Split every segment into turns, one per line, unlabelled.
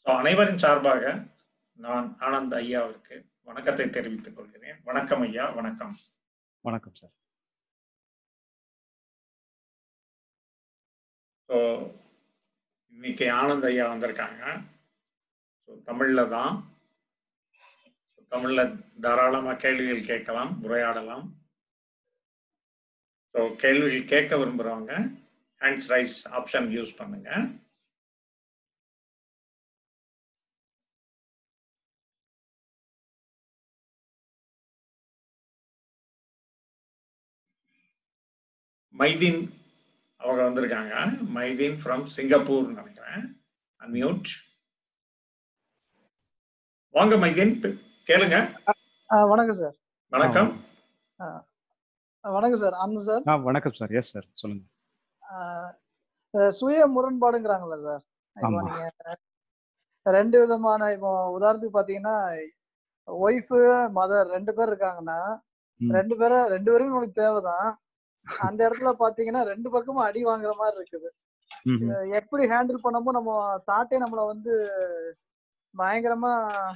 அனைவரின் சார்பாக நான் ஆனந்த் ஐயாவிற்கு வணக்கத்தை தெரிவித்துக் கொள்கிறேன் வணக்கம் ஐயா வணக்கம்
வணக்கம் சார்
ஸோ இன்னைக்கு ஆனந்த் ஐயா வந்திருக்காங்க ஸோ தமிழில் தான் தமிழில் தாராளமாக கேள்விகள் கேட்கலாம் உரையாடலாம் ஸோ கேள்விகள் கேட்க விரும்புகிறவங்க ஹேண்ட்ஸ் ரைஸ் ஆப்ஷன் யூஸ் பண்ணுங்க மைதீன் அவங்க வந்திருக்காங்க மைதீன் ஃப்ரம் சிங்கப்பூர் நினைக்கிறேன் அன்மியூட் வாங்க மைதீன் பே- கேளுங்க
ஆ, வணக்கம் சார்
வணக்கம்
ஆ, வணக்கம் சார் அந்த சார்
ஆ வணக்கம் சார் எஸ் சார் சொல்லுங்க
ஆ, அஹ், சுய முரண்பாடுங்கிறாங்கல்ல சார் இப்போ
ஆமா.
நீங்க ரெண்டு விதமான இப்போ உதாரணத்துக்கு பாத்தீங்கன்னா ஒய்ஃபு மதர் ரெண்டு பேர் இருக்காங்கன்னா
ம்.
ரெண்டு பேரும் ரெண்டு பேரும் உங்களுக்கு தேவைதான் அந்த இடத்துல பாத்தீங்கன்னா ரெண்டு பக்கமும் அடி வாங்குற மாதிரி இருக்குது
ம்ஹும்.
இது எப்படி ஹேண்டில் பண்ணமோ நம்ம தாட்டே நம்மள வந்து பயங்கரமா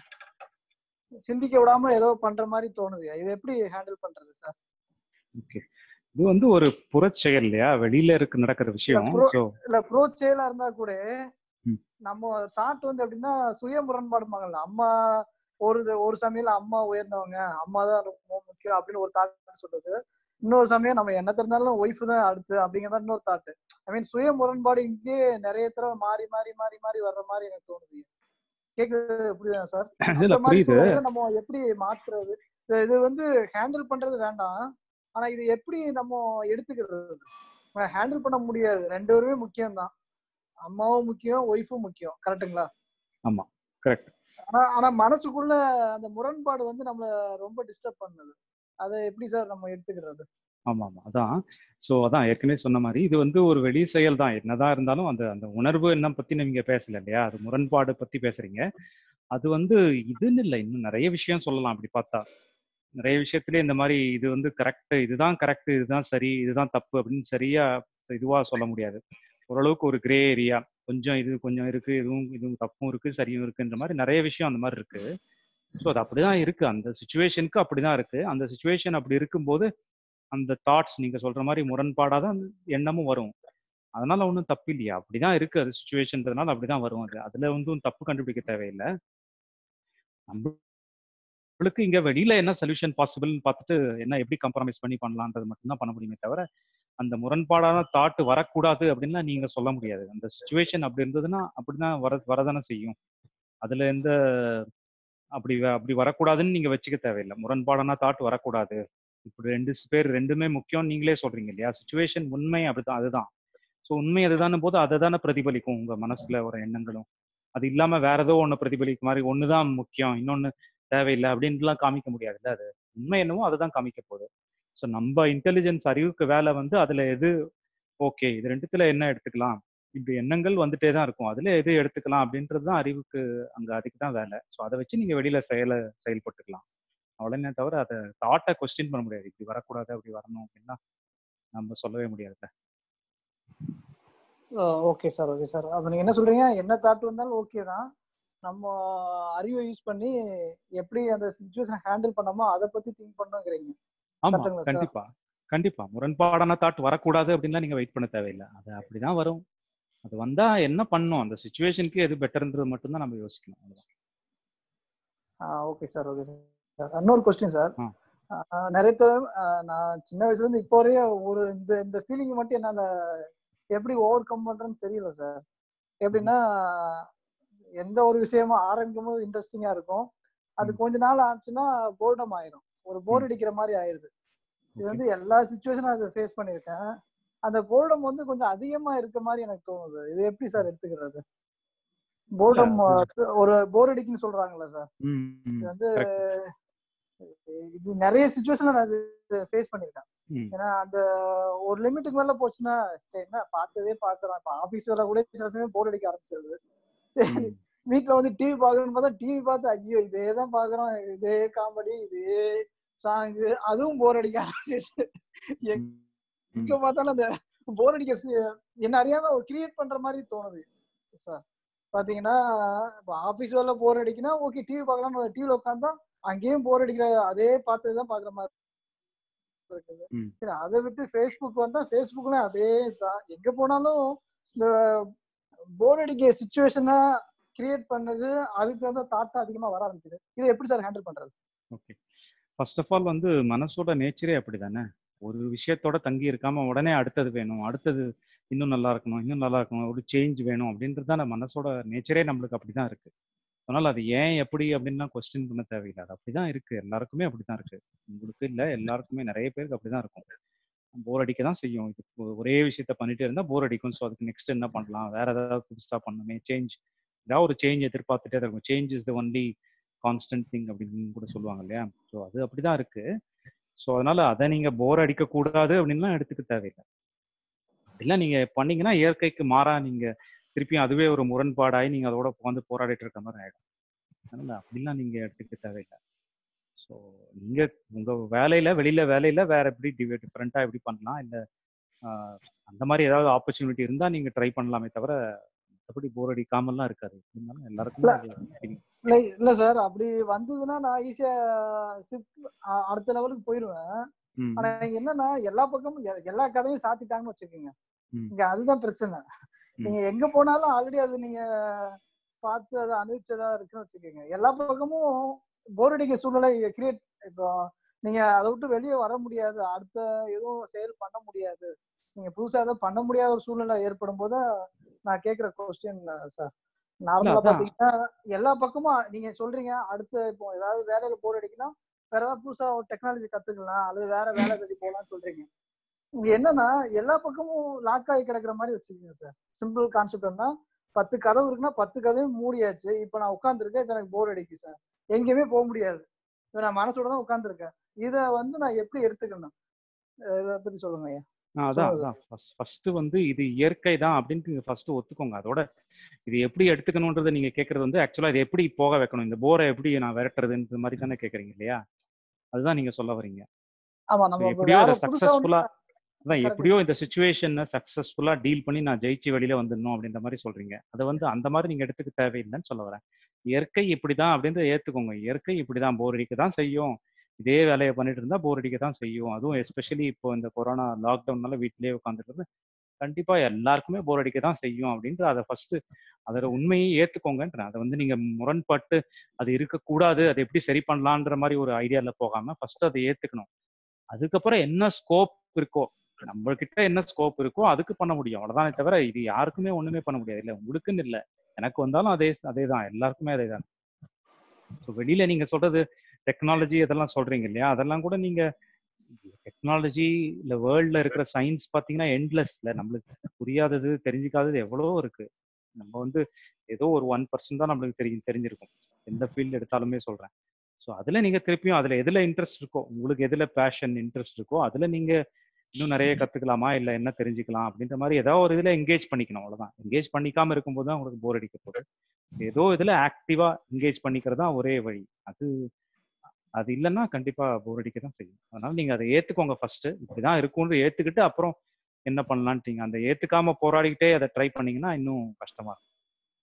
சிந்திக்க விடாம ஏதோ பண்ற மாதிரி தோணுது இது எப்படி ஹேண்டில் பண்றது சார்
ஓகே இது வந்து ஒரு புறச்செயல் இல்லையா வெளியில இருக்கு நடக்கிற விஷயம்
புற-
ஸோ
இல்ல ப்ரோ செயலா இருந்தா கூட
ம்.
நம்ம தாட் வந்து எப்படின்னா சுய முரண்பாடுமாங்கல்ல அம்மா ஒரு இது- ஒரு சமயம் அம்மா உயர்ந்தவங்க அம்மா தான் ரொம்ப முக்கியம் அப்படின்னு ஒரு தாட் சொல்லுது இன்னொரு சமயம் நம்ம என்ன தெரிஞ்சாலும் ஒய்ஃப் தான் அடுத்து அப்படிங்கிற மாதிரி இன்னொரு தாட் ஐ மீன் சுய முரண்பாடு இங்கே நிறைய தடவை மாறி மாறி மாறி மாறி வர்ற மாதிரி எனக்கு தோணுது கேக்குது புரியுதா சார்
இல்ல
அந்த மாதிரி
புரியுது
சூழ்நிலையில நம்ம எப்படி மாத்துறது இது- இது வந்து ஹேண்டில் பண்றது வேண்டாம் ஆனா இது எப்படி நம்ம எடுத்துக்கிறது ஹேண்டில் பண்ண முடியாது ரெண்டு பேருமே முக்கியம் தான் அம்மாவும் முக்கியம் ஒய்ஃபும் முக்கியம் கரெக்ட்டுங்களா
ஆமா கரெக்ட்
ஆனா ஆனா மனசுக்குள்ள அந்த முரண்பாடு வந்து நம்மள ரொம்ப டிஸ்டர்ப் பண்ணுது அதை எப்படி சார் நம்ம எடுத்துக்கிறது
ஆமா ஆமா அதான் ஸோ அதான் ஏற்கனவே சொன்ன மாதிரி இது வந்து ஒரு வெளி செயல் தான் என்னதான் இருந்தாலும் அந்த அந்த உணர்வு என்ன பத்தி நீங்க பேசல இல்லையா அது முரண்பாடு பத்தி பேசுறீங்க அது வந்து இதுன்னு இல்லை இன்னும் நிறைய விஷயம் சொல்லலாம் அப்படி பார்த்தா நிறைய விஷயத்திலே இந்த மாதிரி இது வந்து கரெக்ட் இதுதான் கரெக்ட் இதுதான் சரி இதுதான் தப்பு அப்படின்னு சரியா இதுவா சொல்ல முடியாது ஓரளவுக்கு ஒரு கிரே ஏரியா கொஞ்சம் இது கொஞ்சம் இருக்கு இதுவும் இதுவும் தப்பும் இருக்கு சரியும் இருக்குன்ற மாதிரி நிறைய விஷயம் அந்த மாதிரி இருக்கு ஸோ அது அப்படிதான் இருக்கு அந்த சுச்சுவேஷனுக்கு அப்படிதான் இருக்கு அந்த சுச்சுவேஷன் அப்படி இருக்கும்போது அந்த தாட்ஸ் நீங்க சொல்ற மாதிரி முரண்பாடாக தான் எண்ணமும் வரும் அதனால ஒன்றும் தப்பு இல்லையா அப்படிதான் இருக்கு அது சுச்சுவேஷன்றதுனால அப்படிதான் வரும் அது அதுல வந்து தப்பு கண்டுபிடிக்க தேவையில்லை நம்மளுக்கு இங்க வெளியில என்ன சொல்யூஷன் பாசிபிள்னு பார்த்துட்டு என்ன எப்படி காம்ப்ரமைஸ் பண்ணி பண்ணலான்றது மட்டும்தான் பண்ண முடியுமே தவிர அந்த முரண்பாடான தாட் வரக்கூடாது அப்படின்லாம் நீங்க சொல்ல முடியாது அந்த சுச்சுவேஷன் அப்படி இருந்ததுன்னா அப்படிதான் வர வரதானே செய்யும் அதுல எந்த அப்படி வ- அப்படி வரக்கூடாதுன்னு நீங்க வச்சுக்க தேவையில்லை முரண்பாடான தாட் வரக்கூடாது இப்படி ரெண்டு பேர் ரெண்டுமே முக்கியம் நீங்களே சொல்றீங்க இல்லையா சுச்சுவேஷன் உண்மை அப்படிதான் அதுதான் ஸோ உண்மை அதுதான போது அதை தானே பிரதிபலிக்கும் உங்க மனசுல ஒரு எண்ணங்களும் அது இல்லாம வேற ஏதோ ஒண்ணு பிரதிபலிக்க மாதிரி ஒண்ணுதான் முக்கியம் இன்னொன்னு தேவையில்லை அப்படின்ட்டுலாம் காமிக்க முடியாதுல்ல அது உண்மை என்னவோ அதை தான் காமிக்க போகுது ஸோ நம்ம இன்டெலிஜென்ஸ் அறிவுக்கு வேலை வந்து அதுல எது ஓகே இது ரெண்டுத்துல என்ன எடுத்துக்கலாம் இப்படி எண்ணங்கள் வந்துட்டே தான் இருக்கும் அதுல எது எடுத்துக்கலாம் அப்படின்றது தான் அறிவுக்கு அங்க அதுக்கு தான் வேலை ஸோ அதை வச்சு நீங்க வெளியில செயலை செயல்பட்டுக்கலாம் அவ்வளோனே தவிர அதை தாட்டை கொஸ்டின் பண்ண முடியாது இப்படி வரக்கூடாது அப்படி வரணும் அப்படின்னா நம்ம சொல்லவே முடியாதுல்ல
ஓகே சார் ஓகே சார் அப்ப நீங்க என்ன சொல்றீங்க என்ன தாட் வந்தாலும் ஓகே தான் நம்ம அறிவை யூஸ் பண்ணி எப்படி அந்த சுச்சுவேஷன் ஹேண்டில் பண்ணாமோ அதை பத்தி திங்க் பண்ணுங்கிறீங்க
ஆமா
கரெக்ட்டுங்களா சார்
கண்டிப்பா கண்டிப்பா முரண்பாடான தாட் வரக்கூடாது அப்படின்லாம் நீங்க வெயிட் பண்ண தேவையில்லை அது அப்படிதான் வரும் அது வந்தா என்ன பண்ணும் அந்த சுச்சுவேஷனுக்கு எது பெட்டர்ன்றது மட்டும்தான் நம்ம யோசிக்கணும் அவ்வளவுதான்.
ஓகே சார் ஓகே சார் இன்னொரு கொஸ்டின் சார்
ஆ.
நிறைய தடவை ஆஹ் நான் சின்ன வயசுல இருந்து இப்போ வரையும் ஒரு இந்த இந்த ஃபீலிங் மட்டும் என்ன அந்த எப்படி ஓவர் கம் பண்றேன்னு தெரியல சார் எப்படின்னா எந்த ஒரு விஷயமும் ஆரம்பிக்கும் போது இன்ட்ரெஸ்டிங்கா இருக்கும் அது
ம்.
கொஞ்ச நாள் ஆச்சுன்னா போர்டம் ஆயிரும் ஒரு போர்
ம்.
அடிக்கிற மாதிரி ஆயிருது இது
Okay.
வந்து எல்லா சுச்சுவேஷனும் அதை ஃபேஸ் பண்ணியிருக்கேன் அந்த போர்டம் வந்து கொஞ்சம் அதிகமா இருக்க மாதிரி எனக்கு தோணுது இது எப்படி சார் எடுத்துக்கிறது போர்டம் ஒரு போர் அடிக்குன்னு சொல்றாங்கல்ல சார்
ம், ம்,
இது வந்து
correct.
இது நிறைய சுச்சுவேஷன்ல நான் இது ஃபேஸ் பண்ணிருக்கேன்
ம்,
ஏன்னா அந்த ஒரு லிமிட்டுக்கு மேல போச்சுன்னா சரி என்ன பார்த்ததே பாக்குறோம் இப்ப ஆபீஸ் வேலை கூட சில சமயம் போர் அடிக்க ஆரம்பிச்சிருது சரி
ம்,
வீட்டுல வந்து டிவி பாக்கணும்னு பார்த்தா டிவி பார்த்து ஐயோ இதே தான் பாக்குறோம் இதே காமெடி இதே சாங்கு அதுவும் போர் அடிக்க ஆரம்பிச்சிருச்சு
ம்,
எங்க பார்த்தாலும் அந்த போர் அடிக்க சி- என்ன அறியாம ஒரு கிரியேட் பண்ற மாதிரி தோணுது சார் பாத்தீங்கன்னா இப்போ ஆபீஸ் வேலை போர் அடிக்குன்னா ஓகே டிவி பார்க்கலாம் டிவில உட்காந்தா அங்கேயும் போர் அடிக்கிற அதே பார்த்து தான் பாக்குற மாதிரி இருக்குது
ம்.
சரி அதை விட்டு ஃபேஸ்புக் வந்தா ஃபேஸ்புக்ல அதே தான் எங்க போனாலும் இந்த போர் அடிக்க சுச்சுவேஷனா கிரியேட் பண்ணது அதுக்கு தகுந்த தாட் அதிகமா வர ஆரம்பிக்குது இதை எப்படி சார் ஹேண்டில் பண்றது
ஓகே ஃபர்ஸ்ட் ஆஃப் ஆல் வந்து மனசோட நேச்சரே அப்படிதானே ஒரு விஷயத்தோட தங்கி இருக்காம உடனே அடுத்தது வேணும் அடுத்தது இன்னும் நல்லா இருக்கணும் இன்னும் நல்லா இருக்கணும் ஒரு சேஞ்ச் வேணும் அப்படின்றது தான் மனசோட நேச்சரே நம்மளுக்கு அப்படிதான் இருக்கு அதனால அது ஏன் எப்படி அப்படின்லாம் கொஸ்டின் பண்ண தேவையில்லை அது அப்படிதான் இருக்கு எல்லாருக்குமே அப்படிதான் இருக்கு உங்களுக்கு இல்ல எல்லாருக்குமே நிறைய பேருக்கு அப்படிதான் இருக்கும் போர் அடிக்க தான் செய்யும் இது ஒ- ஒரே விஷயத்த பண்ணிட்டே இருந்தா போர் அடிக்கும் ஸோ அதுக்கு நெக்ஸ்ட் என்ன பண்ணலாம் வேற ஏதாவது புதுசா பண்ணணுமே சேஞ்ச் ஏதாவது ஒரு சேஞ்ச் எதிர்பார்த்துட்டே தான் இருக்கும் change is the only constant thing அப்படின்னு கூட சொல்லுவாங்க இல்லையா ஸோ அது அப்படிதான் இருக்கு ஸோ அதனால அதை நீங்க போர் அடிக்க கூடாது அப்படின்லாம் எடுத்துக்க தேவையில்லை அப்படிலாம் நீங்க பண்ணீங்கன்னா இயற்கைக்கு மாறா நீங்க திருப்பியும் அதுவே ஒரு முரண்பாடாகி நீங்க அதோட உட்காந்து போராடிட்டு இருக்க மாதிரி ஆயிடும் அதனால அப்படிலாம் நீங்க எடுத்துக்க தேவையில்லை ஸோ நீங்க உங்க வேலையில வெளியில வேலையில வேற எப்படி டிஃப்ரெண்டா எப்படி பண்ணலாம் இல்ல ஆஹ், அந்த மாதிரி ஏதாவது ஆப்பர்ச்சுனிட்டி இருந்தா நீங்க ட்ரை பண்ணலாமே தவிர மற்றபடி போர் அடிக்காமலாம் இருக்காது இருந்தாலும் எல்லாருக்குமே
இல்ல.
அது feeling.
இல்ல இல்ல சார் அப்படி வந்ததுன்னா நான் ஈஸியா ஷிஃப்ட் அடுத்த லெவலுக்கு போயிருவேன்
ம்,
ஆனா இங்க என்னன்னா எல்லா பக்கமும் எ- எல்லா கதையும் சாத்திட்டாங்கன்னு வச்சுக்கோங்க
ம்.
இங்க அதுதான் பிரச்சனை
ம்.
நீங்க எங்க போனாலும் ஆல்ரெடி அது நீங்க பார்த்து அதை அனுபவிச்சதா இருக்குன்னு வச்சுக்கோங்க எல்லா பக்கமும் போர் அடிக்க சூழ்நிலை கிரியேட் இப்போ நீங்க அதை விட்டு வெளியே வர முடியாது அடுத்த எதுவும் செயல் பண்ண முடியாது நீங்க புதுசா எதுவும் பண்ண முடியாத ஒரு சூழ்நிலை ஏற்படும் போது நான் கேக்குற கொஸ்டின் சார் நார்மலா
அதான்.
பாத்தீங்கன்னா எல்லா பக்கமும் நீங்க சொல்றீங்க அடுத்த இப்போ ஏதாவது வேலையில போர் அடிக்குன்னா வேற ஏதாவது புதுசா ஒரு டெக்னாலஜி கத்துக்கலாம் அல்லது வேற வேலை தேடி போகலாம்னு சொல்றீங்க இங்க என்னன்னா எல்லா பக்கமும் லாக் ஆகி கிடக்குற மாதிரி வச்சுக்கோங்க சார் சிம்பிள் கான்செப்ட் என்ன பத்து கதவு இருக்குன்னா பத்து கதவும் மூடியாச்சு இப்போ நான் உட்காந்துருக்கேன் இப்போ எனக்கு போர் அடிக்கு சார் எங்கேயுமே போக முடியாது இப்போ நான் மனசோட தான் உட்காந்துருக்கேன் இதை வந்து நான் எப்படி எடுத்துக்கணும் அஹ் இதை பத்தி சொல்லுங்க ஐயா
ஆ, அதான்
சொல்லுங்க
அதான் ஃபர்ஸ்ட் வந்து இது இயற்கை தான் அப்படின்ட்டு ஃபர்ஸ்ட் ஒத்துக்கோங்க அதோட இது எப்படி எடுத்துக்கணுன்றதை நீங்க கேட்கறது வந்து ஆக்சுவலா இது எப்படி போக வைக்கணும் இந்த போரை எப்படி நான் விரட்டுறதுன்ற மாதிரி தானே கேக்குறீங்க இல்லையா அதுதான் நீங்க சொல்ல வரீங்க
ஆமா
So,
நம்ம இப்ப
எப்படியோ
வேற
அதை
புதுசா ஒண்ணு
சக்சஸ்ஃபுல்லா அதான்
Correct.
எப்படியோ இந்த சுச்சுவேஷனை சக்சஸ்ஃபுல்லா டீல் பண்ணி நான் ஜெயிச்சு வெளியில வந்துடணும் அப்படின்ற மாதிரி சொல்றீங்க அதை வந்து அந்த மாதிரி நீங்க எடுத்துக்க தேவையில்லைன்னு சொல்ல வரேன் இயற்கை இப்படிதான் அப்படின்றத ஏத்துக்கோங்க இயற்கை இப்படிதான் போர் அடிக்க தான் செய்யும் இதே வேலையை பண்ணிட்டு இருந்தா போர் அடிக்க தான் செய்யும் அதுவும் எஸ்பெஷலி இப்போ இந்த கொரோனா லாக்டவுன்னால வீட்லயே உட்காந்துட்டு கண்டிப்பா எல்லாருக்குமே போர் அடிக்க தான் செய்யும் அப்படின்ற அதை ஃபர்ஸ்ட் அதோட உண்மையை ஏத்துக்கோங்கன்றேன் அதை வந்து நீங்க முரண்பட்டு அது இருக்கக்கூடாது அதை எப்படி சரி பண்ணலான்ற மாதிரி ஒரு ஐடியால போகாம ஃபர்ஸ்ட் அதை ஏத்துக்கணும் அதுக்கப்புறம் என்ன ஸ்கோப் இருக்கோ நம்ம கிட்ட என்ன ஸ்கோப் இருக்கோ அதுக்கு பண்ண முடியும் அவ்வளவுதானே தவிர இது யாருக்குமே ஒண்ணுமே பண்ண முடியாது இல்ல உங்களுக்குன்னு இல்ல எனக்கு வந்தாலும் அதே அதே தான் எல்லாருக்குமே அதே தான் ஸோ வெளியில நீங்க சொல்றது டெக்னாலஜி அதெல்லாம் சொல்றீங்க இல்லையா அதெல்லாம் கூட நீங்க டெக்னாலஜி இல்ல வேர்ல்ட்ல இருக்கிற சயின்ஸ் பாத்தீங்கன்னா எண்ட்லெஸ் இல்ல நம்மளுக்கு புரியாதது தெரிஞ்சுக்காதது எவ்வளவோ இருக்கு நம்ம வந்து ஏதோ ஒரு ஒன் பர்சன்ட் தான் நம்மளுக்கு தெரியும் தெரிஞ்சிருக்கும் எந்த ஃபீல்டு எடுத்தாலுமே சொல்றேன் ஸோ அதுல நீங்க திருப்பியும் அதுல எதுல இன்ட்ரெஸ்ட் இருக்கோ உங்களுக்கு எதுல பேஷன் இன்ட்ரெஸ்ட் இருக்கோ அதுல நீங்க இன்னும் நிறைய கத்துக்கலாமா இல்ல என்ன தெரிஞ்சுக்கலாம் அப்படின்ற மாதிரி ஏதாவது ஒரு இதுல என்கேஜ் பண்ணிக்கணும் அவ்வளவுதான் என்கேஜ் பண்ணிக்காம இருக்கும்போது தான் உங்களுக்கு போர் அடிக்க போகுது ஏதோ இதுல ஆக்டிவா என்கேஜ் பண்ணிக்கிறது தான் ஒரே வழி அது அது இல்லைன்னா கண்டிப்பா போர் அடிக்க தான் செய்யும் அதனால நீங்க அதை ஏத்துக்கோங்க ஃபர்ஸ்ட் இப்படிதான் இருக்கும்னு ஏத்துக்கிட்டு அப்புறம் என்ன பண்ணலான்ட்டீங்க அந்த ஏத்துக்காம போராடிக்கிட்டே அதை ட்ரை பண்ணீங்கன்னா இன்னும் கஷ்டமா இருக்கும்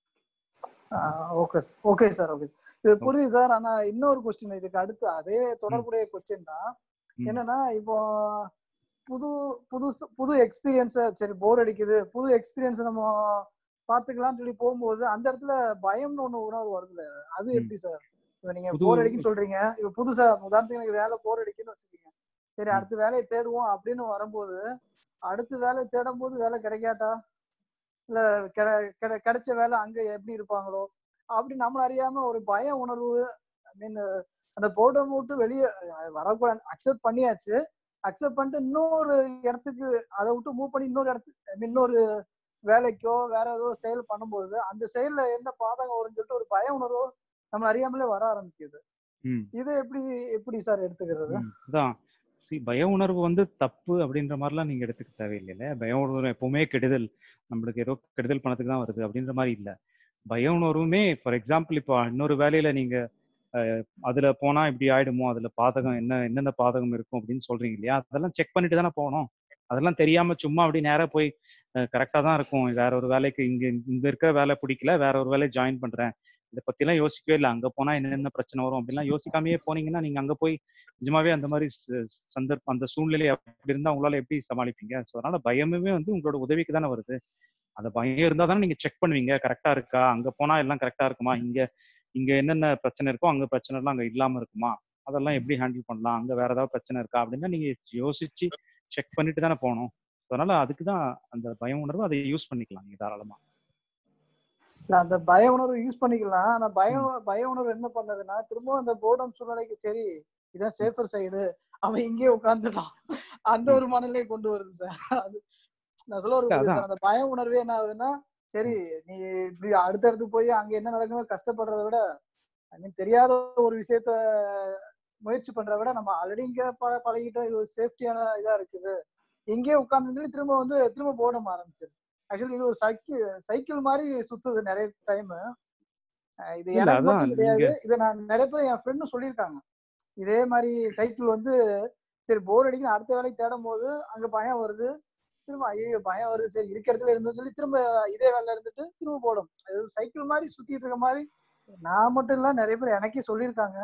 okay sir okay sir okay இது புரியுது சார் ஆனா இன்னொரு கொஸ்டின் இதுக்கு அடுத்து அதே தொடர்புடைய கொஸ்டின் தான்
ம்.
என்னன்னா இப்போ புது புது புது எக்ஸ்பீரியன்ஸ் சரி போர் அடிக்குது புது எக்ஸ்பீரியன்ஸ் நம்ம பாத்துக்கலாம்னு சொல்லி போகும்போது அந்த இடத்துல பயம்னு ஒண்ணு உணர்வு வருதுல அது
ம்.
எப்படி சார் இப்ப நீங்க
புது-
போர் அடிக்குன்னு சொல்றீங்க இப்ப புதுசா உதாரணத்துக்கு எனக்கு வேலை போர் அடிக்குன்னு வச்சுக்கோங்க சரி
ம்.
அடுத்த வேலையை தேடுவோம் அப்படின்னு வரும்போது அடுத்த வேலையை தேடும் போது வேலை கிடைக்காட்டா இல்ல கிடை- கிடை- கிடைச்ச வேலை அங்க எப்படி இருப்பாங்களோ அப்படி நம்மள அறியாம ஒரு பய உணர்வு ஐ மீன் அந்த போர்டை விட்டு வெளியே வரக்கூடாது அக்செப்ட் பண்ணியாச்சு அக்செப்ட் பண்ணிட்டு இன்னொரு இடத்துக்கு அதை விட்டு மூவ் பண்ணி இன்னொரு இடத்துக்கு I mean, இன்னொரு வேலைக்கோ வேற ஏதோ செயல் பண்ணும்போது அந்த செயல்ல என்ன பாதகம் வரும்னு சொல்லிட்டு ஒரு பய உணர்வு நம்ம அறியாமலே வர ஆரம்பிக்குது
ம்
இதை எப்படி எப்படி சார் எடுத்துக்கிறது
ம், அதான் சி பய உணர்வு வந்து தப்பு அப்படின்ற மாதிரிலாம் நீங்க எடுத்துக்க தேவையில்லைல்ல பய உணர்வு எப்பவுமே கெடுதல் நம்மளுக்கு ஏதோ கெடுதல் பணத்துக்கு தான் வருது அப்படின்ற மாதிரி இல்ல பய உணர்வுமே ஃபார் எக்ஸாம்பிள் இப்போ இன்னொரு வேலையில நீங்க அஹ், அதுல போனா இப்படி ஆயிடுமோ அதுல பாதகம் என்ன என்னென்ன பாதகம் இருக்கும் அப்படின்னு சொல்றீங்க இல்லையா அதெல்லாம் செக் பண்ணிட்டு தானே போகணும் அதெல்லாம் தெரியாம சும்மா அப்படி நேரா போய் கரெக்டா தான் இருக்கும் வேற ஒரு வேலைக்கு இங்க இங்க இருக்கிற வேலை பிடிக்கல வேற ஒரு வேலையை ஜாயின் பண்றேன் இதை பத்தி எல்லாம் யோசிக்கவே இல்லை அங்க போனா என்னென்ன பிரச்சனை வரும் அப்படிலாம் யோசிக்காமயே போனீங்கன்னா நீங்க அங்க போய் நிஜமாவே அந்த மாதிரி ச- சந்தர்ப்பம் அந்த சூழ்நிலை அப்படி இருந்தா உங்களால எப்படி சமாளிப்பீங்க ஸோ அதனால பயமுமே வந்து உங்களோட உதவிக்கு தானே வருது அந்த பயம் இருந்தா தானே நீங்க செக் பண்ணுவீங்க கரெக்டா இருக்கா அங்க போனா எல்லாம் கரெக்டா இருக்குமா இங்க இங்க என்னென்ன பிரச்சனை இருக்கோ அங்க பிரச்சனை எல்லாம் அங்க இல்லாம இருக்குமா அதெல்லாம் எப்படி ஹேண்டில் பண்ணலாம் அங்க வேற ஏதாவது பிரச்சனை இருக்கா அப்படின்னா நீங்க யோசிச்சு செக் பண்ணிட்டு தானே போகணும் அதனால அதுக்கு தான் அந்த பயம் உணர்வு அதை யூஸ் பண்ணிக்கலாம் நீங்க தாராளமா
இல்ல அந்த பய உணர்வு யூஸ் பண்ணிக்கலாம் ஆனா பய பய உணர்வு என்ன பண்ணதுன்னா திரும்பவும் அந்த போர்டம் சூழ்நிலைக்கு சரி இதான் சேஃபர் சைடு அவன் இங்கேயே உட்காந்துட்டான் அந்த ஒரு மனநிலை கொண்டு வருது சார் அது நான் சொல்ல வருது
அதான்.
சார் அந்த பய உணர்வே என்ன ஆகுதுன்னா சரி நீ இப்படி அடுத்தடுத்து போய் அங்க என்ன நடக்குமோ கஷ்டப்படுறதை விட ஐ மீன் தெரியாத ஒரு விஷயத்த முயற்சி பண்றத விட நம்ம ஆல்ரெடி இங்க ப பழகிட்டோம் இது ஒரு சேஃப்டியான இதா இருக்குது இங்கேயே உட்கார்ந்து சொல்லி திரும்ப வந்து திரும்ப போர்டம் ஆரம்பிச்சிரு ஆக்சுவலி இது ஒரு சைக்கிள் சைக்கிள் மாதிரி சுத்துது நிறைய டைம் இது
இல்ல,
எனக்கு
அதான்
மட்டும் கிடையாது
நீங்க-
இதை நான் நிறைய பேர் என் ஃப்ரெண்டும் சொல்லியிருக்காங்க இதே மாதிரி சைக்கிள் வந்து சரி போர் அடிக்கணும் அடுத்த வேலைக்கு தேடும் போது அங்க பயம் வருது திரும்ப ஐயோ பயம் வருது சரி இருக்க இடத்துல இருந்து சொல்லி திரும்ப இதே வேலையில இருந்துட்டு திரும்ப போடும் அது சைக்கிள் மாதிரி சுத்திட்டு இருக்க மாதிரி நான் மட்டும் இல்ல நிறைய பேர் எனக்கே சொல்லியிருக்காங்க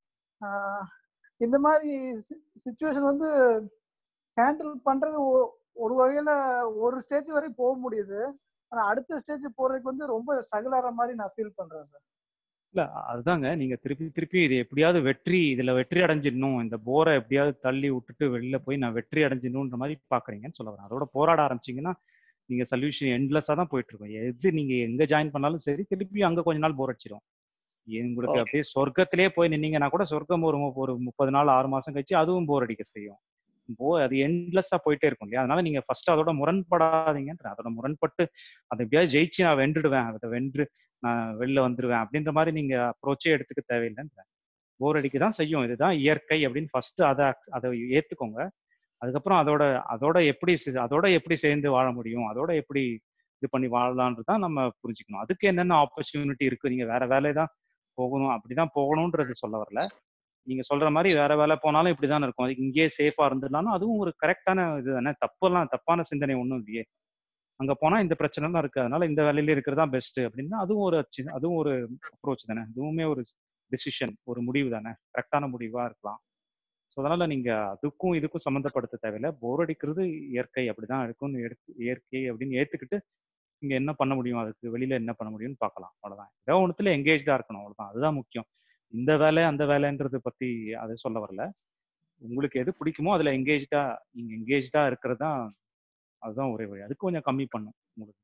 ஆஹ் இந்த மாதிரி சுச்சுவேஷன் வந்து ஹேண்டில் பண்றது ஒ- ஒரு வகையில ஒரு ஸ்டேஜ் வரை போக முடியுது ஆனா அடுத்த ஸ்டேஜ் போறதுக்கு வந்து ரொம்ப ஸ்ட்ரகிள் ஆகிற மாதிரி நான் ஃபீல் பண்றேன் சார்
இல்ல அதுதாங்க நீங்க திருப்பி திருப்பி இது எப்படியாவது வெற்றி இதுல வெற்றி அடைஞ்சிடணும் இந்த போரை எப்படியாவது தள்ளி விட்டுட்டு வெளில போய் நான் வெற்றி அடைஞ்சிடணுன்ற மாதிரி பாக்குறீங்கன்னு சொல்ல வரேன் அதோட போராட ஆரம்பிச்சீங்கன்னா நீங்க சொல்யூஷன் எண்ட்லெஸ்ஸா தான் போயிட்டு இருக்கும் எது நீங்க எங்க ஜாயின் பண்ணாலும் சரி திருப்பி அங்க கொஞ்ச நாள் போர் அடிச்சிடும் உங்களுக்கு
Okay.
அப்படியே சொர்க்கத்திலே போய் நின்னீங்கன்னா கூட சொர்க்கம் ஒரு மு- ஒரு முப்பது நாள் ஆறு மாசம் கழிச்சு அதுவும் போர் அடிக்க செய்யும் போ அது எண்ட்லெஸ்ஸா போயிட்டே இருக்கும் இல்லையா அதனால நீங்க ஃபர்ஸ்ட் அதோட முரண்படாதீங்கன்ற அதோட முரண்பட்டு அதை எப்படியாவது ஜெயிச்சு நான் வென்றுடுவேன் அதை வென்று நான் வெளில வந்துருவேன் அப்படின்ற மாதிரி நீங்க அப்ரோச்சே எடுத்துக்க தேவையில்லைன்ற போர் அடிக்க தான் செய்யும் இதுதான் இயற்கை அப்படின்னு ஃபர்ஸ்ட் அதை அதை ஏத்துக்கோங்க அதுக்கப்புறம் அதோட அதோட எப்படி சி- அதோட எப்படி சேர்ந்து வாழ முடியும் அதோட எப்படி இது பண்ணி வாழலான்றது தான் நம்ம புரிஞ்சுக்கணும் அதுக்கு என்னென்ன ஆப்பர்ச்சுனிட்டி இருக்கு நீங்க வேற வேலை தான் போகணும் அப்படிதான் போகணுன்றது சொல்ல வரல நீங்க சொல்ற மாதிரி வேற வேலை போனாலும் இப்படிதான் இருக்கும் அதுக்கு இங்கேயே சேஃபா இருந்துடலாம்னா அதுவும் ஒரு கரெக்டான இது தானே தப்பெல்லாம் தப்பான சிந்தனை ஒன்றும் இல்லையே அங்க போனா இந்த பிரச்சனை எல்லாம் இருக்கு அதனால இந்த வேலையில இருக்கிறது தான் பெஸ்ட் அப்படின்னா அதுவும் ஒரு சி- அதுவும் ஒரு அப்ரோச் தானே அதுவுமே ஒரு டிசிஷன் ஒரு முடிவு தானே கரெக்டான முடிவா இருக்கலாம் ஸோ அதனால நீங்க அதுக்கும் இதுக்கும் சம்மந்தப்படுத்த தேவையில்ல போர் அடிக்கிறது இயற்கை அப்படிதான் இருக்கும்னு எடுத்து இயற்கை அப்படின்னு ஏத்துக்கிட்டு நீங்க என்ன பண்ண முடியும் அதுக்கு வெளியில என்ன பண்ண முடியும்னு பார்க்கலாம் அவ்வளவுதான் ஏதோ ஒண்ணுத்துல எங்கேஜ்டா இருக்கணும் அவ்வளவுதான் அதுதான் முக்கியம் இந்த வேலை அந்த வேலைன்றது பத்தி அதை சொல்ல வரல உங்களுக்கு எது பிடிக்குமோ அதுல எங்கேஜ்டா நீங்க எங்கேஜ்டா இருக்கிறது தான் அதுதான் ஒரே வழி அதுக்கு கொஞ்சம் கம்மி பண்ணும் உங்களுக்கு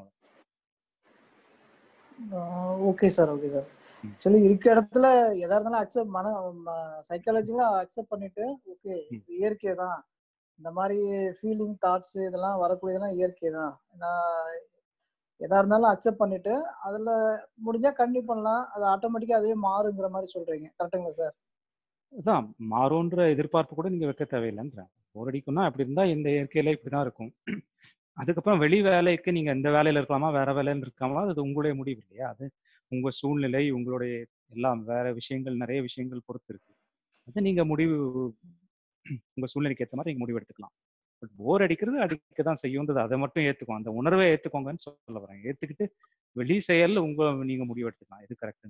ஓகே சார் ஓகே சார்
ம்.
ஆக்சுவலி இருக்க இடத்துல எதா இருந்தாலும் அக்செப்ட் மன சைக்காலஜிக்கலா அக்செப்ட் பண்ணிட்டு ஓகே
ம்.
இது இயற்கை தான் இந்த மாதிரி ஃபீலிங் தாட்ஸ் இதெல்லாம் வரக்கூடியதெல்லாம் இயற்கை தான் நான் எதா இருந்தாலும் அக்செப்ட் பண்ணிட்டு அதுல முடிஞ்சா கண்டினியூ பண்ணலாம் அது ஆட்டோமேட்டிக்கா அதே மாறுங்கிற மாதிரி சொல்றீங்க கரெக்டுங்களா சார்
அதான் மாறுன்ற எதிர்பார்ப்பு கூட நீங்க வைக்க தேவையில்லைன்ற போர் அடிக்கும்னா அப்படி இருந்தா இந்த இயற்கையில இப்படிதான் இருக்கும் அதுக்கப்புறம் வெளி வேலைக்கு நீங்க இந்த வேலையில இருக்கலாமா வேற வேலையில இருக்கலாமா அது உங்களுடைய முடிவு இல்லையா அது உங்க சூழ்நிலை உங்களுடைய எல்லாம் வேற விஷயங்கள் நிறைய விஷயங்கள் பொறுத்து இருக்கு அது நீங்க முடிவு உங்க சூழ்நிலைக்கு ஏற்ற மாதிரி நீங்க முடிவு எடுத்துக்கலாம் பட் போர் அடிக்கிறது அடிக்க தான் செய்யுன்றது அதை மட்டும் ஏத்துக்கும் அந்த உணர்வை ஏத்துக்கோங்கன்னு சொல்ல வரேன் ஏத்துக்கிட்டு வெளி செயல்ல உங்க நீங்க முடிவு எடுத்துக்கலாம் எது கரெக்ட்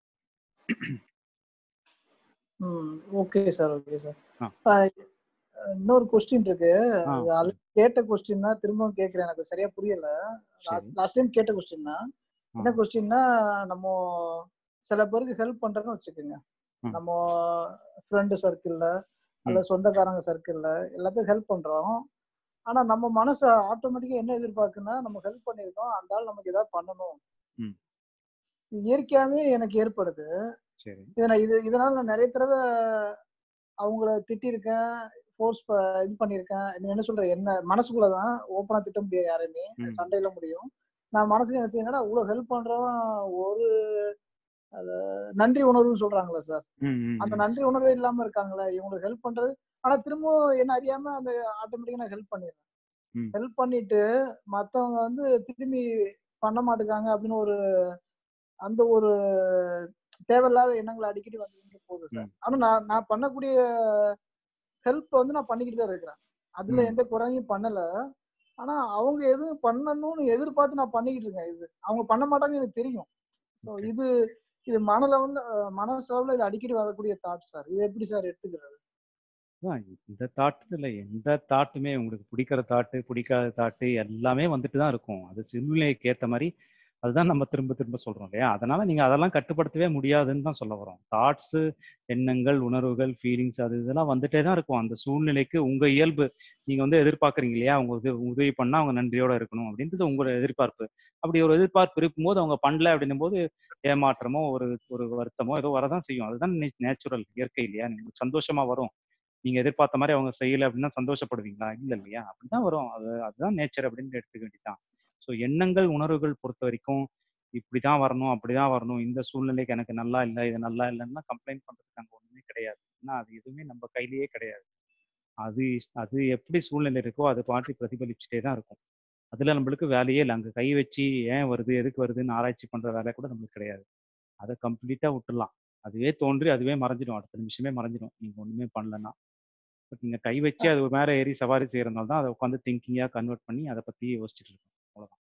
ம் ஓகே சார் ஓகே சார்
ஆ.
இன்னொரு கொஸ்டின் இருக்கு
ஆ.
அது already கேட்ட கொஸ்டின் தான் திரும்பவும் கேக்குறேன் எனக்கு சரியா புரியல லாஸ்ட் லாஸ்ட் டைம் கேட்ட கொஸ்டின் தான் என்ன கொஸ்டின்னா நம்ம சில பேருக்கு ஹெல்ப் பண்றோம்னு வச்சுக்கோங்க
ம்.
நம்ம ஃப்ரெண்டு சர்க்கிள்ல அல்ல சொந்தக்காரங்க சர்க்கிள்ல எல்லாத்துக்கும் ஹெல்ப் பண்றோம் ஆனா நம்ம மனசு ஆட்டோமேட்டிக்கா என்ன எதிர்பார்க்குன்னா நம்ம ஹெல்ப் பண்ணிருக்கோம் அந்த ஆள் நமக்கு ஏதாவது பண்ணணும்
ம்.
இது இயற்கையாவே எனக்கு ஏற்படுது
சரி
இதை நான் இது இதனால நான் நிறைய தடவை அவங்கள திட்டிருக்கேன் ஃபோர்ஸ் இது பண்ணியிருக்கேன் நீ என்ன சொல்ற என்ன மனசுக்குள்ளதான் ஓப்பனா திட்ட முடியாது யாரையுமே
ம்.
சண்டையில முடியும் நான் மனசுல நினைச்சேன் என்னடா இவ்வளவு ஹெல்ப் பண்றவன் ஒரு அது நன்றி உணர்வுன்னு சொல்றாங்களே சார்
ம், ம்,
அந்த
ம்.
நன்றி உணர்வே இல்லாம இருக்காங்களே இவங்களுக்கு ஹெல்ப் பண்றது ஆனா திரும்பவும் என்ன அறியாம அந்த ஆட்டோமேட்டிக்கா நான் ஹெல்ப் பண்ணிடுறேன்
ம்.
ஹெல்ப் பண்ணிட்டு மத்தவங்க வந்து திரும்பி பண்ண மாட்டேங்காங்க அப்படின்னு ஒரு அந்த ஒரு தேவையில்லாத எண்ணங்கள் அடிக்கடி வந்து போகுது சார்
ம்.
ஆனா நான் நான் பண்ணக்கூடிய ஹெல்ப் வந்து நான் பண்ணிக்கிட்டு தான் இருக்கிறேன் அதுல
ம்.
எந்த குறையும் பண்ணல ஆனா அவங்க எதுவும் பண்ணணும்னு எதிர்பார்த்து நான் பண்ணிக்கிட்டு இருக்கேன் இது அவங்க பண்ண மாட்டாங்கன்னு எனக்கு தெரியும் ஸோ
Okay.
இது இது மன லெவல்ல மனசளவுல இது அடிக்கடி வரக்கூடிய தாட் சார் இது எப்படி சார் எடுத்துக்கிறது
அதான் இந்த தாட்டு இல்லை எந்த தாட்டுமே உங்களுக்கு பிடிக்கிற தாட்டு பிடிக்காத தாட்டு எல்லாமே வந்துட்டு தான் இருக்கும் அது சூழ்நிலைக்கு ஏற்ற மாதிரி அதுதான் நம்ம திரும்ப திரும்ப சொல்றோம் இல்லையா அதனால நீங்க அதெல்லாம் கட்டுப்படுத்தவே முடியாதுன்னு தான் சொல்ல வரோம் தாட்ஸ் எண்ணங்கள் உணர்வுகள் ஃபீலிங்ஸ் அது இதெல்லாம் வந்துட்டே தான் இருக்கும் அந்த சூழ்நிலைக்கு உங்க இயல்பு நீங்க வந்து எதிர்பார்க்குறீங்க இல்லையா அவங்க உதவி உதவி பண்ணா அவங்க நன்றியோட இருக்கணும் அப்படின்றது உங்களோட எதிர்பார்ப்பு அப்படி ஒரு எதிர்பார்ப்பு இருக்கும்போது அவங்க பண்ணல அப்படின்னும் போது ஏமாற்றமோ ஒரு ஒரு வருத்தமோ ஏதோ வரதான் செய்யும் அதுதான் நேச்சுரல் இயற்கை இல்லையா உங்களுக்கு சந்தோஷமா வரும் நீங்க எதிர்பார்த்த மாதிரி அவங்க செய்யல அப்படின்னா சந்தோஷப்படுவீங்களா இல்ல இல்லையா அப்படிதான் வரும் அது அதுதான் நேச்சர் அப்படின்னு எடுத்துக்க வேண்டியதான் ஸோ எண்ணங்கள் உணர்வுகள் பொறுத்த வரைக்கும் இப்படிதான் வரணும் அப்படிதான் வரணும் இந்த சூழ்நிலைக்கு எனக்கு நல்லா இல்லை இது நல்லா இல்லைன்னா கம்ப்ளைண்ட் பண்றதுக்கு அங்கே ஒண்ணுமே கிடையாது ஏன்னா அது எதுவுமே நம்ம கையிலேயே கிடையாது அது அது எப்படி சூழ்நிலை இருக்கோ அது பாட்டி பிரதிபலிச்சுட்டே தான் இருக்கும் அதுல நம்மளுக்கு வேலையே இல்லை அங்க கை வச்சு ஏன் வருது எதுக்கு வருதுன்னு ஆராய்ச்சி பண்ற வேலை கூட நம்மளுக்கு கிடையாது அதை கம்ப்ளீட்டா விட்டுடலாம் அதுவே தோன்றி அதுவே மறைஞ்சிடும் அடுத்த நிமிஷமே மறைஞ்சிடும் நீங்க ஒண்ணுமே பண்ணலன்னா பட் நீங்க கை வச்சு அது மேல ஏறி சவாரி செய்யறதுனால தான் அதை உட்காந்து திங்கிங்கா கன்வெர்ட் பண்ணி அதை பத்தி யோசிச்சுட்டு இருக்கோம் அவ்வளவுதான்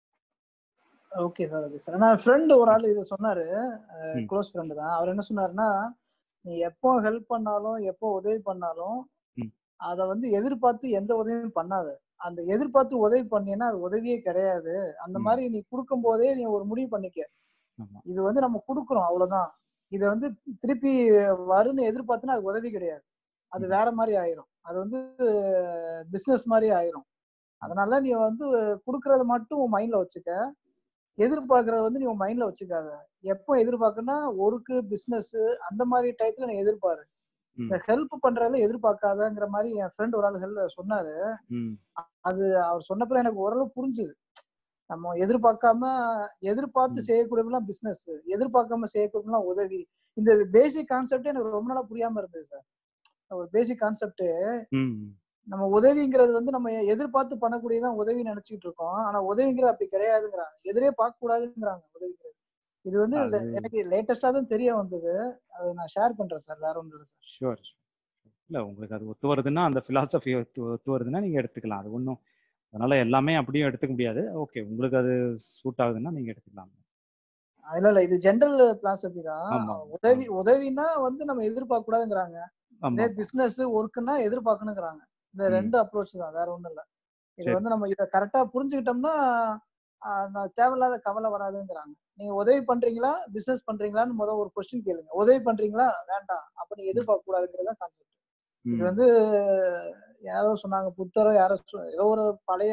ஓகே சார் ஓகே சார் நான் ஃப்ரெண்டு ஒரு ஆள் இது சொன்னாரு
ம்.
க்ளோஸ் ஃப்ரெண்டு தான் அவர் என்ன சொன்னாருன்னா நீ எப்போ ஹெல்ப் பண்ணாலும் எப்போ உதவி பண்ணாலும்
ம்.
அதை வந்து எதிர்பார்த்து எந்த உதவியும் பண்ணாத அந்த எதிர்பார்த்து உதவி பண்ணீங்கன்னா அது உதவியே கிடையாது அந்த
ம்.
மாதிரி நீ கொடுக்கும் போதே நீ ஒரு முடிவு பண்ணிக்க
ஆமா
இது வந்து நம்ம கொடுக்குறோம் அவ்வளவுதான் இதை வந்து திருப்பி வரும்னு எதிர்பார்த்துனா அது உதவி கிடையாது அது
ம்.
வேற மாதிரி ஆயிரும் அது வந்து பிசினஸ் மாதிரி ஆயிரும் அதனால நீ வந்து கொடுக்கறத மட்டும் உன் மைண்ட்ல வச்சுக்க எதிர்பார்க்கறத வந்து நீ உன் மைண்ட்ல வச்சுக்காத எப்போ எதிர்பார்க்கனா ஒர்க்கு பிசினஸ் அந்த மாதிரி டயத்துல நீ எதிர்பாரு
ம்
இந்த ஹெல்ப் பண்றதுல எதிர்பார்க்காதங்கிற மாதிரி என் ஃப்ரெண்ட் ஒரு ஆள் ஹெல்ப் சொன்னாரு
ம்
அது அவர் சொன்னப்ப எனக்கு ஓரளவு புரிஞ்சுது நம்ம எதிர்பார்க்காம எதிர்பார்த்து
ம்.
செய்யக்கூடியலாம் பிசினஸ் எதிர்பார்க்காம செய்யக்கூடியலாம் உதவி இந்த பேசிக் கான்செப்டே எனக்கு ரொம்ப நாளா புரியாம இருந்தது சார் ஒரு பேசிக் கான்செப்ட்
ம்
நம்ம உதவிங்கிறது வந்து நம்ம எதிர்பார்த்து பண்ணக்கூடியதான் உதவி நினைச்சிட்டு இருக்கோம் ஆனா உதவிங்கிறது அப்படி கிடையாதுங்கிறாங்க எதிரே பார்க்க கூடாதுங்கிறாங்க உதவிங்கிறது இது வந்து
அது
எனக்கு லேட்டஸ்டா தான் தெரிய வந்தது அதை நான் ஷேர் பண்றேன் சார் வேற ஒன்றும் இல்லை சார்
ஷுவர் இல்ல உங்களுக்கு அது ஒத்து வருதுன்னா அந்த பிலாசபி ஒத்து ஒத்து வருதுன்னா நீங்க எடுத்துக்கலாம் அது ஒன்றும் அதனால எல்லாமே அப்படியும் எடுத்துக்க முடியாது ஓகே உங்களுக்கு அது சூட் ஆகுதுன்னா நீங்க எடுத்துக்கலாம்
இல்ல இல்ல இது ஜென்ரல் பிலாசபி தான்
ஆமா
உதவி உதவினா வந்து நம்ம எதிர்பார்க்க கூடாதுங்கிறாங்க
ஆமா
இதே
ஆமா
பிசினஸ் ஒர்க்குன்னா எதிர்பார்க்கணுங்கிறாங்க இந்த
ம்
ரெண்டு அப்ரோச் தான் வேற ஒண்ணும் இல்ல இது
சரி
வந்து நம்ம இதை கரெக்டா புரிஞ்சுக்கிட்டோம்னா ஆஹ் நான் தேவையில்லாத கவலை வராதுங்கிறாங்க நீங்க உதவி பண்றீங்களா பிசினஸ் பண்றீங்களான்னு முதல் ஒரு கொஸ்டின் கேளுங்க உதவி பண்றீங்களா வேண்டாம் அப்ப நீங்க
ம்
எதிர்பார்க்க கூடாதுங்கிறது தான் கான்செப்ட் இது
ம்
வந்து யாரோ சொன்னாங்க புத்தரோ யாரோ சொ- ஏதோ ஒரு பழைய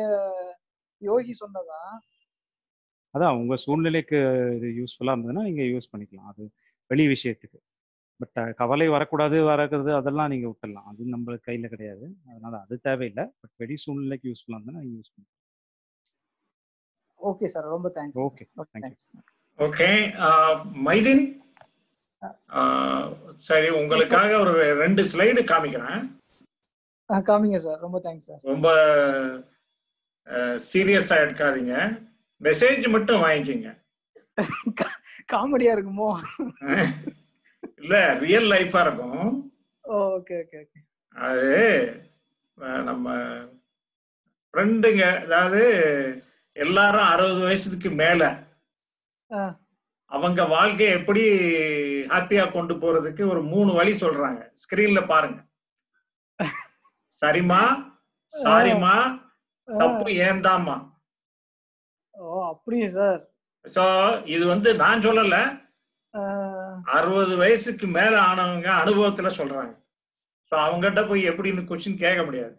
யோகி சொன்னதான்
அதான் உங்க சூழ்நிலைக்கு இது யூஸ்ஃபுல்லா இருந்ததுன்னா நீங்க யூஸ் பண்ணிக்கலாம் அது வெளி விஷயத்துக்கு பட் கவலை வரக்கூடாது வரக்கூடாது அதெல்லாம் நீங்க விட்டுடலாம் அது நம்ம கையில கிடையாது அதனால அது தேவையில்லை பட் வெளி சூழ்நிலைக்கு யூஸ்ஃபுல்லா இருந்தா நீங்க யூஸ் பண்ணிக்கலாம்
ஓகே சார் ரொம்ப தேங்க்ஸ்
ஓகே
ரொம்ப
தேங்க்யூ
தேங்க்ஸ்
ஓகே மைதீன் ஆஹ், சரி உங்களுக்காக ஒரு ரெண்டு ஸ்லைடு காமிக்கிறேன்
காமிங்க சார் ரொம்ப தேங்க்ஸ் சார்
ரொம்ப சீரியஸா எடுக்காதீங்க மெசேஜ் மட்டும் வாங்கிக்கோங்க
காமெடியா இருக்குமோ
இல்ல ரியல் லைஃபா இருக்கும்
ஓகே ஓகே ஓகே
அது அஹ், நம்ம ஃப்ரெண்டுங்க அதாவது எல்லாரும் அறுபது வயசுக்கு மேல அவங்க வாழ்க்கையை எப்படி ஹாப்பியா கொண்டு போறதுக்கு ஒரு மூணு வழி சொல்றாங்க ஸ்கிரீன்ல பாருங்க சரிம்மா சாரிம்மா தப்பு ஏந்தாம்மா
ஓ அப்படியே சார்
சோ இது வந்து நான் சொல்லல அறுபது வயசுக்கு மேல ஆனவங்க அனுபவத்துல சொல்றாங்க சோ அவங்ககிட்ட போய் எப்படின்னு கொஸ்டின் கேட்க முடியாது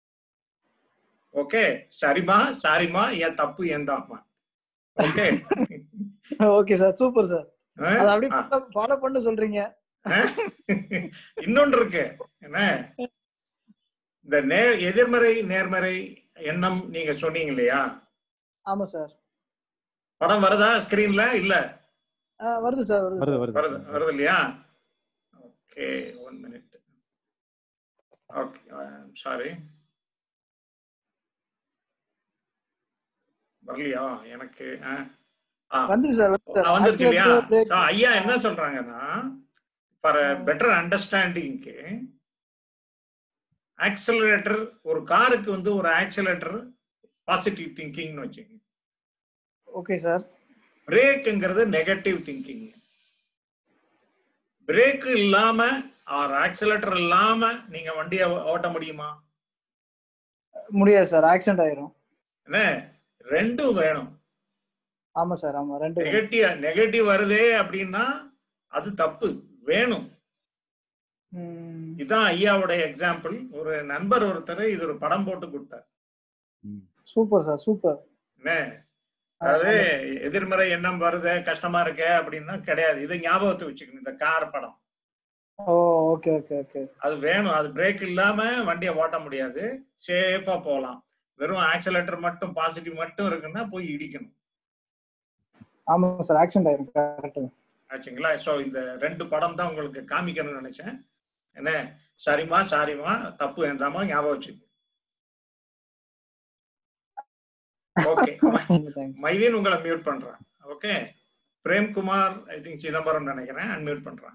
ஓகே சரிம்மா சாரிம்மா ஏன் தப்பு ஏந்தாம்மா okay
okay sir super sir அது அப்படியே ஃபாலோ பண்ண சொல்றீங்க
இன்னொன்று இருக்கு என்ன இந்த நே எதிர்மறை நேர்மறை எண்ணம் நீங்க சொன்னீங்க இல்லையா
ஆமா சார்
படம் வருதா ஸ்கிரீன்ல இல்ல
வருது சார் வருது
வருது
சார்
வருது
வருது வருது இல்லையா okay one minute okay sorry வரலையா எனக்கு ஆ. ஆ
வந்து சார் வந்து சார்
வந்துருச்சு இல்லையா
Accident break.
So, ஐயா என்ன சொல்றாங்கன்னா ஃபார் பெட்டர் அண்டர்ஸ்டாண்டிங்க்கு ஆக்சலரேட்டர் ஒரு காருக்கு வந்து ஒரு ஆக்சலரேட்டர் பாசிட்டிவ் திங்கிங்னு வச்சுக்கோங்க
ஓகே சார்
பிரேக்குங்கிறது நெகட்டிவ் திங்கிங் பிரேக் இல்லாம ஆர் ஆக்சலேட்டர் இல்லாம நீங்க வண்டியை ஓட்ட முடியுமா
முடியாது சார் ஆக்சிடென்ட் ஆயிரும்
என்ன ரெண்டும் வேணும்
ஆமா சார் ஆமா ரெண்டு வேணும்.
நெகட்டிவ் நெகட்டிவ் வருதே அப்படின்னா அது தப்பு வேணும்
ம்,
இதான் ஐயாவுடைய எக்ஸாம்பிள் ஒரு நண்பர் ஒருத்தர் இது ஒரு படம் போட்டு கொடுத்தார்
ம்.
சூப்பர் சார் சூப்பர்
என்ன அதாவது எதிர்மறை எண்ணம் வருது கஷ்டமா இருக்கே அப்படின்னா கிடையாது இதை ஞாபகத்தை வச்சுக்கணும் இந்த கார் படம்
ஓ ஓகே ஓகே ஓகே
அது வேணும் அது பிரேக் இல்லாம வண்டியை ஓட்ட முடியாது சேஃபா போகலாம் வெறும் ஆக்சலேட்டர் மட்டும் பாசிட்டிவ் மட்டும் இருக்குன்னா போய் இடிக்கணும்
ஆமா சார் ஆக்சிடென்ட் ஆயிரும் கரெக்ட்
ஆச்சுங்களா ஸோ இந்த ரெண்டு படம் தான் உங்களுக்கு காமிக்கணும்னு நினைச்சேன் என்ன சரிம்மா சாரிம்மா தப்பு எந்தாமா ஞாபகம் வச்சுக்கோங்க ஓகே
தேங்க்ஸ்
மைதீன் உங்களை மியூட் பண்றேன் okay Premkumar I think Chidambaram நினைக்கிறேன் அன்மியூட் பண்றேன்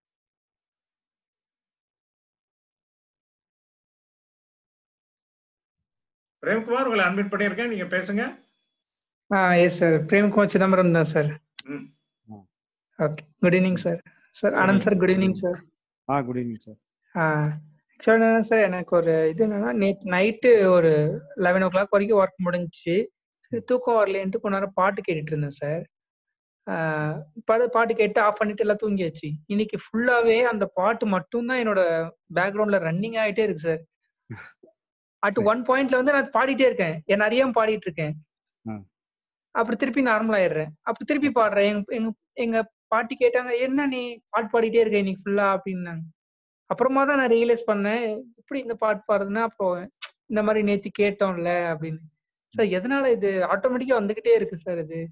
பிரேம்குமார் உங்களை அன்மியூட் பண்ணியிருக்கேன் நீங்க பேசுங்க
ah yes sir Premkumar Chidambaram தான் சார்
ம்.
Okay good evening sir sir Anand sir good evening sir
ah good evening sir
ஆக்சுவலாக என்னன்னா சார் எனக்கு ஒரு இது என்னன்னா நேற்று நைட்டு ஒரு லெவன் ஓ கிளாக் வரைக்கும் ஒர்க் முடிஞ்சுச்சு சரி தூக்கம் வரலேன்ட்டு கொஞ்ச நேரம் பாட்டு கேட்டுட்டு இருந்தேன் சார் பாடு பாட்டு கேட்டு ஆஃப் பண்ணிட்டு எல்லாம் தூங்கியாச்சு இன்னைக்கு ஃபுல்லாவே அந்த பாட்டு மட்டும்தான் என்னோட பேக்ரவுண்ட்ல ரன்னிங் ஆயிட்டே இருக்கு சார் அட்
சரி.
ஒன் பாயிண்ட்ல வந்து நான் பாடிட்டே இருக்கேன் என்ன அறியாம பாடிட்டு இருக்கேன்
ஆ.
அப்புறம் திருப்பி நார்மல் ஆயிடுறேன் அப்புறம் திருப்பி பாடுறேன் எங்க எங்க எங்க பாட்டி கேட்டாங்க என்ன நீ பாட்டு பாடிட்டே இருக்க இன்னைக்கு ஃபுல்லா அப்படின்னாங்க அப்புறமா தான் நான் ரியலைஸ் பண்ணேன் எப்படி இந்த பாட்டு பாடுறதுன்னா அப்புறம் இந்த மாதிரி நேத்து கேட்டோம்ல அப்படின்னு சார் எதனால இது ஆட்டோமேட்டிக்கா வந்துகிட்டே இருக்கு சார் இது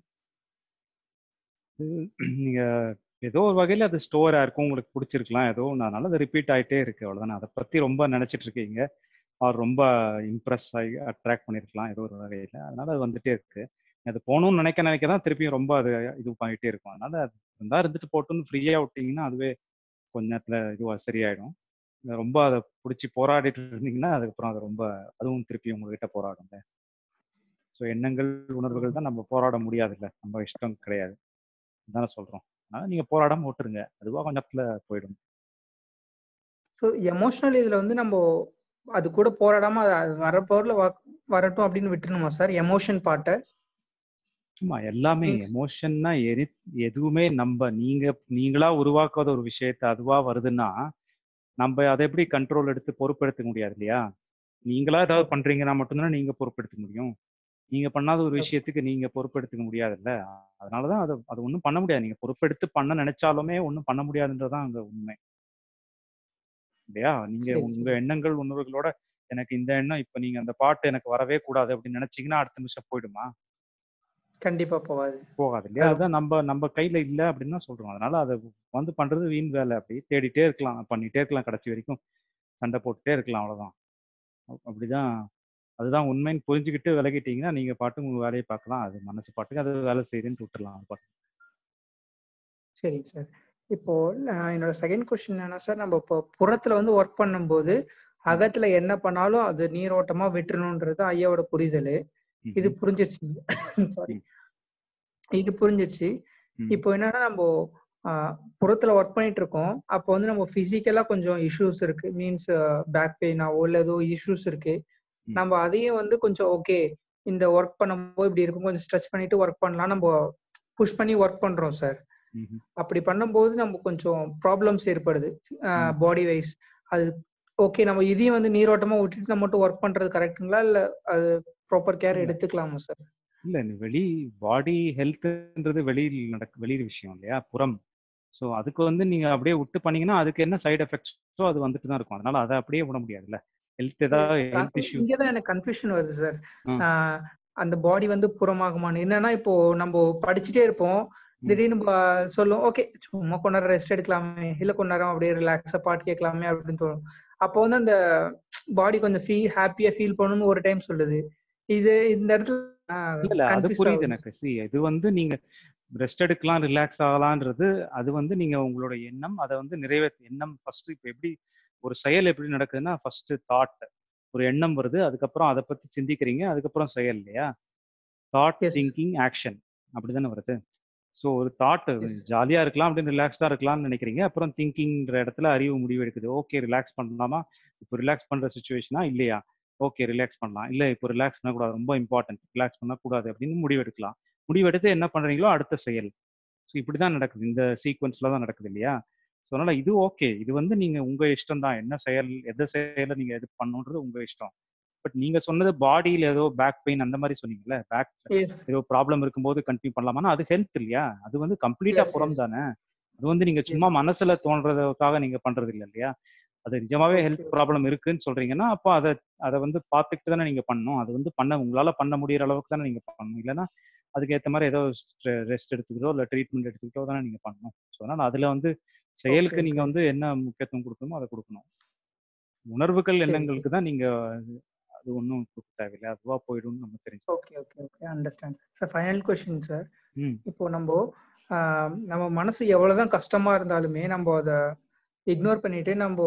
நீங்க ஏதோ ஒரு வகையில அது ஸ்டோரா இருக்கும் உங்களுக்கு பிடிச்சிருக்கலாம் ஏதோ ஒண்ணு அதனால அது ரிப்பீட் ஆயிட்டே இருக்கு அவ்வளவுதானே அதை பத்தி ரொம்ப நினைச்சிட்டு இருக்கீங்க அவர் ரொம்ப இம்ப்ரெஸ் ஆகி அட்ராக்ட் பண்ணிருக்கலாம் ஏதோ ஒரு வகையில அதனால அது வந்துட்டே இருக்கு அது போகணும்னு நினைக்க நினைக்க தான் திருப்பியும் ரொம்ப அது இது பண்ணிட்டே இருக்கும் அதனால அது இருந்தா இருந்துட்டு போட்டுன்னு ஃப்ரீயா விட்டீங்கன்னா அதுவே கொஞ்ச நேரத்துல இதுவா சரியாயிடும் இல்ல ரொம்ப அதை பிடிச்சி போராடிட்டு இருந்தீங்கன்னா அதுக்கப்புறம் அது ரொம்ப அதுவும் திருப்பி உங்ககிட்ட போராடுங்க ஸோ எண்ணங்கள் உணர்வுகள் தான் நம்ம போராட முடியாதுல்ல நம்ம இஷ்டம் கிடையாது தானே சொல்றோம் அதனால நீங்க போராடாம விட்டுருங்க அதுவா கொஞ்ச நேரத்துல போயிடும்
ஸோ எமோஷனல் இதுல வந்து நம்ம அது கூட போராடாம அது அது வர பொருள வரட்டும் அப்படின்னு விட்டுருணுமா சார் எமோஷன் பாட்டை
ஆமா எல்லாமே
Means-
எமோஷன்னா எரி எதுவுமே நம்ம நீங்க நீங்களா உருவாக்காத ஒரு விஷயத்த அதுவா வருதுன்னா நம்ம அதை எப்படி கண்ட்ரோல் எடுத்து பொறுப்பெடுத்துக்க முடியாது இல்லையா நீங்களா ஏதாவது பண்றீங்கன்னா மட்டும்தானே நீங்க பொறுப்பெடுத்துக்க முடியும் நீங்க பண்ணாத ஒரு விஷயத்துக்கு நீங்க பொறுப்பெடுத்துக்க முடியாதுல்ல அதனாலதான் அதை அது ஒண்ணும் பண்ண முடியாது நீங்க பொறுப்பெடுத்து பண்ண நினைச்சாலுமே ஒண்ணும் பண்ண முடியாதுன்றதுதான் அங்க உண்மை இல்லையா நீங்க
சரி,
உங்க எண்ணங்கள் உணர்வுகளோட எனக்கு இந்த எண்ணம் இப்ப நீங்க அந்த பாட்டு எனக்கு வரவே கூடாது அப்படின்னு நினைச்சீங்கன்னா அடுத்த நிமிஷம் போயிடுமா
கண்டிப்பா போகாது
போகாது இல்லையா அதுதான் நம்ம நம்ம கையில இல்ல அப்படின்னு தான் சொல்றோம் அதனால அதை வந்து பண்றது வீண் வேலை அப்படி தேடிட்டே இருக்கலாம் பண்ணிட்டே இருக்கலாம் கடைசி வரைக்கும் சண்டை போட்டுட்டே இருக்கலாம் அவ்வளவுதான் அப்~ அப்படிதான் அதுதான் உண்மைன்னு புரிஞ்சுக்கிட்டு விலகிட்டீங்கன்னா நீங்க பாட்டு உங்க வேலையை பார்க்கலாம் அது மனசு பாட்டுக்கு அது வேலை செய்யுதுன்னு விட்டுறலாம் அது பாட்டுக்கு.
சரிங்க சார் இப்போ நான் என்னோட செகண்ட் கொஸ்டின் என்னன்னா சார் நம்ம இப்போ புறத்துல வந்து ஒர்க் பண்ணும்போது அகத்துல என்ன பண்ணாலும் அது நீரோட்டமா விட்டுறணுன்றது ஐயாவோட புரிதல் இது
ம்ஹும்.
புரிஞ்சிருச்சு சாரி
ம்.
இது புரிஞ்சிருச்சு
ம்.
இப்போ என்னன்னா நம்ம ஆஹ், புறத்துல ஒர்க் பண்ணிட்டு இருக்கோம் அப்போ வந்து நம்ம பிசிக்கலா கொஞ்சம் இஷ்யூஸ் இருக்கு மீன்ஸ் பேக் பெயினாவோ இல்ல ஏதோ இஷ்யூஸ் இருக்கு
ம்.
நம்ம அதையும் வந்து கொஞ்சம் ஓகே இந்த ஒர்க் பண்ணும்போது இப்படி இருக்கும் கொஞ்சம் ஸ்ட்ரெச் பண்ணிட்டு ஒர்க் பண்ணலாம் நம்ம புஷ் பண்ணி ஒர்க் பண்றோம் சார்
ம்ஹும்.
அப்படி பண்ணும்போது நம்ம கொஞ்சம் ப்ராப்ளம்ஸ் ஏற்படுது
ம்.
பாடி வைஸ் அது ஓகே நம்ம இதையும் வந்து நீரோட்டமா விட்டுட்டு நம்ம மட்டும் ஒர்க் பண்றது கரெக்ட்டுங்களா இல்ல அது ப்ராப்பர் கேர்
இல்ல.
எடுத்துக்கலாமா சார்
இல்ல இந்த வெளி பாடி ஹெல்த்ன்றது வெளியில் நடக்க வெளி விஷயம் இல்லையா புறம் ஸோ அதுக்கு வந்து நீங்க அப்படியே விட்டு பண்ணீங்கன்னா அதுக்கு என்ன சைடு எஃபெக்ட்ஸோ அது வந்துட்டு தான் இருக்கும் அதனால அதை அப்படியே விட முடியாதுல்ல ஹெல்த் ஏதாவது ஹெல்த் இஷ்யூ
இங்கதான் எனக்கு கன்ஃபியூஷன் வருது சார்
ஆ.
அந்த பாடி வந்து புறமாகுமான்னு என்னன்னா இப்போ நம்ம படிச்சுட்டே இருப்போம்
ம்.
திடீர்னு ப- சொல்லும் ஓகே சும்மா கொஞ்ச நேரம் ரெஸ்ட் எடுக்கலாமே இல்ல கொஞ்ச நேரம் அப்படியே ரிலாக்ஸா பாட்டு கேட்கலாமே அப்படின்னு தோணும் அப்போ வந்து அந்த பாடி கொஞ்சம் ஃபீல் ஹாப்பியா ஃபீல் பண்ணணும்னு ஒரு டைம் சொல்லுது இது இந்த இடத்துல
இல்ல இல்ல அது
confuse
புரியுது
ஆகுது.
எனக்கு see இது வந்து நீங்க ரெஸ்ட் எடுக்கலாம் ரிலாக்ஸ் ஆகலான்றது அது வந்து நீங்க உங்களோட எண்ணம் அதை வந்து நிறைவேற்ற எண்ணம் ஃபர்ஸ்ட் இப்ப எப்படி ஒரு செயல் எப்படி நடக்குதுன்னா ஃபர்ஸ்ட் தாட் ஒரு எண்ணம் வருது அதுக்கப்புறம் அதை பத்தி சிந்திக்கிறீங்க அதுக்கப்புறம் செயல் இல்லையா தாட்
Yes.
திங்கிங் ஆக்ஷன் அப்படிதானே வருது ஸோ ஒரு தாட்
Yes.
ஜாலியா இருக்கலாம் அப்படின்னு ரிலாக்ஸ்டா இருக்கலாம்னு நினைக்கிறீங்க அப்புறம் திங்கிங்ன்ற இடத்துல அறிவு முடிவு எடுக்குது ஓகே ரிலாக்ஸ் பண்ணலாமா இப்போ ரிலாக்ஸ் பண்ற சுச்சுவேஷனா இல்லையா ஓகே ரிலாக்ஸ் பண்ணலாம் இல்லை இப்போ ரிலாக்ஸ் பண்ணக்கூடாது ரொம்ப இம்பார்ட்டன்ட் ரிலாக்ஸ் பண்ணக்கூடாது அப்படின்னு முடிவு எடுக்கலாம் முடிவு எடுத்து என்ன பண்றீங்களோ அடுத்த செயல் ஸோ இப்படிதான் நடக்குது இந்த சீக்வன்ஸ்ல தான் நடக்குது இல்லையா ஸோ அதனால இது ஓகே இது வந்து நீங்க உங்க இஷ்டம் தான் என்ன செயல் எந்த செயலை நீங்க எது பண்ணணுன்றது உங்க இஷ்டம் பட் நீங்க சொன்னது பாடியில ஏதோ பேக் பெயின் அந்த மாதிரி சொன்னீங்கல்ல பேக்
எஸ்
ஏதோ ப்ராப்ளம் இருக்கும்போது கண்டினியூ பண்ணலாமான்னா அது ஹெல்த் இல்லையா அது வந்து கம்ப்ளீட்டா
Yes,
புறம்
yes.
தானே அது வந்து நீங்க சும்மா மனசுல தோன்றதுக்காக நீங்க பண்றது இல்லை இல்லையா அது நிஜமாவே ஹெல்த்
Okay,
ப்ராப்ளம் இருக்குன்னு சொல்றீங்கன்னா அப்போ அதை அதை வந்து பார்த்துக்கிட்டு தானே நீங்க பண்ணணும் அது வந்து பண்ண உங்களால பண்ண முடியற அளவுக்கு தானே நீங்க பண்ணணும் இல்லைன்னா அதுக்கு ஏத்த மாதிரி ஏதோ ரெஸ்ட் எடுத்துக்கிட்டோ இல்லை ட்ரீட்மெண்ட் எடுத்துக்கிட்டோ தானே நீங்க பண்ணணும் ஸோ அதனால அதுல வந்து செயலுக்கு நீங்க
okay.
வந்து என்ன முக்கியத்துவம் கொடுக்கணுமோ அதை கொடுக்கணும் உணர்வுகள்
சரி.
எண்ணங்களுக்கு தான் நீங்க அது ஒன்றும் கொடுக்க தேவையில்லை அதுவா போயிடும்னு நம்ம தெரிஞ்சு
okay okay okay understand sir final question sir
ம்
இப்போ நம்ம ஆஹ், நம்ம மனசு எவ்வளவுதான் கஷ்டமா இருந்தாலுமே நம்ம அதை இக்னோர் பண்ணிட்டு நம்ம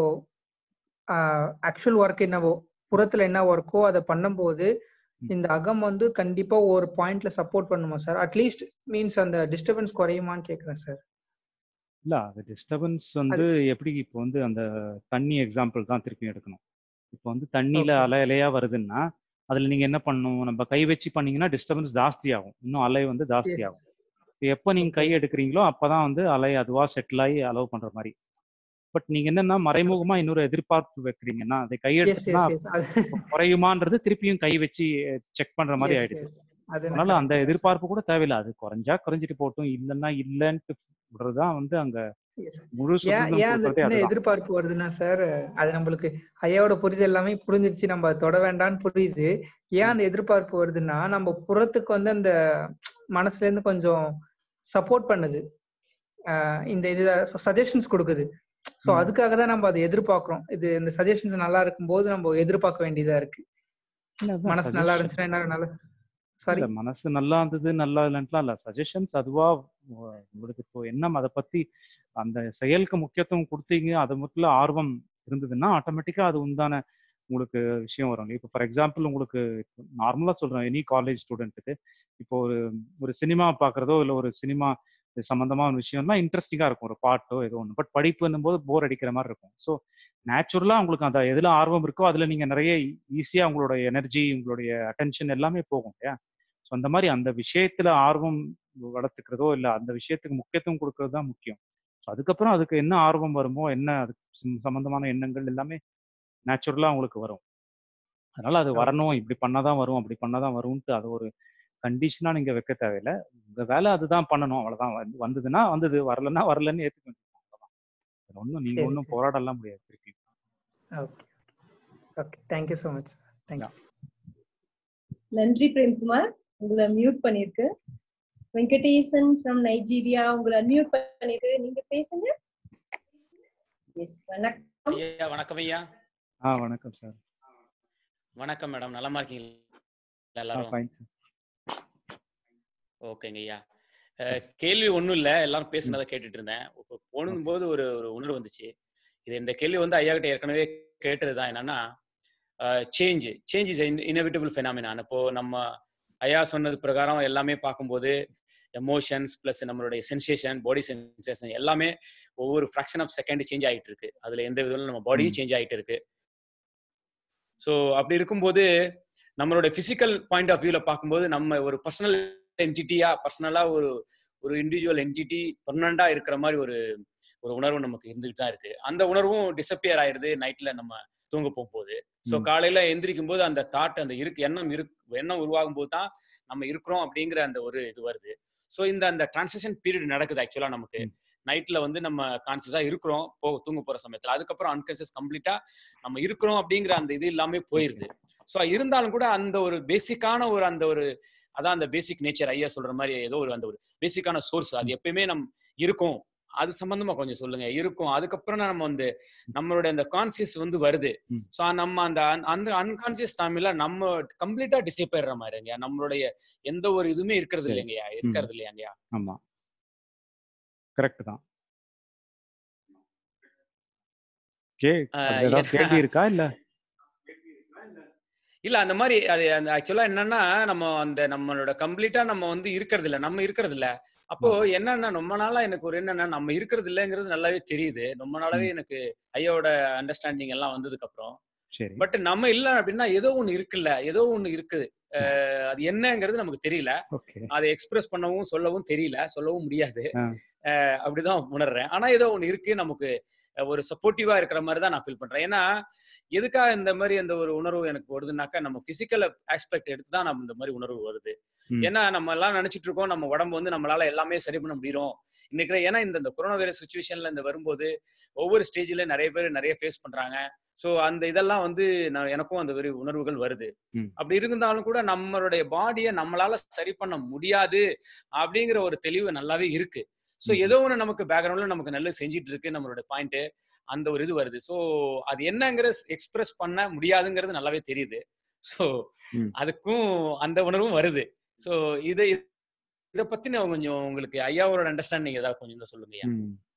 ஆக்சுவல் ஒர்க் என்னவோ புறத்துல என்ன ஒர்க்கோ அதை பண்ணும்போது இந்த அகம் வந்து கண்டிப்பா ஒரு பாயிண்ட்ல சப்போர்ட் பண்ணுமா சார் அட்லீஸ்ட் மீன்ஸ் அந்த டிஸ்டர்பன்ஸ் குறையுமான்னு கேக்குறேன் சார்
இல்ல அது டிஸ்டர்பன்ஸ் வந்து எப்படி இப்போ வந்து அந்த தண்ணி எக்ஸாம்பிள் தான் திருப்பி எடுக்கணும் இப்போ வந்து தண்ணியில
Okay.
அலை அலையா வருதுன்னா அதுல நீங்க என்ன பண்ணணும் நம்ம கை வச்சு பண்ணீங்கன்னா டிஸ்டர்பன்ஸ் ஜாஸ்தி ஆகும் இன்னும் அலை வந்து ஜாஸ்தி ஆகும் இப்போ எப்போ நீங்க கை எடுக்கிறீங்களோ அப்பதான் வந்து அலை அதுவா செட்டில் ஆகி அலோவ் பண்ற மாதிரி பட் நீங்க என்னன்னா மறைமுகமா இன்னொரு எதிர்பார்ப்பு வைக்கிறீங்கன்னா அதை கை
எஸ்
எடுத்துனா
எஸ் எஸ்
குறையுமான்றது திருப்பியும் கை வச்சு செக் பண்ற மாதிரி ஆயிடுது
அது நான்
அதனால அந்த
correct தான்
எதிர்பார்ப்பு கூட தேவையில்லை அது குறைஞ்சா குறைஞ்சிட்டு போட்டும் இல்லைன்னா இல்லைன்ட்டு விடுறதுதான் வந்து அங்க
Yes.
முழு
ஏன்
சுதந்திரம்
ஏன் அந்த
கொடுக்கறதே
சின்ன
அதுதான்
எதிர்பார்ப்பு வருதுன்னா சார் அது நம்மளுக்கு ஐயாவோட புரிதல் எல்லாமே புரிஞ்சிருச்சு நம்ம அதை தொட வேண்டாம்னு புரியுது ஏன் அந்த எதிர்பார்ப்பு வருதுன்னா நம்ம புறத்துக்கு வந்து அந்த மனசுல இருந்து கொஞ்சம் சப்போர்ட் பண்ணுது ஆஹ் இந்த இது சஜஷன்ஸ் கொடுக்குது ஸோ
ம்.
அதுக்காக தான் நம்ம அதை எதிர்பார்க்கிறோம் இது இந்த சஜஷன்ஸ் நல்லா இருக்கும்போது நம்ம எதிர்பார்க்க வேண்டியதா இருக்கு
இல்ல, அதான்
மனசு நல்லா
suggestion.
இருந்துச்சுன்னா என்ன நல்லா சாரி
இல்ல மனசு நல்லா இருந்தது நல்லா இல்லைன்ட்டுலாம் இல்ல சஜஷன்ஸ் அதுவா உ- உங்களுக்கு இப்போ என்ன அதை பத்தி அந்த செயலுக்கு முக்கியத்துவம் கொடுத்தீங்க அது மட்டும் ஆர்வம் இருந்ததுன்னா ஆட்டோமேட்டிக்கா அது உண்டான உங்களுக்கு விஷயம் வரும் இப்போ ஃபார் எக்ஸாம்பிள் உங்களுக்கு நார்மலா சொல்றேன் எனி காலேஜ் ஸ்டூடெண்ட்டுக்கு இப்போ ஒரு ஒரு சினிமா பார்க்கறதோ இல்லை ஒரு சினிமா சம்பந்தமான விஷயம்னா இன்ட்ரெஸ்டிங்கா இருக்கும் ஒரு பாட்டோ ஏதோ ஒன்று பட் படிப்புன்னும் போது போர் அடிக்கிற மாதிரி இருக்கும் ஸோ நேச்சுரலா உங்களுக்கு அந்த எதுல ஆர்வம் இருக்கோ அதுல நீங்க நிறைய ஈஸியா உங்களோட எனர்ஜி உங்களுடைய அட்டென்ஷன் எல்லாமே போகும் இல்லையா ஸோ அந்த மாதிரி அந்த விஷயத்துல ஆர்வம் வளர்த்துக்கிறதோ இல்லை அந்த விஷயத்துக்கு முக்கியத்துவம் கொடுக்கறது தான் முக்கியம் ஸோ அதுக்கப்புறம் அதுக்கு என்ன ஆர்வம் வருமோ என்ன அதுக்கு சம்- சம்பந்தமான எண்ணங்கள் எல்லாமே நேச்சுரலா உங்களுக்கு வரும் அதனால அது வரணும் இப்படி பண்ணாதான் வரும் அப்படி பண்ணாதான் வரும்ட்டு அது ஒரு கண்டிஷனா நீங்க வைக்க தேவையில்லை உங்க வேலை அதுதான் பண்ணணும் அவ்வளவுதான் வந்து- வந்ததுன்னா வந்தது வரலன்னா வரலன்னு ஏத்துக்க வேண்டியது அவ்வளவுதான் ஒன்றும் நீங்க
சரி,
ஒன்றும்
சரி.
போராடலாம் முடியாது திருப்பி
okay okay thank you so much thank you
நன்றி பிரேம்குமார் உங்களை மியூட் பண்ணிருக்கு வெங்கடேசன் ஃப்ரம் நைஜீரியா உங்களை அன்மியூட் பண்ணிருக்கு நீங்க பேசுங்க எஸ் வணக்கம்
ஐயா வணக்கம் ஐயா
ஆ வணக்கம் சார்
வணக்கம் மேடம் நலமா இருக்கீங்களா
ஆ
எல்லாரும்
ஃபைன் சார்
ஓகேங்க ஐயா அஹ், கேள்வி ஒண்ணும் இல்ல எல்லாரும் பேசுனதை கேட்டுட்டு இருந்தேன் இப்போ போனும்போது ஒரு ஒரு உணர்வு வந்துச்சு இது இந்த கேள்வி வந்து ஐயா கிட்ட ஏற்கனவே கேட்டதுதான் என்னன்னா change change is inevitable phenomenon இப்போ நம்ம ஐயா சொன்னது பிரகாரம் எல்லாமே பார்க்கும்போது எமோஷன்ஸ் பிளஸ் நம்மளுடைய சென்சேஷன் பாடி சென்சேஷன் எல்லாமே ஒவ்வொரு ஃபிராக்ஷன் ஆஃப் செகண்ட் சேஞ்ச் ஆகிட்டு இருக்கு அதுல எந்த விதத்துல நம்ம பாடியும்
ம்.
சேஞ்ச் ஆகிட்டு இருக்கு ஸோ அப்படி இருக்கும்போது நம்மளோட பிசிக்கல் பாயிண்ட் ஆஃப் வியூல பார்க்கும்போது நம்ம ஒரு பர்சனல் என்டிட்டியா பர்சனலா ஒரு ஒரு இண்டிவிஜுவல் என்டிட்டி பர்மனண்டா இருக்கிற மாதிரி ஒரு ஒரு உணர்வு நமக்கு இருந்துட்டு தான் இருக்கு அந்த உணர்வும் டிசப்பியர் ஆயிருது நைட்ல நம்ம தூங்க போகும்போது ஸோ
ம்.
காலையில எந்திரிக்கும் போது அந்த தாட் அந்த இருக்கு எண்ணம் இருக்கு எண்ணம் உருவாகும் போது தான் நம்ம இருக்கிறோம் அப்படிங்கிற அந்த ஒரு இது வருது ஸோ இந்த அந்த டிரான்சிஷன் பீரியட் நடக்குது ஆக்சுவலா நமக்கு
ம்.
நைட்ல வந்து நம்ம கான்சியஸா இருக்கிறோம் போ தூங்க போற சமயத்துல அதுக்கப்புறம் அன்கான்சியஸ் கம்ப்ளீட்டா நம்ம இருக்கிறோம் அப்படிங்கிற அந்த இது எல்லாமே போயிருது ஸோ இருந்தாலும் கூட அந்த ஒரு பேசிக்கான ஒரு அந்த ஒரு அதான் அந்த பேசிக் நேச்சர் ஐயா சொல்ற மாதிரி ஏதோ ஒரு அந்த ஒரு பேசிக்கான சோர்ஸ் அது எப்பயுமே நம் இருக்கும் அது சம்பந்தமா கொஞ்சம் சொல்லுங்க இருக்கும் அதுக்கப்புறம் தான் நம்ம வந்து நம்மளுடைய அந்த கான்சியஸ் வந்து வருது
ம்.
ஸோ நம்ம அந்த un- அந்த அன்கான்சியஸ் டைம்ல நம்ம கம்ப்ளீட்டா டிசைப்பேற மாதிரிங்கய்யா நம்மளுடைய எந்த ஒரு இதுவுமே இருக்கிறது
சரி.
இல்லைங்கய்யா இருக்கிறது இல்லையாங்கய்யா
ஆமா கரெக்ட் தான் கே
ஆஹ்
அதுல ஏதாவது
ஏன்னா-
கேள்வி இருக்கா இல்ல
இல்ல அந்த மாதிரி அது அந்த ஆக்சுவலா என்னன்னா நம்ம அந்த நம்மளோட கம்ப்ளீட்டா நம்ம வந்து இருக்கிறது இல்ல நம்ம இருக்கிறது இல்ல அப்போ என்னன்னா ரொம்ப நாளா எனக்கு ஒரு என்னன்னா நம்ம இருக்கிறது இல்லைங்கிறது நல்லாவே தெரியுது ரொம்ப நாளாவே எனக்கு ஐயாவோட அண்டர்ஸ்டாண்டிங் எல்லாம் வந்ததுக்கு அப்புறம்
சரி
பட் நம்ம இல்ல அப்படின்னா ஏதோ ஒண்ணு இருக்குல்ல ஏதோ ஒண்ணு இருக்குது அஹ் அது என்னங்கிறது நமக்கு தெரியல
ஓகே
அதை எக்ஸ்பிரஸ் பண்ணவும் சொல்லவும் தெரியல சொல்லவும் முடியாது
ஆ.
அஹ் அப்படிதான் உணர்றேன் ஆனா ஏதோ ஒண்ணு இருக்கு நமக்கு அஹ் ஒரு சப்போர்ட்டிவா இருக்கிற மாதிரி தான் நான் ஃபீல் பண்றேன் ஏன்னா எதுக்காக இந்த மாதிரி அந்த ஒரு உணர்வு எனக்கு வருதுன்னாக்கா நம்ம பிசிக்கல் ஆஸ்பெக்ட் எடுத்து தான் நம்ம இந்த மாதிரி உணர்வு வருது
ம்.
ஏன்னா நம்ம எல்லாம் நினைச்சிட்டு இருக்கோம் நம்ம உடம்பு வந்து நம்மளால எல்லாமே சரி பண்ண முடியும் இன்னைக்கு ஏன்னா இந்த இந்த கொரோனா வைரஸ் சுச்சுவேஷன்ல இந்த வரும்போது ஒவ்வொரு ஸ்டேஜ்ல நிறைய பேர் நிறைய ஃபேஸ் பண்றாங்க சோ அந்த இதெல்லாம் வந்து நான் எனக்கும் அந்த மாதிரி உணர்வுகள் வருது
ம்.
அப்படி இருந்தாலும் கூட நம்மளுடைய பாடியை நம்மளால சரி பண்ண முடியாது அப்படிங்கிற ஒரு தெளிவு நல்லாவே இருக்கு சோ
ம்.
ஏதோ ஒண்ணு நமக்கு பேக்ரவுண்ட்ல நமக்கு நல்லது செஞ்சிட்டு இருக்கு நம்மளோட பாயிண்ட் அந்த ஒரு இது வருது சோ அது என்னங்கிற எக்ஸ்பிரஸ் பண்ண முடியாதுங்கிறது நல்லாவே தெரியுது சோ
ம்.
அதுக்கும் அந்த உணர்வும் வருது சோ இதை இத பத்தி நான் கொஞ்சம் உங்களுக்கு ஐயாவோட அண்டர்ஸ்டாண்டிங் ஏதாவது கொஞ்சம் இருந்தா சொல்லுங்க ஐயா.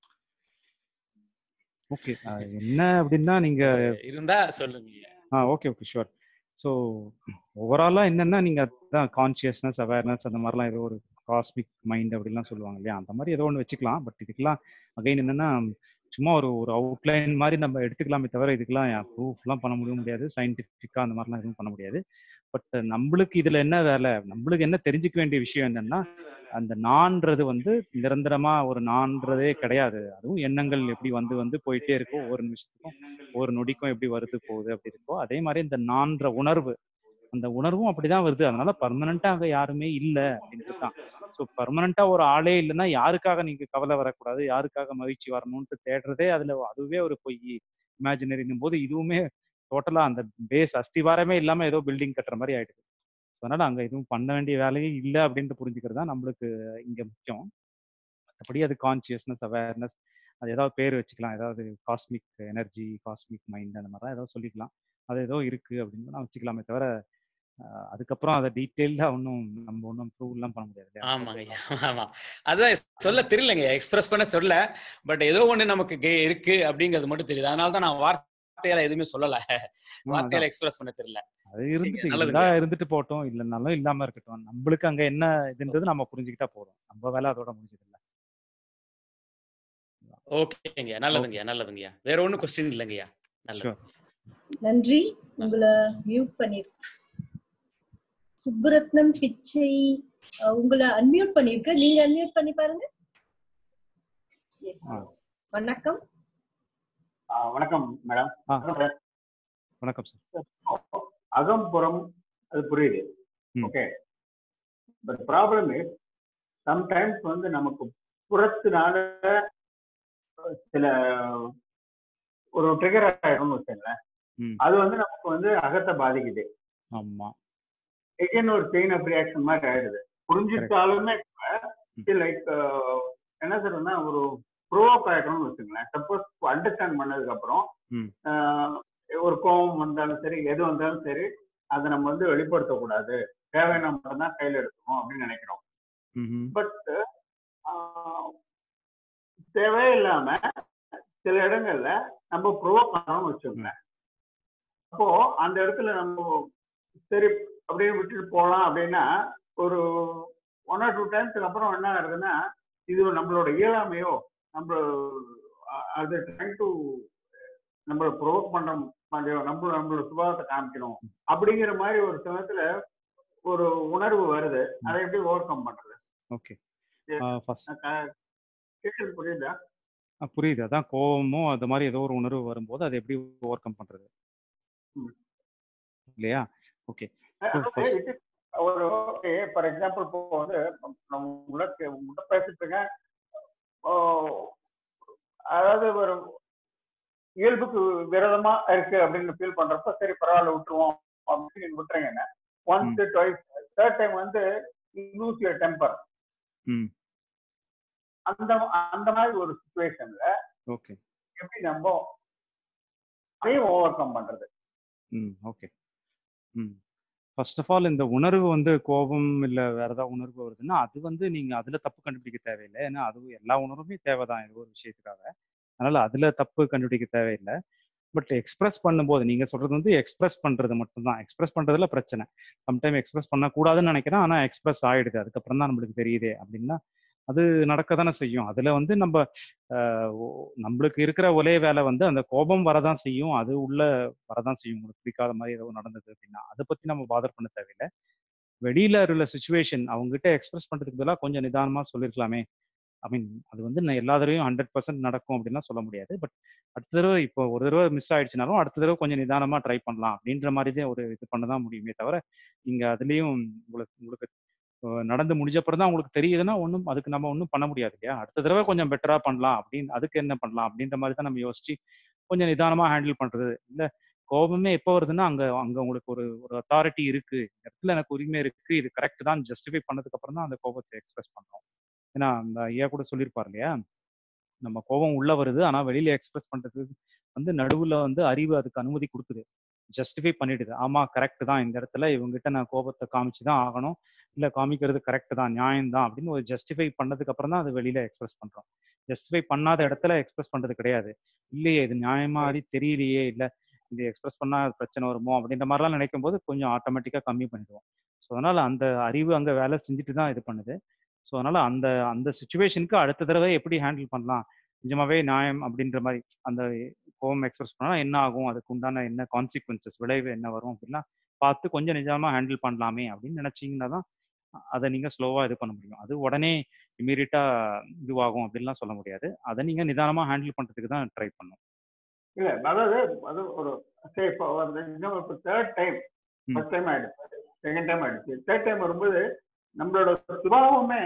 ஓகே என்ன அப்படின்னா நீங்க
இருந்தா சொல்லுங்க ஐயா.
Ah okay okay sure so ஓவராலாக என்னன்னா நீங்க அதான் கான்சியஸ்னஸ் அவேர்னஸ் அந்த மாதிரிலாம் ஏதோ ஒரு காஸ்மிக் மைண்ட் அப்படிலாம் சொல்லுவாங்க இல்லையா அந்த மாதிரி ஏதோ ஒன்று வச்சுக்கலாம் பட் இதுக்கெல்லாம் அகைன் என்னன்னா சும்மா ஒரு ஒரு அவுட்லைன் மாதிரி நம்ம எடுத்துக்கலாமே தவிர இதுக்கெல்லாம் ப்ரூஃப்லாம் பண்ண முடிய முடியாது சயின்டிஃபிக்காக அந்த மாதிரிலாம் எதுவும் பண்ண முடியாது பட் நம்மளுக்கு இதுல என்ன வேலை நம்மளுக்கு என்ன தெரிஞ்சுக்க வேண்டிய விஷயம் என்னன்னா அந்த நான்றது வந்து நிரந்தரமா ஒரு நான்றதே கிடையாது அதுவும் எண்ணங்கள் எப்படி வந்து வந்து போயிட்டே இருக்கோ ஒவ்வொரு நிமிஷத்துக்கும் ஒவ்வொரு நொடிக்கும் எப்படி வருது போகுது அப்படி இருக்கோ அதே மாதிரி இந்த நான்ற உணர்வு அந்த உணர்வும் அப்படிதான் வருது அதனால பர்மனண்டா அங்க யாருமே இல்லை அப்படின்ட்டு தான் ஸோ பர்மனண்டா ஒரு ஆளே இல்லைன்னா யாருக்காக நீங்க கவலை வரக்கூடாது யாருக்காக மகிழ்ச்சி வரணும்னு தேடுறதே அதுல அதுவே ஒரு பொய் இமேஜினரிங்கும் போது இதுவுமே டோட்டலா அந்த பேஸ் அஸ்திவாரமே இல்லாம ஏதோ பில்டிங் கட்டுற மாதிரி ஆயிடுது அதனால அங்க எதுவும் பண்ண வேண்டிய வேலையே இல்லை அப்படின்ட்டு புரிஞ்சுக்கிறது தான் நம்மளுக்கு இங்க முக்கியம் மற்றபடி அது கான்சியஸ்னஸ் அவேர்னஸ் அது ஏதாவது பேர் வச்சுக்கலாம் ஏதாவது காஸ்மிக் எனர்ஜி காஸ்மிக் மைண்ட் அந்த மாதிரிலாம் ஏதாவது சொல்லிக்கலாம் அது ஏதோ இருக்கு அப்படின்னு நான் வச்சுக்கலாமே தவிர அஹ், அதுக்கப்புறம் அதை டீட்டெயில்டா ஒன்றும் நம்ம ஒன்றும் ப்ரூவ்லாம் பண்ண முடியாது இல்லையா?
ஆமாங்க ஐயா ஆமா அதான் சொல்ல தெரியலங்க எக்ஸ்பிரஸ் பண்ண தெரியல பட் ஏதோ ஒண்ணு நமக்கு கே- இருக்கு அப்படிங்கிறது மட்டும் தெரியுது அதனால தான் நான் வார்த்தையால எதுவுமே சொல்லல
ஆ,
வார்த்தையால
அதான்.
எக்ஸ்பிரஸ் பண்ண தெரியல
அது இருந்துட்டு
நல்லதுங்க.
இருந்தா இருந்துட்டு போகட்டும் இல்லைனாலும் இல்லாம இருக்கட்டும் நம்மளுக்கு அங்க என்ன இதுன்றது நம்ம புரிஞ்சுக்கிட்டா போதும் நம்ம வேலை அதோட முடிஞ்சது இல்ல
ஓகேங்கய்யா நல்லதுங்கய்யா நல்லதுங்கய்யா வேற ஒண்ணும் கொஸ்டின் இல்லைங்கய்யா நல்லது
Sure.
நன்றி உங்களை மியூட் பண்ணிருக்கேன் சுப்புரத்னம் பிச்சை அஹ், உங்களை அன்மியூட் பண்ணிருக்க நீங்க அன்மியூட் பண்ணி பாருங்க எஸ்
ஆ.
வணக்கம்
ஆ, வணக்கம் மேடம்
ஆ வணக்கம் சார்
அகம்புறம் அது புரியுது
ம்.
Okay but problem is sometimes வந்து நமக்கு புறத்தினால சில ஒரு ட்ரிகர் ஆயிடும்னு வச்சுங்களேன்
ம்
அது வந்து நமக்கு வந்து அகத்தை பாதிக்குது
ஆமா
எகைன் ஒரு செயின் ஆஃப் ரியாக்ஷன் மாதிரி ஆயிடுது புரிஞ்சுட்டாலுமே லைக் என்ன சொல்றேன்னா ஒரு ப்ரோவோக் ஆயிடும்னு வச்சுங்களேன் சப்போஸ் அண்டர்ஸ்டாண்ட் பண்ணதுக்கு அப்புறம்
ம்.
ஆஹ், ஒரு கோபம் வந்தாலும் சரி எது வந்தாலும் சரி அதை நம்ம வந்து வெளிப்படுத்தக்கூடாது தேவையான மட்டும் தான் கையில் எடுக்கணும் அப்படின்னு நினைக்கிறோம்
ம்ஹும்.
பட் தேவையே இல்லாம சில இடங்கள்ல நம்ம ப்ரோவோக் பண்ணணும்னு வச்சுக்கோங்களேன் அப்போ அந்த இடத்துல நம்ம சரி அப்படியே விட்டுட்டு போகலாம் அப்படின்னா ஒரு ஒன் ஆர் டூ டைம்ஸ்க்கு அப்புறம் என்ன ஆகுதுன்னா இது நம்மளோட இயலாமையோ நம்ம அ- அது ட்ரைங் டு நம்மள ப்ரோவோக் பண்ற மாதிரி நம்ம நம்மளோட சுபாவத்தை காமிக்கணும் அப்படிங்கிற மாதிரி ஒரு சமயத்துல ஒரு உணர்வு வருது அதை எப்படி ஓவர் கம் பண்றது
ஓகே ஃபர்ஸ்ட்
நான் க- கேக்குறது புரியுதா
புரியுது அதான் கோவமும் அது மாதிரி ஏதோ ஒரு உணர்வு வரும்போது அதை எப்படி ஓவர் கம் பண்றது
ம்.
இல்லையா ஓகே
அதாவது
first-
it is ஒரு ஓகே ஃபார் எக்ஸாம்பிள் இப்போ வந்து நம்ம உங்கள்கிட்ட உங்கள்கிட்ட பேசிட்டு இருக்கேன் ஓ, அதாவது ஒரு இயல்புக்கு விரோதமா இருக்கு அப்படின்னு ஃபீல் பண்றப்ப சரி பரவாயில்ல விட்டுருவோம் அப்படின்னு நீங்க விட்டுறீங்க ஒன்ஸ் டுவைஸ் தேர்ட் டைம் வந்து லூஸ் யுவர் டெம்பர்
ம்
அந்த அந்த மாதிரி ஒரு சுச்சுவேஷன்ல
ஓகே
எப்படி நம்ம அதையும் ஓவர் கம் பண்றது
ம் ஓகே ம் ஃபர்ஸ்ட் ஆஃப் ஆல் இந்த உணர்வு வந்து கோபம் இல்லை வேற ஏதாவது உணர்வு வருதுன்னா அது வந்து நீங்க அதுல தப்பு கண்டுபிடிக்க தேவையில்லை ஏன்னா அது எல்லா உணர்வுமே தேவைதான் ஏதோ ஒரு விஷயத்துக்காக அதனால அதுல தப்பு கண்டுபிடிக்க தேவையில்லை பட் எக்ஸ்பிரஸ் பண்ணும்போது நீங்க சொல்றது வந்து எக்ஸ்பிரஸ் பண்றது மட்டும்தான் எக்ஸ்பிரஸ் பண்றதுல பிரச்சனை சம்டைம் எக்ஸ்பிரஸ் பண்ணக்கூடாதுன்னு நினைக்கிறேன் ஆனா எக்ஸ்பிரஸ் ஆயிடுது அதுக்கப்புறம் தான் நம்மளுக்கு தெரியுதே அப்படின்னா அது நடக்க தானே செய்யும் அதுல வந்து நம்ம ஆஹ் ஓ- நம்மளுக்கு இருக்கிற ஒரே வேலை வந்து அந்த கோபம் வரதான் செய்யும் அது உள்ள வரதான் செய்யும் உங்களுக்கு பிடிக்காத மாதிரி ஏதோ நடந்தது அப்படின்னா அதை பத்தி நம்ம பாதர் பண்ண தேவையில்லை வெளியில உள்ள சுச்சுவேஷன் அவங்க கிட்ட எக்ஸ்பிரஸ் பண்றதுக்கு பதிலாக கொஞ்சம் நிதானமா சொல்லிருக்கலாமே ஐ மீன் அது வந்து நான் எல்லா தடவையும் ஹண்ட்ரட் பர்சன்ட் நடக்கும் அப்படின்லாம் சொல்ல முடியாது பட் அடுத்த தடவை இப்போ ஒரு தடவை மிஸ் ஆயிடுச்சுனாலும் அடுத்த தடவை கொஞ்சம் நிதானமா ட்ரை பண்ணலாம் அப்படின்ற மாதிரி தான் ஒரு இது பண்ண தான் முடியுமே தவிர நீங்க அதுலயும் உங்களுக்கு உங்களுக்கு அஹ் நடந்து முடிஞ்ச அப்புறம் தான் உங்களுக்கு தெரியுதுன்னா ஒன்றும் அதுக்கு நம்ம ஒன்றும் பண்ண முடியாது இல்லையா அடுத்த தடவை கொஞ்சம் பெட்டரா பண்ணலாம் அப்படின்னு அதுக்கு என்ன பண்ணலாம் அப்படின்ற மாதிரி தான் நம்ம யோசிச்சு கொஞ்சம் நிதானமா ஹேண்டில் பண்றது இல்ல கோபமே எப்போ வருதுன்னா அங்க அங்க உங்களுக்கு ஒரு ஒரு அத்தாரிட்டி இருக்கு இந்த இடத்துல எனக்கு உரிமை இருக்கு இது கரெக்ட் தான் ஜஸ்டிஃபை பண்ணதுக்கு அப்புறம் தான் அந்த கோபத்தை எக்ஸ்பிரஸ் பண்றோம் ஏன்னா அந்த ஐயா கூட சொல்லியிருப்பார் இல்லையா நம்ம கோபம் உள்ள வருது ஆனா வெளியில எக்ஸ்பிரஸ் பண்றதுக்கு வந்து நடுவுல வந்து அறிவு அதுக்கு அனுமதி கொடுக்குது ஜஸ்டிஃபை பண்ணிடுது ஆமா கரெக்ட் தான் இந்த இடத்துல இவங்ககிட்ட நான் கோபத்தை காமிச்சு தான் ஆகணும் இல்ல காமிக்கிறது கரெக்ட் தான் நியாயம் தான் அப்படின்னு ஒரு ஜஸ்டிஃபை பண்ணதுக்கு அப்புறம் தான் அது வெளியில எக்ஸ்பிரஸ் பண்றோம் ஜஸ்டிஃபை பண்ணாத இடத்துல எக்ஸ்பிரஸ் பண்றது கிடையாது இல்லையே இது நியாயமா அது தெரியலையே இல்ல இது எக்ஸ்பிரஸ் பண்ணா அது பிரச்சனை வருமோ அப்படின்ற மாதிரிலாம் நினைக்கும் போது கொஞ்சம் ஆட்டோமேட்டிக்கா கம்மி பண்ணிடுவோம் ஸோ அதனால அந்த அறிவு அங்க வேலை செஞ்சுட்டு தான் இது பண்ணுது ஸோ அதனால அந்த அந்த சுச்சுவேஷனுக்கு அடுத்த தடவை எப்படி ஹேண்டில் பண்ணலாம் நிஜமாவே நியாயம் அப்படின்ற மாதிரி அந்த கோவம் எக்ஸ்பிரஸ் பண்ணா என்ன ஆகும் அதுக்கு உண்டான என்ன கான்சிக்வன்சஸ் விளைவு என்ன வரும் அப்படின்லாம் பார்த்து கொஞ்சம் நிஜமா ஹேண்டில் பண்ணலாமே அப்படின்னு நினைச்சீங்கன்னா தான் அதை நீங்க ஸ்லோவா இது பண்ண முடியும் அது உடனே இமீடியட்டா இதுவாகும் அப்படின்லாம் சொல்ல முடியாது அதை நீங்க நிதானமா ஹேண்டில் பண்றதுக்கு தான் ட்ரை பண்ணும்
இல்ல அதாவது அது ஒரு சரி இப்போ வந்து இன்னும் இப்போ தேர்ட் டைம்
ம்.
ஃபர்ஸ்ட் டைம் ஆயிடுச்சு செகண்ட் டைம் ஆயிடுச்சு தேர்ட் டைம் வரும்போது நம்மளோட சுபாவமே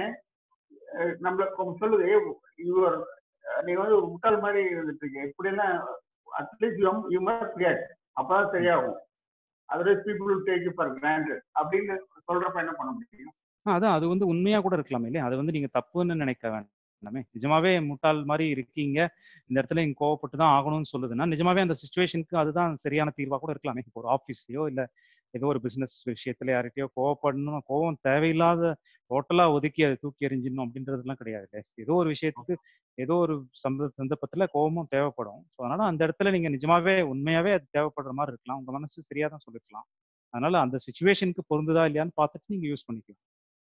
அஹ், நம்மள சொல்லுது இவர் நீங்க வந்து ஒரு முட்டாள் மாதிரி இருந்துட்டு இருக்கீங்க இப்படின்னா at least you you must react அப்பதான் சரியாகும் otherwise people take you for granted அப்படின்னு சொல்றப்ப என்ன பண்ண முடியும்
ஆ, அதான் அது வந்து உண்மையா கூட இருக்கலாமே இல்லையா அது வந்து நீங்க தப்புன்னு நினைக்க வேண்டாமே நிஜமாவே முட்டாள் மாதிரி இருக்கீங்க இந்த இடத்துல நீங்க கோவப்பட்டு தான் ஆகணும்னு சொல்லுதுன்னா நிஜமாவே அந்த சுச்சுவேஷனுக்கு அதுதான் சரியான தீர்வா கூட இருக்கலாமே இப்போ ஒரு ஆஃபீஸ்லயோ இல்ல ஏதோ ஒரு பிசினஸ் விஷயத்துல யார்கிட்டயோ கோவப்படணும் கோவம் தேவையில்லாத டோட்டலா ஒதுக்கி அதை தூக்கி எறிஞ்சிடணும் அப்படின்றதுலாம் கிடையாது இல்லையா? ஏதோ ஒரு விஷயத்துக்கு ஏதோ ஒரு சந்த சந்தர்ப்பத்துல கோவமும் தேவைப்படும் ஸோ அதனால அந்த இடத்துல நீங்க நிஜமாவே உண்மையாவே அது தேவைப்படுற மாதிரி இருக்கலாம் உங்க மனசு சரியா தான் சொல்லிருக்கலாம் அதனால அந்த சுச்சுவேஷனுக்கு பொருந்துதா இல்லையான்னு பார்த்துட்டு நீங்க யூஸ் பண்ணிக்கலாம்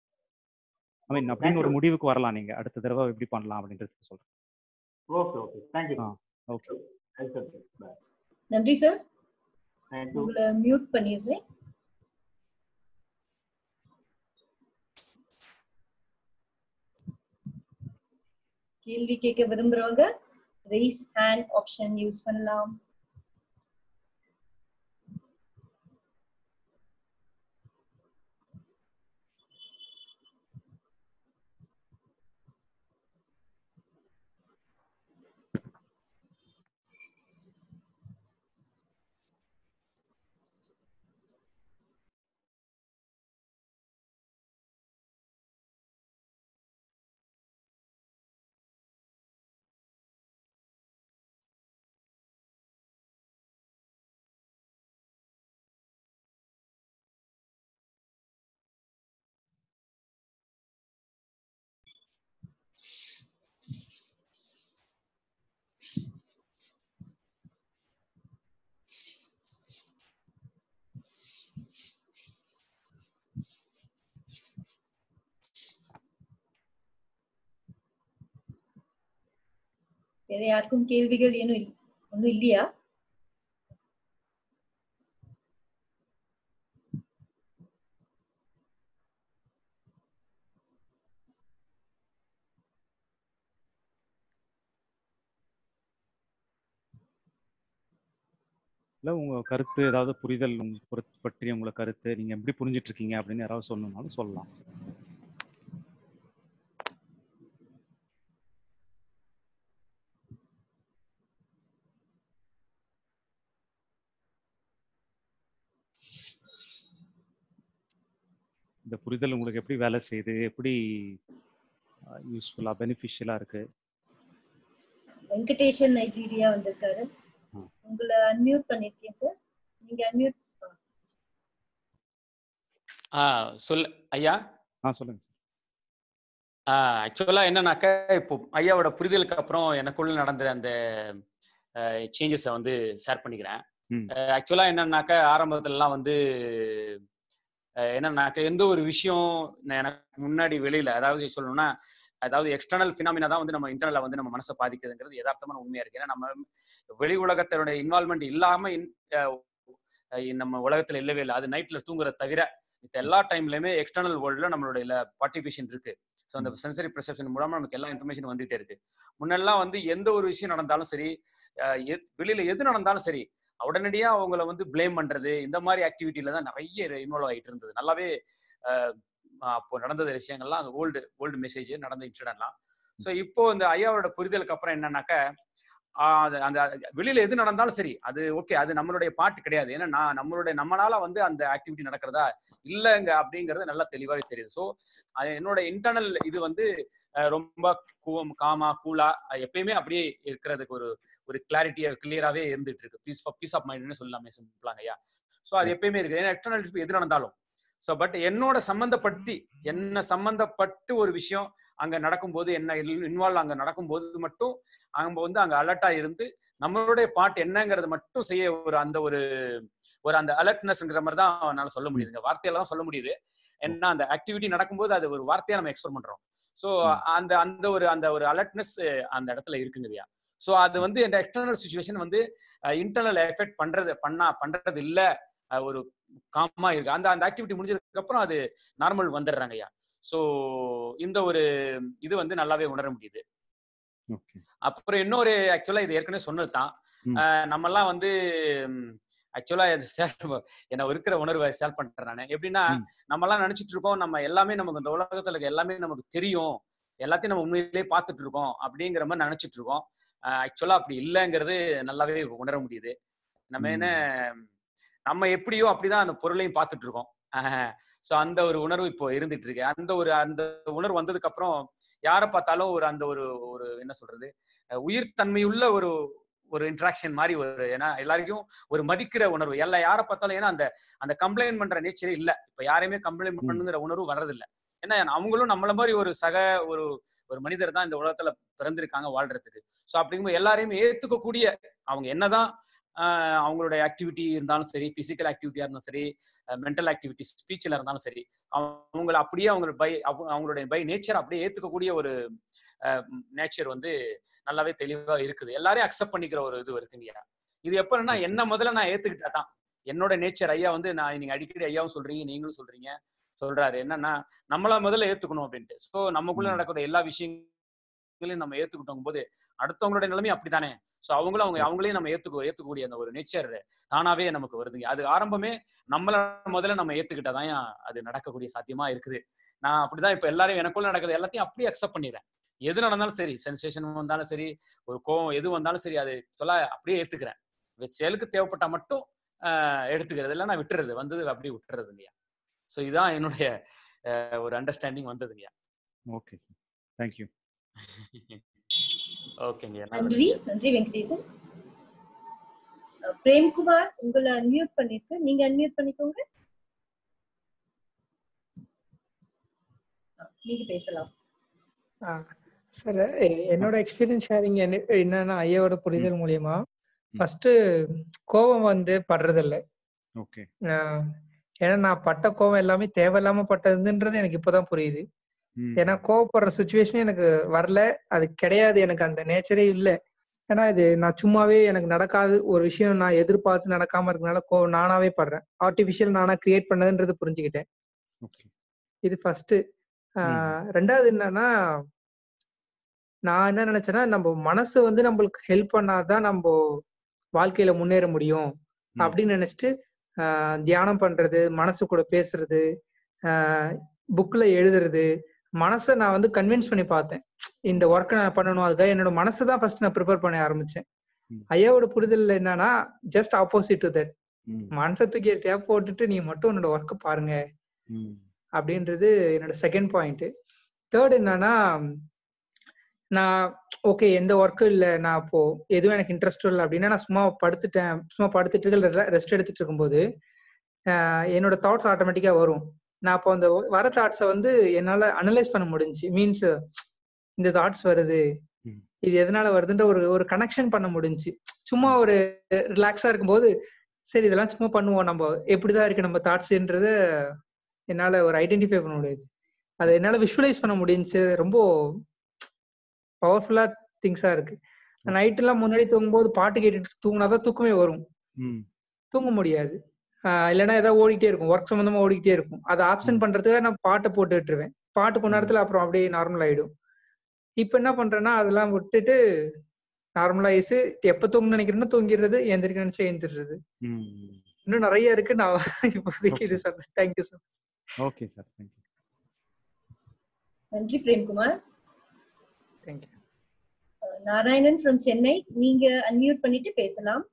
ஐ மீன் அப்படின்னு ஒரு முடிவுக்கு வரலாம் நீங்க அடுத்த தடவை எப்படி பண்ணலாம் அப்படின்றது சொல்றேன்
okay okay thank you
ah okay
நன்றி சார்
தேங்க்யூ
உங்களை மியூட் பண்ணிடுறேன் கேள்வி கேட்க விரும்புறவங்க raise hand ஆப்ஷன் யூஸ் பண்ணலாம் வேற யாருக்கும் கேள்விகள் ஏனும் இல்ல- ஒண்ணும் இல்லையா
இல்ல உங்க கருத்து ஏதாவது புரிதல் உங்க பொறுத்து பற்றி உங்களை கருத்து நீங்க எப்படி புரிஞ்சிட்டு இருக்கீங்க அப்படின்னு யாராவது சொல்லணும்னாலும் சொல்லலாம் இந்த புரிதல் உங்களுக்கு எப்படி வேலை செய்யுது எப்படி யூஸ்ஃபுல்லா பெனிஃபிஷியலா இருக்கு
வெங்கடேஷன் நைஜீரியா வந்திருக்காரு
ஆ.
உங்களை அன்மியூட் பண்ணிருக்கேன் சார் நீங்க அன்மியூட்
ஆ சொல் ஐயா
ஆ சொல்லுங்க
ஆக்சுவலா என்னன்னாக்க இப்போ ஐயாவோட புரிதலுக்கு அப்புறம் எனக்குள்ள நடந்த அந்த சேஞ்சஸை வந்து ஷேர் பண்ணிக்கிறேன்
ம்.
ஆக்சுவலா என்னன்னாக்க ஆரம்பத்துலலாம் வந்து அஹ் என்னன்னாக்க எந்த ஒரு விஷயம் நான் எனக்கு முன்னாடி வெளியில அதாவது சொல்லணும்னா அதாவது எக்ஸ்டர்னல் ஃபினாமினா தான் வந்து நம்ம இன்டர்னல்ல வந்து நம்ம மனசை பாதிக்குதுங்கிறது யதார்த்தமான உண்மையா இருக்கு ஏன்னா நம்ம வெளி உலகத்தினுடைய இன்வால்மெண்ட் இல்லாம in- அஹ் அஹ் நம்ம உலகத்துல இல்லவே இல்லை அது நைட்ல தூங்குறத தவிர மித்த எல்லா டைம்லயுமே எக்ஸ்டர்னல் வேர்ல்ட்ல நம்மளுடைய பார்ட்டிபிகேஷன் இருக்கு ஸோ அந்த சென்சரி பெர்செப்ஷன் மூலமா நமக்கு எல்லா இன்ஃபர்மேஷன் வந்துட்டே இருக்கு முன்னெல்லாம் வந்து எந்த ஒரு விஷயம் நடந்தாலும் சரி அஹ் எத்- வெளியில எது நடந்தாலும் சரி உடனடியா அவங்கள வந்து ப்ளேம் பண்றது இந்த மாதிரி ஆக்டிவிட்டில தான் நிறைய இன்வால்வ் ஆயிட்டு இருந்தது நல்லாவே அஹ், அப்போ நடந்த விஷயங்கள்லாம் அந்த ஓல்டு ஓல்டு மெசேஜ் நடந்த இன்சிடென்ட்லாம் ஸோ இப்போ இந்த ஐயாவோட புரிதலுக்கு அப்புறம் என்னன்னாக்க ஆஹ் அது அந்த வெளியில எது நடந்தாலும் சரி அது ஓகே அது நம்மளுடைய பாட்டு கிடையாது ஏன்னா நான் நம்மளுடைய நம்மளால வந்து அந்த ஆக்டிவிட்டி நடக்கிறதா இல்லைங்க அப்படிங்கிறது நல்லா தெளிவாவே தெரியுது ஸோ அது என்னோட இன்டர்னல் இது வந்து அஹ், ரொம்ப கூ- காமா கூலா எப்பயுமே அப்படியே இருக்கிறதுக்கு ஒரு ஒரு கிளாரிட்டியா கிளியராகவே இருந்துட்டு இருக்கு பீஸ் பீஸ் ஆஃப் மைண்ட்னு சொல்லலாமே சிம்பிளாங்க ஐயா ஸோ அது எப்பயுமே இருக்கு ஏன்னா எக்ஸ்டர்னல் எது நடந்தாலும் ஸோ பட் என்னோட சம்பந்தப்படுத்தி என்ன சம்பந்தப்பட்டு ஒரு விஷயம் அங்க நடக்கும்போது என்ன இன்வால்வ் அங்க நடக்கும்போது மட்டும் அங்க வந்து அங்க அலர்ட்டா இருந்து நம்மளுடைய பாட்டு என்னங்கிறது மட்டும் செய்ய ஒரு அந்த ஒரு ஒரு அந்த அலர்ட்னஸ்ங்கிற மாதிரி தான் என்னால சொல்ல முடியுதுங்க வார்த்தையில தான் சொல்ல முடியுது ஏன்னா அந்த ஆக்டிவிட்டி நடக்கும்போது அது ஒரு வார்த்தையா நம்ம எக்ஸ்பிளைன் பண்றோம் ஸோ அந்த அந்த ஒரு அந்த ஒரு அலர்ட்னஸ் அந்த இடத்துல இருக்குங்கய்யா ஸோ அது வந்து இந்த எக்ஸ்டர்னல் சுச்சுவேஷன் வந்து இன்டர்னல் எஃபெக்ட் பண்றது பண்ணா பண்றது இல்ல அஹ் ஒரு காமா இருக்கு அந்த அந்த ஆக்டிவிட்டி முடிஞ்சதுக்கு அப்புறம் அது நார்மல் வந்துடுறாங்க ஐயா ஸோ இந்த ஒரு இது வந்து நல்லாவே உணர முடியுது
ஓகே
அப்புறம் இன்னொரு ஆக்சுவலா இது ஏற்கனவே சொன்னதுதான்
ம்.
அஹ் நம்மெல்லாம் வந்து ஆக்சுவலா என்ன இருக்கிற உணர்வை ஷேர் பண்றேன் நான் எப்படின்னா
ம்.
நம்ம எல்லாம் நினைச்சிட்டு இருக்கோம் நம்ம எல்லாமே நமக்கு இந்த உலகத்துல இருக்க எல்லாமே நமக்கு தெரியும் எல்லாத்தையும் நம்ம உண்மையிலேயே பார்த்துட்டு இருக்கோம் அப்படிங்கிற மாதிரி நினைச்சிட்டு இருக்கோம் ஆக்சுவலா அப்படி இல்லைங்கிறது நல்லாவே உணர முடியுது நம்ம என்ன நம்ம எப்படியோ அப்படிதான் அந்த பொருளையும் பார்த்துட்டு இருக்கோம் ஸோ அந்த ஒரு உணர்வு இப்போ இருந்துட்டு இருக்கு அந்த ஒரு அந்த உணர்வு வந்ததுக்கு அப்புறம் யாரை பார்த்தாலும் ஒரு அந்த ஒரு ஒரு என்ன சொல்றது அஹ் உயிர்த்தன்மையுள்ள ஒரு ஒரு இன்ட்ராக்ஷன் மாதிரி ஒரு ஏன்னா எல்லாருக்கும் ஒரு மதிக்கிற உணர்வு எல்லா யாரை பார்த்தாலும் ஏன்னா அந்த அந்த கம்ப்ளைண்ட் பண்ற நேச்சரே இல்ல இப்ப யாரையுமே கம்ப்ளைண்ட் பண்ணுங்கிற உணர்வு வர்றதில்ல ஏன்னா அவங்களும் நம்மள மாதிரி ஒரு சக ஒரு ஒரு மனிதர் தான் இந்த உலகத்துல பிறந்திருக்காங்க வாழ்றதுக்கு ஸோ அப்படிங்கும்போது எல்லாரையுமே ஏத்துக்கக்கூடிய அவங்க என்னதான் ஆஹ் அவங்களோட ஆக்டிவிட்டி இருந்தாலும் சரி பிசிக்கல் ஆக்டிவிட்டியா இருந்தாலும் சரி மென்டல் ஆக்டிவிட்டி ஸ்பீச்ல இருந்தாலும் சரி அவங்கள அப்படியே அவங்க பை அவங்களுடைய பை நேச்சர் அப்படியே ஏத்துக்கக்கூடிய ஒரு நேச்சர் வந்து நல்லாவே தெளிவா இருக்குது எல்லாரையும் அக்செப்ட் பண்ணிக்கிற ஒரு இது இருக்குங்கய்யா இது எப்பன்னா என்ன முதல்ல நான் ஏத்துக்கிட்டா தான் என்னோட நேச்சர் ஐயா வந்து நான் நீங்க அடிக்கடி ஐயாவும் சொல்றீங்க நீங்களும் சொல்றீங்க சொல்றாரு என்னன்னா நம்மள முதல்ல ஏத்துக்கணும் அப்படின்ட்டு சோ நமக்குள்ள நடக்கிற எல்லா விஷயங்களையும் நம்ம ஏத்துக்கிட்டோம் போது அடுத்தவங்களோட நிலைமை அப்படித்தானே சோ அவங்களும் அவங்க அவங்களையும் நம்ம ஏத்துக்க ஏத்துக்கக்கூடிய அந்த ஒரு நேச்சர் தானாவே நமக்கு வருதுங்க அது ஆரம்பமே நம்மள முதல்ல நம்ம ஏத்துக்கிட்டாதான் அது நடக்கக்கூடிய சாத்தியமா இருக்குது நான் அப்படிதான் இப்ப எல்லாரும் எனக்குள்ள நடக்கிறது எல்லாத்தையும் அப்படியே அக்செப்ட் பண்ணிடுறேன் எது நடந்தாலும் சரி சென்சேஷன் வந்தாலும் சரி ஒரு கோவம் எது வந்தாலும் சரி அது சொல்ல அப்படியே ஏத்துக்கிறேன் செயலுக்கு தேவைப்பட்டா மட்டும் எடுத்துக்கிறது இல்லை நான் விட்டுறது வந்தது அப்படியே விட்டுறது இல்லையா ஸோ இதுதான் என்னுடைய ஒரு அண்டர்ஸ்டாண்டிங் வந்ததுங்கய்யா
ஓகே தேங்க்யூ
ஓகேங்க
நன்றி நன்றி வெங்கடேசன் பிரேம்குமார் உங்களை அன்மியூட் பண்ணிருக்கு நீங்க அன்மியூட் பண்ணிக்கோங்க நீங்க பேசலாம்
சார் என்னோட எக்ஸ்பீரியன்ஸ் ஷேரிங் என்னன்னா ஐயாவோட புரிதல் மூலியமா ஃபர்ஸ்ட் கோபம் வந்து படுறதில்ல
ஓகே
ஏன்னா நான் பட்ட கோபம் எல்லாமே தேவையில்லாம பட்டதுன்றது எனக்கு இப்பதான் புரியுது ஏன்னா கோவப்படுற சுச்சுவேஷன் எனக்கு வரல அது கிடையாது எனக்கு அந்த நேச்சரே இல்லை ஏன்னா இது நான் சும்மாவே எனக்கு நடக்காது ஒரு விஷயம் நான் எதிர்பார்த்து நடக்காம இருக்கனால கோவம் நானாவே படுறேன் ஆர்டிபிஷியல் நானா கிரியேட் பண்ணதுன்றது புரிஞ்சுக்கிட்டேன் இது ஃபர்ஸ்ட் ரெண்டாவது என்னன்னா நான் என்ன நினைச்சேன்னா நம்ம மனசு வந்து நம்மளுக்கு ஹெல்ப் பண்ணாதான் நம்ம வாழ்க்கையில முன்னேற முடியும் அப்படின்னு நினைச்சிட்டு தியானம் பண்றது மனசு கூட பேசுறது புக்ல எழுதுறது மனசை நான் வந்து கன்வின்ஸ் பண்ணி பார்த்தேன் இந்த ஒர்க்கை நான் பண்ணணும் அதுக்காக என்னோட மனசை தான் ஃபர்ஸ்ட் நான் ப்ரிப்பேர் பண்ண ஆரம்பிச்சேன் ஐயாவோட புரிதல் என்னன்னா ஜஸ்ட் ஆப்போசிட் டு தட் மனசை தூக்கி தேவை போட்டுட்டு நீ மட்டும் உன்னோட ஒர்க்கை பாருங்க அப்படின்றது என்னோட செகண்ட் பாயிண்ட் தேர்ட் என்னன்னா நான் ஓகே எந்த ஒர்க்கும் இல்லை நான் இப்போ எதுவும் எனக்கு இன்ட்ரெஸ்டும் இல்லை அப்படின்னா நான் சும்மா படுத்துட்டேன் சும்மா படுத்துட்டு ரெஸ்ட் எடுத்துட்டு இருக்கும்போது என்னோட தாட்ஸ் ஆட்டோமேட்டிக்காக வரும் நான் அப்போ அந்த வர தாட்ஸை வந்து என்னால் அனலைஸ் பண்ண முடிஞ்சு மீன்ஸ் இந்த தாட்ஸ் வருது
ம்.
இது எதனால வருதுன்ற ஒரு ஒரு கனெக்ஷன் பண்ண முடிஞ்சுச்சு சும்மா ஒரு ரிலாக்ஸா இருக்கும்போது சரி இதெல்லாம் சும்மா பண்ணுவோம் நம்ம எப்படிதான் இருக்கு நம்ம தாட்ஸ்ன்றத என்னால ஒரு ஐடென்டிஃபை பண்ண முடியுது அதை என்னால விஷுவலைஸ் பண்ண முடிஞ்சுச்சு ரொம்ப பவர்ஃபுல்லா திங்ஸா இருக்கு நைட் எல்லாம் முன்னாடி தூங்கும்போது பாட்டு கேட்டுட்டு தூங்கினாதான் தூக்கமே வரும்
ம்
தூங்க முடியாது ஆஹ் இல்லைன்னா ஏதாவது ஓடிக்கிட்டே இருக்கும் ஒர்க் சம்மந்தமா ஓடிக்கிட்டே இருக்கும் அதை ஆப்சென்ட் பண்றதுக்காக நான் பாட்டை போட்டு விட்டுருவேன் பாட்டு கொஞ்ச நேரத்துல அப்புறம் அப்படியே நார்மல் ஆயிடும் இப்ப என்ன பண்றேன்னா அதெல்லாம் விட்டுட்டு நார்மலா ஆயிடுச்சு எப்ப தூங்க நினைக்கிறேன்னா தூங்கிடுறது எந்திரிக்க நினைச்சா எந்திரிடுறது
ம்
இன்னும் நிறைய இருக்கு நான் இப்போதைக்கு இது சொல்றேன் thank you sir
okay sir thank you
நன்றி Premkumar
thank you
ah Narayanan from Chennai நீங்க அன்மியூட் பண்ணிட்டு பேசலாம்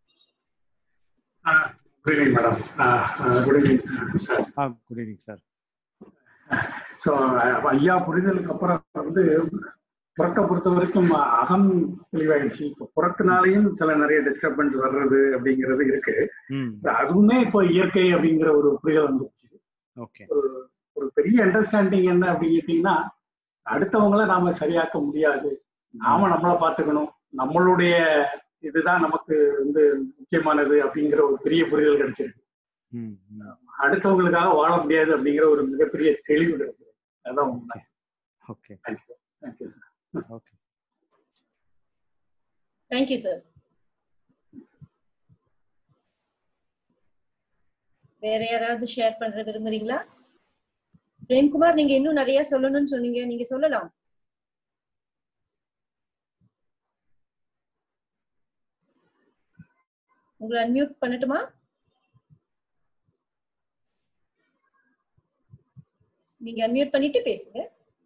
good evening madam good evening sir
ah good evening sir
so ஐயா புரிதலுக்கு அப்புறம் வந்து புறத்தை பொறுத்த வரைக்கும் அகம் தெளிவாயிடுச்சு இப்போ புறத்தினாலையும் சில நிறைய டிஸ்டர்பன்ஸ் வர்றது அப்படிங்கிறது இருக்கு
ம்
அதுவுமே இப்போ இயற்கை அப்படிங்கிற ஒரு புரிதல் வந்துருச்சு
ஓகே
ஒரு ஒரு பெரிய அண்டர்ஸ்டாண்டிங் என்ன அப்படின்னு கேட்டீங்கன்னா அடுத்தவங்கள நாம சரியாக்க முடியாது நாம நம்மளை பார்த்துக்கணும் நம்மளுடைய இதுதான் நமக்கு வந்து முக்கியமானது அப்படிங்கிற ஒரு பெரிய புரிதல் கிடைச்சிருக்கு
ம் ம்
அடுத்தவங்களுக்காக வாழ முடியாது அப்படிங்கிற ஒரு மிகப்பெரிய தெளிவு கிடைச்சது அதான் உண்மை
okay
thank you thank you sir
okay
thank you sir வேற யாராவது ஷேர் பண்ற விரும்புறீங்களா பிரேம்குமார் நீங்க இன்னும் நிறைய சொல்லணும்னு சொன்னீங்க நீங்க சொல்லலாம் உங்களை அன்மியூட் பண்ணட்டுமா நீங்க அன்மியூட் பண்ணிட்டு பேசுங்க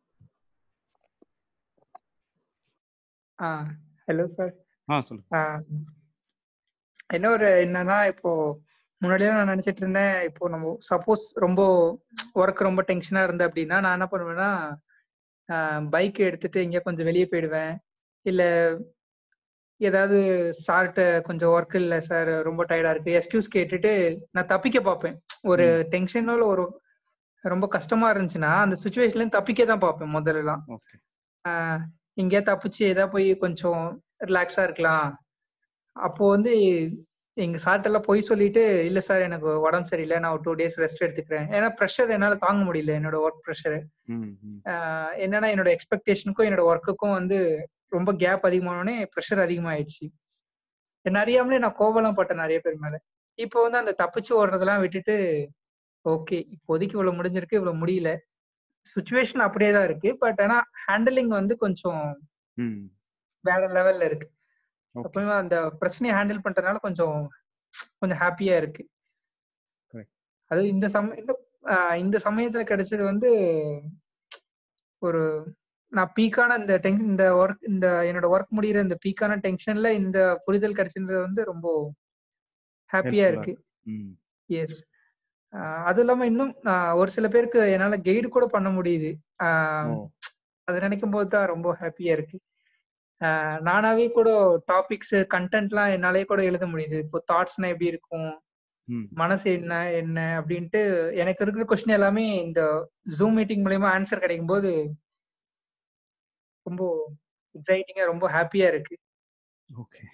ஆ ஹலோ சார்
ஆ சொல்லுங்க
என்ன ஒரு என்னன்னா இப்போ முன்னாடியே நான் நினைச்சிட்டு இருந்தேன் இப்போ நம்ம சப்போஸ் ரொம்ப ஒர்க் ரொம்ப டென்ஷனா இருந்தேன் அப்படின்னா நான் என்ன பண்ணுவேன்னா பைக் எடுத்துட்டு எங்கேயா கொஞ்சம் வெளியே போயிடுவேன் இல்ல ஏதாவது சார்ட்ட கொஞ்சம் ஒர்க் இல்லை சார் ரொம்ப டயர்டா இருக்கு எக்ஸ்கியூஸ் கேட்டுட்டு நான் தப்பிக்க பார்ப்பேன் ஒரு டென்ஷனோ ஒரு ரொம்ப கஷ்டமா இருந்துச்சுன்னா அந்த சுச்சுவேஷன்ல தப்பிக்க தான் பார்ப்பேன் முதல்லலாம்
ஓகே
ஆஹ் எங்கேயா தப்பிச்சு ஏதாவது போய் கொஞ்சம் ரிலாக்ஸா இருக்கலாம் அப்போ வந்து எங்க சார்ட்டெல்லாம் போய் சொல்லிட்டு இல்ல சார் எனக்கு உடம்பு சரியில்லை நான் ஒரு டூ டேஸ் ரெஸ்ட் எடுத்துக்கிறேன் ஏன்னா ப்ரெஷர் என்னால தாங்க முடியல என்னோட ஒர்க் ப்ரெஷர்
ம் ம்
என்னன்னா என்னோட எக்ஸ்பெக்டேஷனுக்கும் என்னோட ஒர்க்குக்கும் வந்து ரொம்ப கேப் அதிகமானோடனே ப்ரெஷர் அதிகமாயிடுச்சு என்ன அறியாமலே நான் கோவலாம் பட்டேன் நிறைய பேர் மேல இப்போ வந்து அந்த தப்பிச்சு ஓடுறதெல்லாம் விட்டுட்டு ஓகே இப்போதைக்கு இவ்வளவு முடிஞ்சிருக்கு இவ்வளவு முடியல சுச்சுவேஷன் அப்படியே தான் இருக்கு பட் ஆனா ஹேண்டலிங் வந்து கொஞ்சம்
ம்
வேற லெவல்ல இருக்கு
ஓகே
அப்பவே அந்த பிரச்சனையை ஹேண்டில் பண்றதுனால கொஞ்சம் கொஞ்சம் ஹாப்பியா இருக்கு
Correct.
அது இந்த சம இந்த ஆஹ் இந்த சமயத்துல கிடைச்சது வந்து ஒரு நான் பீக்கான இந்த டென் இந்த ஒர்க் இந்த என்னோட ஒர்க் முடியிற இந்த பீக்கான டென்ஷன்ல இந்த புரிதல் கிடைச்சது வந்து ரொம்ப ஹாப்பியா
Helpful-ஆ
இருக்கு
ம்
எஸ் அது இல்லாம இன்னும் ஆஹ் ஒரு சில பேருக்கு என்னால கைடு கூட பண்ண முடியுது ஆஹ்
ஓ
அது நினைக்கும் போது தான் ரொம்ப ஹாப்பியா இருக்கு ஆஹ் நானாவே கூட டாபிக்ஸ் கண்டென்ட்லாம் என்னாலே கூட எழுத முடியுது இப்போ தாட்ஸ்னா எப்படி இருக்கும்
ம்
மனசு என்ன என்ன அப்படின்ட்டு எனக்கு இருக்கிற கொஸ்டின் எல்லாமே இந்த ஜூம் மீட்டிங் மூலயமா ஆன்சர் கிடைக்கும் போது ரொம்ப எக்ஸைட்டிங்கா ரொம்ப ஹாப்பியா இருக்கு
okay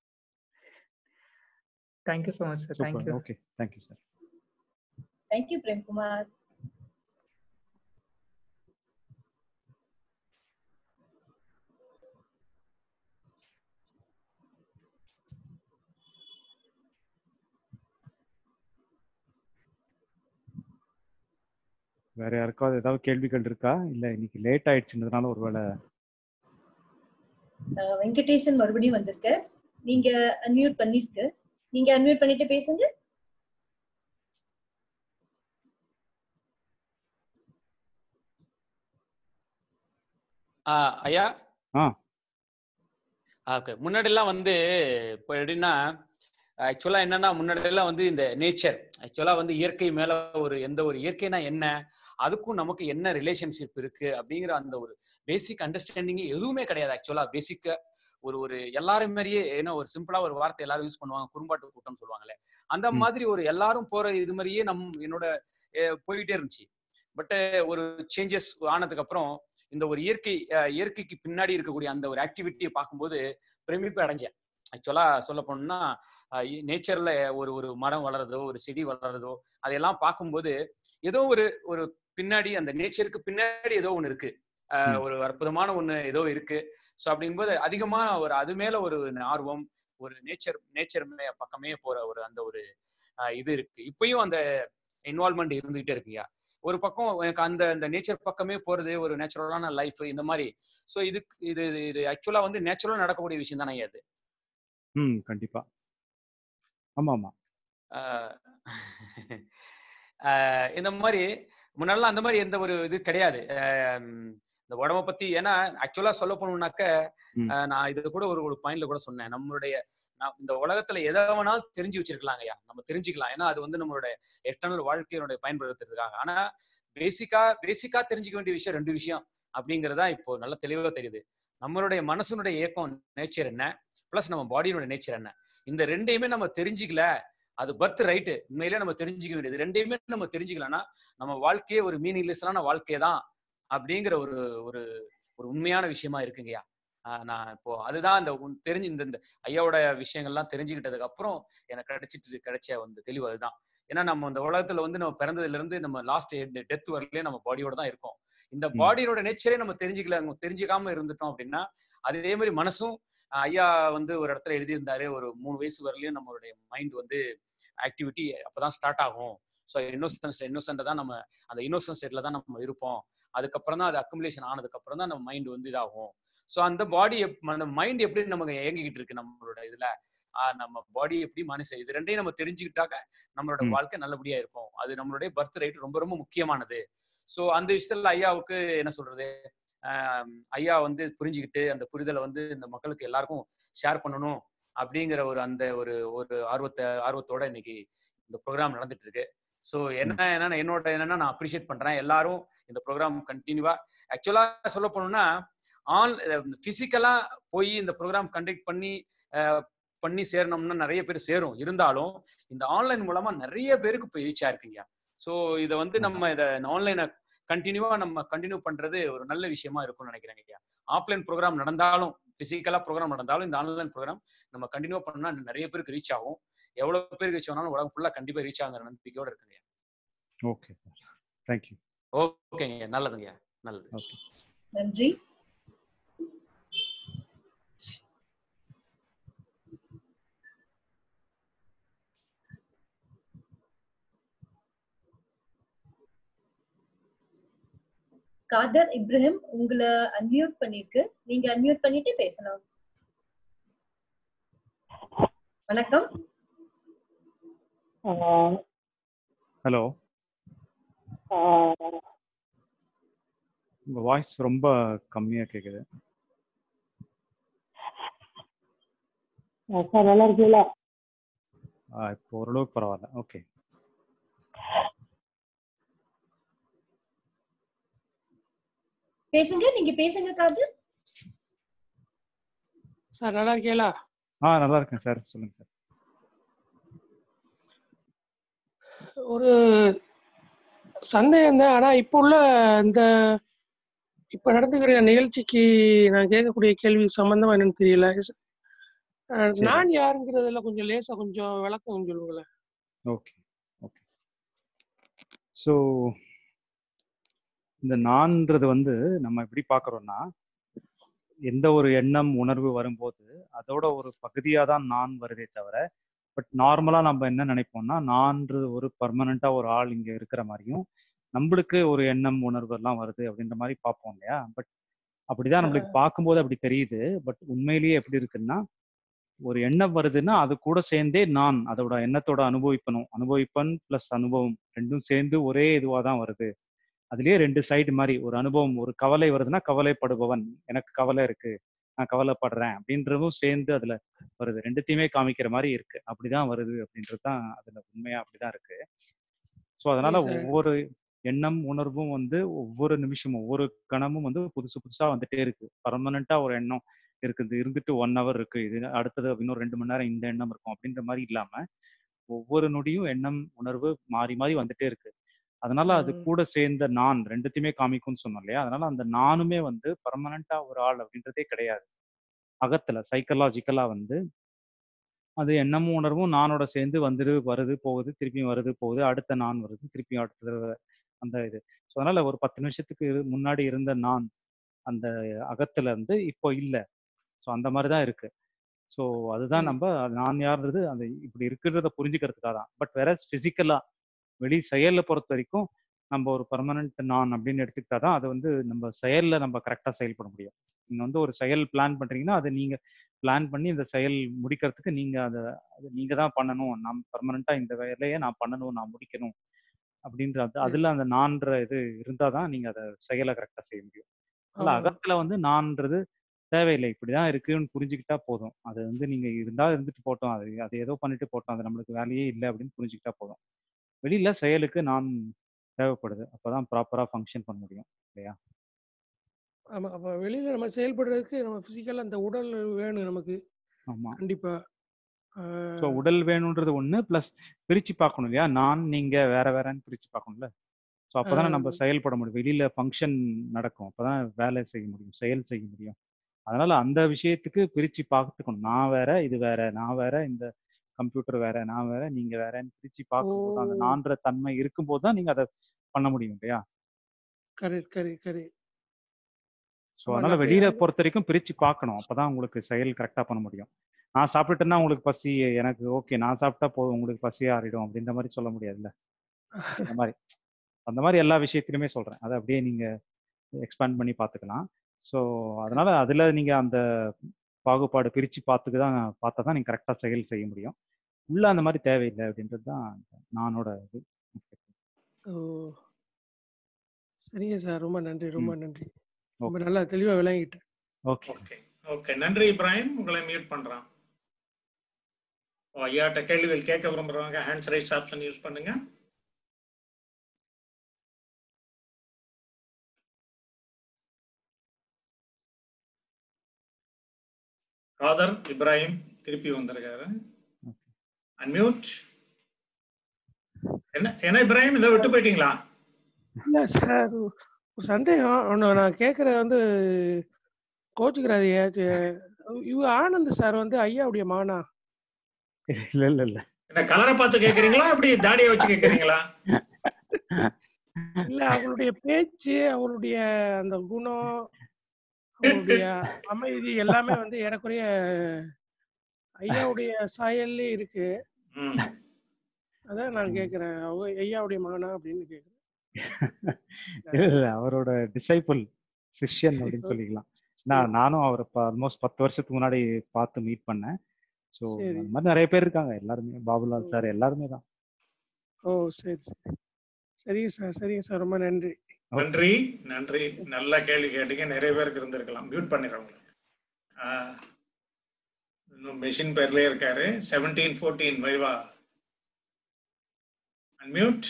thank you so much sir
super
thank you
okay thank you sir
thank you Premkumar
வேற யாருக்காவது ஏதாவது கேள்விகள் இருக்கா இல்ல இன்னைக்கு லேட் ஆயிடுச்சுன்றதுனால ஒருவேளை
அஹ் வெங்கடேசன் மறுபடியும் வந்திருக்கு நீங்க அன்மியூட் பண்ணிருக்கு நீங்க அன்மியூட் பண்ணிட்டு பேசுங்க
ஆஹ் ஐயா
ஆ
ஓகே முன்னாடி எல்லாம் வந்து இப்போ எப்படின்னா ஆக்சுவலா என்னன்னா முன்னாடி எல்லாம் வந்து இந்த நேச்சர் ஆக்சுவலா வந்து இயற்கை மேல ஒரு எந்த ஒரு இயற்கைனா என்ன அதுக்கும் நமக்கு என்ன ரிலேஷன்ஷிப் இருக்கு அப்படிங்கிற அந்த ஒரு பேசிக் அண்டர்ஸ்டாண்டிங் எதுவுமே கிடையாது ஆக்சுவலா பேசிக்கா ஒரு ஒரு எல்லாரும் மாதிரியே ஏன்னா ஒரு சிம்பிளா ஒரு வார்த்தை எல்லாரும் யூஸ் பண்ணுவாங்க குறும்பாட்டு கூட்டம் சொல்லுவாங்களே அந்த
ம்.
மாதிரி ஒரு எல்லாரும் போற இது மாதிரியே நம் என்னோட அஹ், போயிட்டே இருந்துச்சு பட் ஒரு சேஞ்சஸ் ஆனதுக்கு அப்புறம் இந்த ஒரு இயற்கை அஹ், இயற்கைக்கு பின்னாடி இருக்கக்கூடிய அந்த ஒரு ஆக்டிவிட்டியை பார்க்கும்போது பிரமிப்பு அடைஞ்சேன் ஆக்சுவலா சொல்ல போனோம்னா நேச்சர்ல ஒரு ஒரு மரம் வளர்றதோ ஒரு செடி வளர்றதோ அதையெல்லாம் பார்க்கும்போது ஏதோ ஒரு ஒரு பின்னாடி அந்த நேச்சருக்கு பின்னாடி ஏதோ ஒண்ணு இருக்கு அஹ்,
ம்.
ஒரு அற்புதமான ஒண்ணு ஏதோ இருக்கு ஸோ அப்படிங்கும்போது அதிகமா ஒரு அது மேல ஒரு ஆர்வம் ஒரு நேச்சர் நேச்சர் பக்கமே போற ஒரு அந்த ஒரு அஹ், இது இருக்கு இப்பயும் அந்த இன்வால்மெண்ட் இருந்துகிட்டே இருக்குயா ஒரு பக்கம் எனக்கு அந்த அந்த நேச்சர் பக்கமே போறது ஒரு நேச்சுரலான லைஃப் இந்த மாதிரி ஸோ இதுக்கு இது இது ஆக்சுவலா வந்து நேச்சுரலா நடக்கக்கூடிய விஷயம் தானே அது
ம் கண்டிப்பா ஆமா ஆமா
ஆஹ் ஆஹ் இந்த மாதிரி முன்னாடிலாம் அந்த மாதிரி எந்த ஒரு இது கிடையாது ஆஹ் இந்த உடம்ப பத்தி ஏன்னா ஆக்சுவலா சொல்ல போனோம்னாக்க
ம்.
ஆஹ் நான் இது கூட ஒரு ஒரு பாயிண்ட்ல கூட சொன்னேன் நம்மளுடைய நான் இந்த உலகத்துல எதை வேணாலும் தெரிஞ்சு வச்சிருக்கலாங்கய்யா நம்ம தெரிஞ்சுக்கலாம் ஏன்னா அது வந்து நம்மளுடைய எக்ஸ்டர்னல் வாழ்க்கையினுடைய பயன்படுத்துறதுக்காக ஆனா பேசிக்கா பேசிக்கா தெரிஞ்சுக்க வேண்டிய விஷயம் ரெண்டு விஷயம் அப்படிங்கறதா இப்போ நல்ல தெளிவா தெரியுது நம்மளுடைய மனசனுடைய இயக்கம் நேச்சர் என்ன பிளஸ் நம்ம பாடியோட நேச்சர் என்ன இந்த ரெண்டையுமே நம்ம தெரிஞ்சுக்கல அது பர்த் ரைட்டு உண்மையிலே நம்ம தெரிஞ்சுக்க வேண்டியது ரெண்டையுமே நம்ம தெரிஞ்சுக்கலன்னா நம்ம வாழ்க்கையே ஒரு மீனிங்லெஸ்ஸான வாழ்க்கை தான் அப்படிங்கிற ஒரு ஒரு ஒரு உண்மையான விஷயமா இருக்குங்கய்யா ஆஹ் நான் இப்போ அதுதான் இந்த உன் தெரிஞ்சு இந்த இந்த ஐயாவோட விஷயங்கள்லாம் தெரிஞ்சுக்கிட்டதுக்கு அப்புறம் எனக்கு கிடைச்சிட்டு கிடைச்ச வந்து தெளிவு அதுதான் ஏன்னா நம்ம இந்த உலகத்துல வந்து நம்ம பிறந்ததுல இருந்து நம்ம லாஸ்ட் டெத் வரலையே நம்ம பாடியோட தான் இருக்கோம் இந்த
ம்.
பாடியோட நேச்சரே நம்ம தெரிஞ்சுக்கல தெரிஞ்சுக்காம இருந்துட்டோம் அப்படின்னா அதே மாதிரி மனசும் ஆஹ் ஐயா வந்து ஒரு இடத்துல எழுதியிருந்தாரு ஒரு மூணு வயசு வரலையும் நம்மளுடைய மைண்ட் வந்து ஆக்டிவிட்டி அப்பதான் ஸ்டார்ட் ஆகும் ஸோ இன்னோசன்ஸ் இன்னோசன்ட் தான் நம்ம அந்த இன்னோசன்ட் ஸ்டேட்ல தான் நம்ம இருப்போம் அதுக்கப்புறம் தான் அது அக்குமுலேஷன் ஆனதுக்கு அப்புறம் தான் நம்ம மைண்ட் வந்து இதாகும் ஸோ அந்த பாடி அந்த மைண்ட் எப்படி நமக்கு இயங்கிக்கிட்டு இருக்கு நம்மளோட இதுல ஆஹ் நம்ம பாடி எப்படி மனசு இது ரெண்டையும் நம்ம தெரிஞ்சுக்கிட்டாக்க நம்மளோட
ம்.
வாழ்க்கை நல்லபடியா இருக்கும் அது நம்மளுடைய பர்த் ரைட் ரொம்ப ரொம்ப முக்கியமானது ஸோ அந்த விஷயத்துல ஐயாவுக்கு என்ன சொல்றது ஆஹ் ஐயா வந்து புரிஞ்சுக்கிட்டு அந்த புரிதலை வந்து இந்த மக்களுக்கு எல்லாருக்கும் ஷேர் பண்ணணும் அப்படிங்கிற ஒரு அந்த ஒரு ஒரு ஆர்வத்தை ஆர்வத்தோட இன்னைக்கு இந்த ப்ரோக்ராம் நடந்துட்டு இருக்கு ஸோ என்ன என்னன்னா என்னோட என்னன்னா நான் அப்ரிஷியேட் பண்றேன் எல்லாரும் இந்த ப்ரோக்ராம் கண்டினியூவா ஆக்சுவலா சொல்ல போனோம்னா ஆன் பிசிக்கலா போய் இந்த ப்ரோக்ராம் கண்டக்ட் பண்ணி அஹ், பண்ணி சேரணும்னா நிறைய பேர் சேரும் இருந்தாலும் இந்த ஆன்லைன் மூலமா நிறைய பேருக்கு இப்போ ரீச் ஆயிருக்குங்க ஸோ இதை வந்து நம்ம இதை ஆன்லைனை கண்டினியூவா நம்ம கண்டினியூ பண்றது ஒரு நல்ல விஷயமா இருக்கும்னு நினைக்கிறேங்க ஐயா ஆஃப்லைன் ப்ரோக்ராம் நடந்தாலும் பிசிக்கலா ப்ரோக்ராம் நடந்தாலும் இந்த ஆன்லைன் ப்ரோக்ராம் நம்ம கண்டினியூ பண்ணா நிறைய பேருக்கு ரீச் ஆகும் எவ்வளவு பேருக்கு ரீச் ஆனாலும் உலகம் ஃபுல்லா கண்டிப்பா ரீச் ஆகுங்கிற நம்பிக்கையோட இருக்குங்க
ஓகே தேங்க்யூ
ஓகேங்க நல்லதுங்க நல்லது
ஓகே
நன்றி காதர் இப்ராஹிம் உங்களை அன்மியூட் பண்ணிருக்கு நீங்க அன்மியூட் பண்ணிட்டு பேசலாம் வணக்கம்
ஹலோ உங்க வாய்ஸ் ரொம்ப கம்மியா கேக்குது
சார் நல்லா இருக்கீங்களா
ஆ, இப்போ ஓரளவுக்கு பரவாயில்ல ஓகே
பேசுங்க நீங்க பேசுங்க காதர்
சார் நல்லா இருக்கீங்களா
ஆ நல்லா இருக்கேன் சார் சொல்லுங்க சார்
ஒரு சந்தேகம் தான் ஆனா இப்போ உள்ள இந்த இப்ப நடந்துக்கிற நிகழ்ச்சிக்கு நான் கேட்கக்கூடிய கேள்வி சம்பந்தமா என்னன்னு தெரியல இஸ்- அஹ்,
சரி.
நான் யாருங்கிறதுல கொஞ்சம் லேசா கொஞ்சம் விளக்கம் சொல்லுங்களேன்
ஓகே ஓகே ஸோ இந்த நான்ன்றது வந்து நம்ம எப்படி பார்க்குறோம்னா எந்த ஒரு எண்ணம் உணர்வு வரும்போது அதோட ஒரு பகுதியாக தான் நான் வருதே தவிர பட் நார்மலாக நம்ம என்ன நினைப்போம்னா நான்றது ஒரு பர்மனண்டா ஒரு ஆள் இங்கே இருக்கிற மாதிரியும் நம்மளுக்கு ஒரு எண்ணம் உணர்வு எல்லாம் வருது அப்படின்ற மாதிரி பார்ப்போம் இல்லையா பட் அப்படிதான் நம்மளுக்கு பார்க்கும்போது அப்படி தெரியுது பட் உண்மையிலேயே எப்படி இருக்குன்னா ஒரு எண்ணம் வருதுன்னா அது கூட சேர்ந்தே நான் அதோட எண்ணத்தோட அனுபவிப்பனும் அனுபவிப்பன் பிளஸ் அனுபவம் ரெண்டும் சேர்ந்து ஒரே இதுவாக தான் வருது அதுலயே ரெண்டு சைடு மாதிரி ஒரு அனுபவம் ஒரு கவலை வருதுன்னா கவலைப்படுபவன் எனக்கு கவலை இருக்கு நான் கவலைப்படுறேன் அப்படின்றதும் சேர்ந்து அதுல வருது ரெண்டுத்தையுமே காமிக்கிற மாதிரி இருக்கு அப்படிதான் வருது அப்படின்றது தான் அதுல உண்மையா அப்படிதான் இருக்கு ஸோ அதனால
சரி, sir.
ஒவ்வொரு எண்ணம் உணர்வும் வந்து ஒவ்வொரு நிமிஷமும் ஒவ்வொரு கணமும் வந்து புதுசு புதுசா வந்துட்டே இருக்கு பர்மனண்டா ஒரு எண்ணம் இருக்குது இருந்துட்டு ஒன் ஹவர் இருக்கு இது அடுத்தது இன்னும் ரெண்டு மணி நேரம் இந்த எண்ணம் இருக்கும் அப்படின்ற மாதிரி இல்லாம ஒவ்வொரு நொடியும் எண்ணம் உணர்வு மாறி மாறி வந்துட்டே இருக்கு அதனால அது
ம்.
கூட சேர்ந்த நான் ரெண்டுத்தையுமே காமிக்கும்னு சொன்னோம் இல்லையா அதனால அந்த நானுமே வந்து பர்மனண்டா ஒரு ஆள் அப்படின்றதே கிடையாது அகத்துல சைக்கலாஜிக்கலா வந்து அது எண்ணமும் உணர்வும் நானோட சேர்ந்து வந்துடு வருது போகுது திருப்பியும் வருது போகுது அடுத்த நான் வருது திருப்பியும் அடுத்த தடவை அந்த இது ஸோ அதனால ஒரு பத்து நிமிஷத்துக்கு இரு- முன்னாடி இருந்த நான் அந்த அகத்துல இருந்து இப்போ இல்லை ஸோ அந்த மாதிரி தான் இருக்கு ஸோ அதுதான்
ம்.
நம்ம அது நான் யாருன்றது அந்த இப்படி இருக்குன்றத புரிஞ்சுக்கிறதுக்காக தான் பட் வேற பிசிக்கலா வெளி செயலை பொறுத்த வரைக்கும் நம்ம ஒரு பர்மனன்ட் நான் அப்படின்னு எடுத்துக்கிட்டா தான் அது வந்து நம்ம செயல்ல நம்ம கரெக்டா செயல்பட முடியும் நீங்க வந்து ஒரு செயல் பிளான் பண்றீங்கன்னா அதை நீங்க பிளான் பண்ணி இந்த செயல் முடிக்கிறதுக்கு நீங்க அதை அது நீங்க தான் பண்ணணும் நான் பர்மனண்டா இந்த வேலையை நான் பண்ணணும் நான் முடிக்கணும் அப்படின்ற அது
சரி
அதுல அந்த நான்ற இது இருந்தா தான் நீங்க அதை செயலை கரெக்டா செய்ய முடியும் அதனால
ஆமா
அகத்துல வந்து நான்ன்றது தேவையில்லை இப்படிதான் இருக்குன்னு புரிஞ்சுக்கிட்டா போதும் அது வந்து நீங்க இருந்தா இருந்துட்டு போட்டோம் அது அது ஏதோ பண்ணிட்டு போட்டோம் அது நம்மளுக்கு வேலையே இல்லை அப்படின்னு புரிஞ்சுக்கிட்டா போதும் வெளியில செயலுக்கு நான் தேவைப்படுது அப்பதான் ப்ராப்பரா ஃபங்க்ஷன் பண்ண முடியும் இல்லையா
ஆமா அப்ப வெளியில நம்ம செயல்படுறதுக்கு நம்ம பிசிக்கல் அந்த உடல் வேணும் நமக்கு
ஆமா
கண்டிப்பா
ஸோ
ஆஹ்
உடல் வேணுன்றது ஒண்ணு ப்ளஸ் பிரிச்சு பார்க்கணும் இல்லையா நான் நீங்க வேற வேறன்னு பிரிச்சு பார்க்கணும்ல ஸோ அப்பதானே நம்ம
ஆஹ்
செயல்பட முடியும் வெளியில ஃபங்க்ஷன் நடக்கும் அப்பதான் வேலை செய்ய முடியும் செயல் செய்ய முடியும் அதனால அந்த விஷயத்துக்கு பிரிச்சு பார்த்துக்கணும் நான் வேற இது வேற நான் வேற இந்த கம்ப்யூட்டர் வேற நான் வேற நீங்க வேறன்னு பிரிச்சு
ஓ
பார்க்கும்போது அந்த நான்ற தன்மை இருக்கும்போது தான் நீங்க அதை பண்ண முடியும் இல்லையா
கரெக்ட் கரெக்ட் கரெக்ட்
ஸோ
ஆமா
அதனால
நான்
வெளியில
பே-
பொறுத்த வரைக்கும் பிரிச்சு பார்க்கணும் அப்பதான் உங்களுக்கு செயல் கரெக்டா பண்ண முடியும் நான் சாப்பிட்டுட்டேன்னா உங்களுக்கு பசி எனக்கு ஓகே நான் சாப்பிட்டா போதும் உங்களுக்கு பசி ஆறிடும் அப்படின்ற மாதிரி சொல்ல முடியாதுல்ல அந்த மாதிரி அந்த மாதிரி எல்லா விஷயத்திலுமே சொல்றேன் அதை அப்படியே நீங்க எக்ஸ்பேண்ட் பண்ணி பார்த்துக்கலாம் ஸோ அதனால அதுல நீங்க அந்த பாகுபாடு பிரிச்சு பார்த்துக்கு தான் பார்த்தா தான் நீங்க கரெக்டா செயல் செய்ய முடியும் உள்ள அந்த மாதிரி தேவையில்லை அப்படின்றது தான் நானோட இது
ஓ சரிங்க சார் ரொம்ப நன்றி ரொம்ப
ம்
நன்றி ரொம்ப
ஓகே
நல்லா தெளிவா விளங்கிட்டேன்
ஓகே
ஓகே ஓகே நன்றி இப்ராஹிம் உங்களை மியூட் பண்றான் ஓ, ஐயாட்ட கேள்விகள் கேட்க விரும்புறவங்க ஹேண்ட்ஸ் ரைஸ் ஆப்ஷன் யூஸ் பண்ணுங்க காதர் இப்ராஹிம் திருப்பி வந்திருக்காரு அன்மியூட் என்ன என்ன இப்ராஹிம் இதை விட்டு போயிட்டீங்களா
இல்ல சார் ஒரு சந்தேகம் ஒண்ணு நான் கேக்குறது வந்து கோச்சுக்கிறாதீங்க சே- இவ ஆனந்த் சார் வந்து ஐயாவுடைய மகனா
இல்ல இல்ல இல்ல
என்ன கலரை பார்த்து கேக்குறீங்களா அப்படி தாடியை வச்சு கேக்குறீங்களா
இல்ல அவங்களுடைய பேச்சு அவருடைய அந்த குணம் அவருடைய அமைதி எல்லாமே வந்து ஏறக்குறைய ஐயாவுடைய சாயல்லே இருக்கு
ம்.
அதான் நான் கேக்குறேன் அவங்க ஐயாவுடைய மகனா அப்படின்னு கேக்குறேன்
இல்ல இல்ல அவரோட டிசைபிள் சிஷ்யன் அப்படின்னு சொல்லிக்கலாம் நான் நானும் அவரை ஆல்மோஸ்ட் பத்து வருஷத்துக்கு முன்னாடி பார்த்து மீட் பண்ணேன் ஸோ
சரி
அந்த மாதிரி நிறைய பேர் இருக்காங்க எல்லாருமே பாபுலால் சார் எல்லாருமே தான்
ஓ சரி சரி சரிங்க சார் சரிங்க சார் ரொம்ப நன்றி
ஓகே
நன்றி நன்றி நல்ல கேள்வி கேட்டீங்க நிறைய பேருக்கு இருந்திருக்கலாம் மியூட் பண்ணிடுறேன் இன்னும் மெஷின் பேர்லயே இருக்காரு செவன்டீன் ஃபோர்டீன் வைவா அன்மியூட்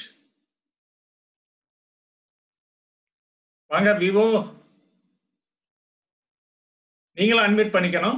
வாங்க விவோ நீங்களும் அன்மியூட் பண்ணிக்கணும்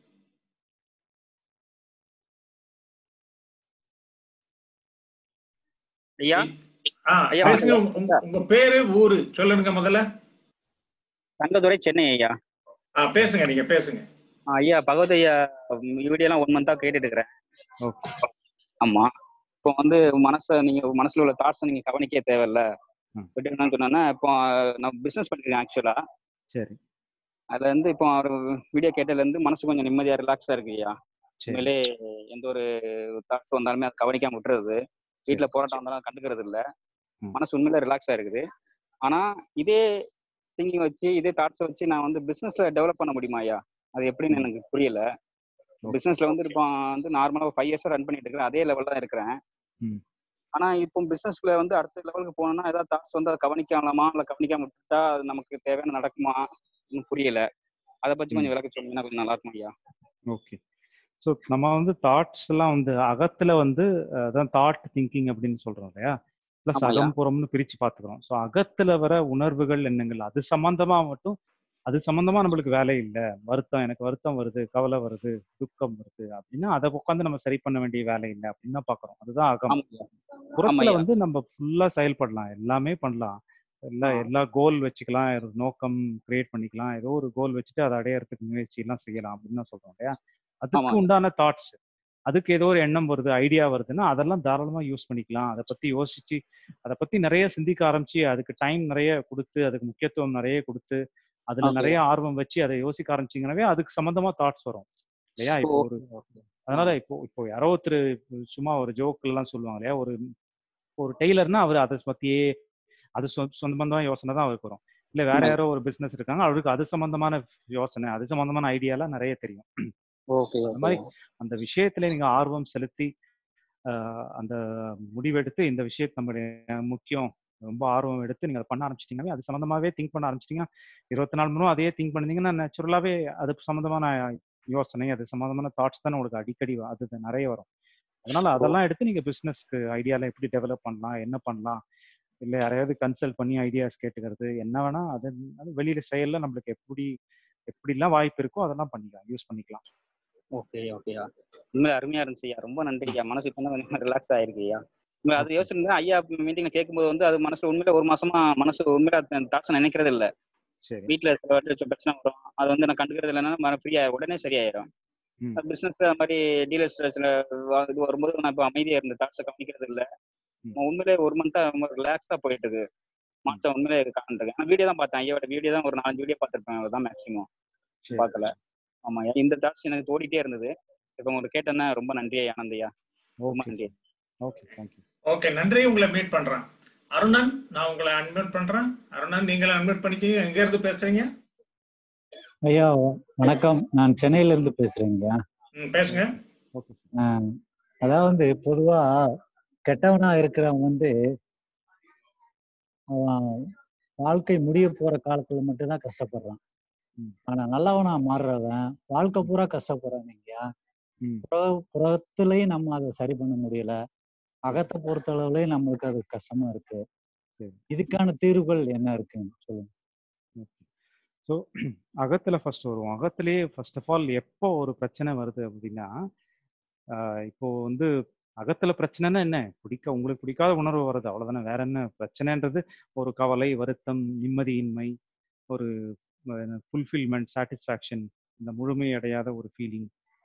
ஐயா
ஆ
ஐயா
பேசுங்க
வணக்கம்
உங்க உங்க பேரு ஊரு சொல்லுங்க முதல்ல
தங்கதுரை சென்னை ஐயா
ஆ பேசுங்க நீங்க பேசுங்க
ஆ, ஐயா பகவத் ஐயா வீடியோலாம் ஒன் மந்தா கேட்டுட்டு இருக்கிறேன்
ஓகே
ஆமா இப்போ வந்து மனசை நீங்க மனசுல உள்ள தாட்ஸை நீங்க கவனிக்க தேவையில்ல
ம்
விட்டுக்கணும்னு சொன்னா இப்போ நான் பிசினஸ் பண்ணிருக்கேன் ஆக்சுவலா
சரி
அதுல இருந்து இப்போ அவர் வீடியோ கேட்டதுல இருந்து மனசு கொஞ்சம் நிம்மதியா ரிலாக்ஸா இருக்கு ஐயா
சரி
உண்மையிலே எந்த ஒரு தாட்ஸ் வந்தாலுமே அதை கவனிக்காம விட்டுறது
சரி
வீட்டுல போராட்டம் வந்தாலும் கண்டுக்கிறது இல்ல
ம்
மனசு உண்மையில ரிலாக்ஸா இருக்குது ஆனா இதே திங்கிங் வச்சு இதே தாட்ஸை வச்சு நான் வந்து பிசினஸ்ல டெவலப் பண்ண முடியுமா ஐயா அது எப்படின்னு
ம்
எனக்கு புரியல
ஓகே
பிசினஸ்ல வந்து இப்போ வந்து நார்மலா ஃபைவ் இயர்ஸா ரன் பண்ணிட்டு இருக்கிறேன் அதே லெவல் தான் இருக்கிறேன்
ம்
ஆனா இப்போ பிசினஸ்ல வந்து அடுத்த லெவலுக்கு போகணும்னா ஏதாவது தாட்ஸ் வந்து அதை கவனிக்கலாமா இல்ல கவனிக்காம விட்டுட்டா அது நமக்கு தேவையான நடக்குமா இன்னும் புரியல அதை பத்தி
ம்
கொஞ்சம் விளக்க சொன்னீங்கன்னா கொஞ்சம் நல்லா இருக்கும் ஐயா
ஓகே ஸோ நம்ம வந்து தாட்ஸ் எல்லாம் வந்து அகத்துல வந்து அஹ், அதான் தாட் திங்கிங் அப்படின்னு சொல்றோம் இல்லையா ப்ளஸ்
ஆமா ஐயா
அகம்புறம்னு பிரிச்சு பார்த்துக்கிறோம் ஸோ அகத்துல வர உணர்வுகள் எண்ணங்கள் அது சம்பந்தமா மட்டும் அது சம்பந்தமா நம்மளுக்கு வேலை இல்ல வருத்தம் எனக்கு வருத்தம் வருது கவலை வருது துக்கம் வருது அப்படின்னா அதை உட்காந்து நம்ம சரி பண்ண வேண்டிய வேலை இல்லை அப்படின்னு தான் பாக்குறோம் அதுதான் அகம்
ஆமாய்யா
புறத்துல
ஆமாய்யா
வந்து நம்ம ஃபுல்லா செயல்படலாம் எல்லாமே பண்ணலாம் எல்லா
ஆ
எல்லா கோல் வச்சுக்கலாம் ஒரு நோக்கம் கிரியேட் பண்ணிக்கலாம் ஏதோ ஒரு கோல் வச்சுட்டு அதை அடையறதுக்கு முயற்சி எல்லாம் செய்யலாம் அப்படின்னு தான் சொல்றோம் இல்லையா அதுக்கு
ஆமாங்க
உண்டான தாட்ஸ் அதுக்கு ஏதோ ஒரு எண்ணம் வருது ஐடியா வருதுன்னா அதெல்லாம் தாராளமா யூஸ் பண்ணிக்கலாம் அதை பத்தி யோசிச்சு அதை பத்தி நிறைய சிந்திக்க ஆரம்பிச்சு அதுக்கு டைம் நிறைய கொடுத்து அதுக்கு முக்கியத்துவம் நிறைய கொடுத்து அதுல நிறைய
ஓகேயா
ஆர்வம் வச்சு அதை யோசிக்க ஆரம்பிச்சீங்கன்னாவே அதுக்கு சம்பந்தமா தாட்ஸ் வரும் இல்லையா
ஓ
இப்போ ஒரு
ஓகே ஆ
அதனால இப்போ இப்போ யாரோ ஒருத்தர் சும்மா ஒரு ஜோக் எல்லாம் சொல்லுவாங்க இல்லையா ஒரு ஒரு டெய்லர்னா அவர் அதை பத்தியே அது சொ- சொந்தமா யோசனை தான் அவருக்கு வரும் இல்ல வேற
ஆமாங்க
யாரோ ஒரு பிசினஸ் இருக்காங்க அவருக்கு அது சம்பந்தமான யோசனை அது சம்பந்தமான ஐடியாலாம் நிறைய தெரியும்
ஓகே
அந்த மாதிரி
ஓகேயா
அந்த விஷயத்துல நீங்க ஆர்வம் செலுத்தி ஆஹ் அந்த முடிவெடுத்து இந்த விஷயம் நம்மளுடைய முக்கியம் ரொம்ப ஆர்வம் எடுத்து நீங்க அதை பண்ண ஆரம்பிச்சிட்டீங்கன்னாவே அது சம்மந்தமாவே திங்க் பண்ண ஆரம்பிச்சிட்டீங்கன்னா இருபத்தி நாலு மணி நேரம் அதையே திங்க் பண்ணீங்கன்னா நேச்சுரலாவே அது சம்மந்தமான யோசனை அது சம்மந்தமான தாட்ஸ் தான் உங்களுக்கு அடிக்கடி வ- அது நிறைய வரும் அதனால
ஓ
அதெல்லாம் எடுத்து நீங்க பிசினஸ்க்கு ஐடியால எப்படி டெவலப் பண்ணலாம் என்ன பண்ணலாம் இல்ல யாரையாவது கன்சல்ட் பண்ணி ஐடியாஸ் கேட்டுக்கிறது என்ன வேணா அது அது வெளியில செயல்ல நம்மளுக்கு எப்படி எப்படிலாம் வாய்ப்பு இருக்கோ அதெல்லாம் பண்ணிக்கலாம் யூஸ் பண்ணிக்கலாம்
ஓகே ஓகேயா உண்மையில அருமையா இருந்துச்சு ஐயா ரொம்ப நன்றி ஐயா மனசு இப்போ கொஞ்சம் ரிலாக்ஸ் ஆயிருக்கு ஐயா உண்மை அது
ஓகே
யோசிச்சிருந்தேன் ஐயா மீட்டிங்ல கேட்கும்போது வந்து அது மனசு உண்மையில ஒரு மாசமா மனசு உண்மையில அந்த தாட்ஸ் நினைக்கிறது இல்ல
சரி
வீட்டுல சில வாட்டி வச்ச பிரச்சனை வரும் அது வந்து நான் கண்டுக்கிறது இல்லைன்னா ஃப்ரீயா உடனே சரியாயிரும்
ம்
பிசினஸ் அது மாதிரி டீலர்ஸ் சில வா- இது வரும்போது நான் இப்போ அமைதியா இருந்த தாட்ஸை கவனிக்கிறது இல்ல
ம்
உண்மையிலே ஒரு மந்த்தா ரொம்ப ரிலாக்ஸா போயிட்டு இருக்கு
ம்
மாற்றம் உண்மையிலே காண்றேன் நான் வீடியோ தான் பார்த்தேன் ஐயாவோட வீடியோ தான் ஒரு நாலஞ்சு வீடியோ பார்த்துருப்பேன் அதுதான் மேக்ஸிமம்
சரி
பார்க்கல ஆமா இந்த தாட்ஸ் எனக்கு தோடிட்டே இருந்தது இப்போ உங்களுக்கு கேட்டேன்னா ரொம்ப நன்றி ஐயா ஆனந்தையா ரொம்ப
ஓகே
நன்றி
சார் ஓகே தேங்க்யூ
ஓகே நன்றி உங்களை மீட் பண்றேன் அருணன் நான் உங்களை அன்மியூட் பண்றேன் அருணன் நீங்களும் அன்மியூட் பண்ணிக்கிங்க எங்க இருந்து பேசுறீங்க
ஐயா வணக்கம் நான் சென்னையில இருந்து பேசுறேங்க
ம், பேசுங்க
ஓகே சார்
ஆஹ் அதாவது பொதுவா கெட்டவனா இருக்கிறவன் வந்து அவன் வாழ்க்கை முடிய போற காலத்துல மட்டும்தான் கஷ்டப்படுறான்
ம்
ஆனா நல்லவனா மாறுறவன் வாழ்க்கை பூரா கஷ்டப்படுறானுங்க
ம்
புற புறத்துலயும் நம்ம அதை சரி பண்ண முடியல அகத்தை பொறுத்தளவுலயும் நம்மளுக்கு அது கஷ்டமா இருக்கு
சரி
இதுக்கான தீர்வுகள் என்ன இருக்குன்னு சொல்லுங்க
ஓகே ஸோ அகத்துல ஃபர்ஸ்ட் வருவோம் அகத்திலேயே ஃபர்ஸ்ட் ஆஃப் ஆல் எப்போ ஒரு பிரச்சனை வருது அப்படின்னா ஆஹ் இப்போ வந்து அகத்துல பிரச்சனைன்னா என்ன பிடிக்க உங்களுக்கு பிடிக்காத உணர்வு வருது அவ்வளவுதானே வேற என்ன பிரச்சனைன்றது ஒரு கவலை வருத்தம் நிம்மதியின்மை ஒரு ஃபுல்ஃபில்மெண்ட் சாட்டிஸ்ஃபேக்ஷன் இந்த முழுமை அடையாத ஒரு ஃபீலிங்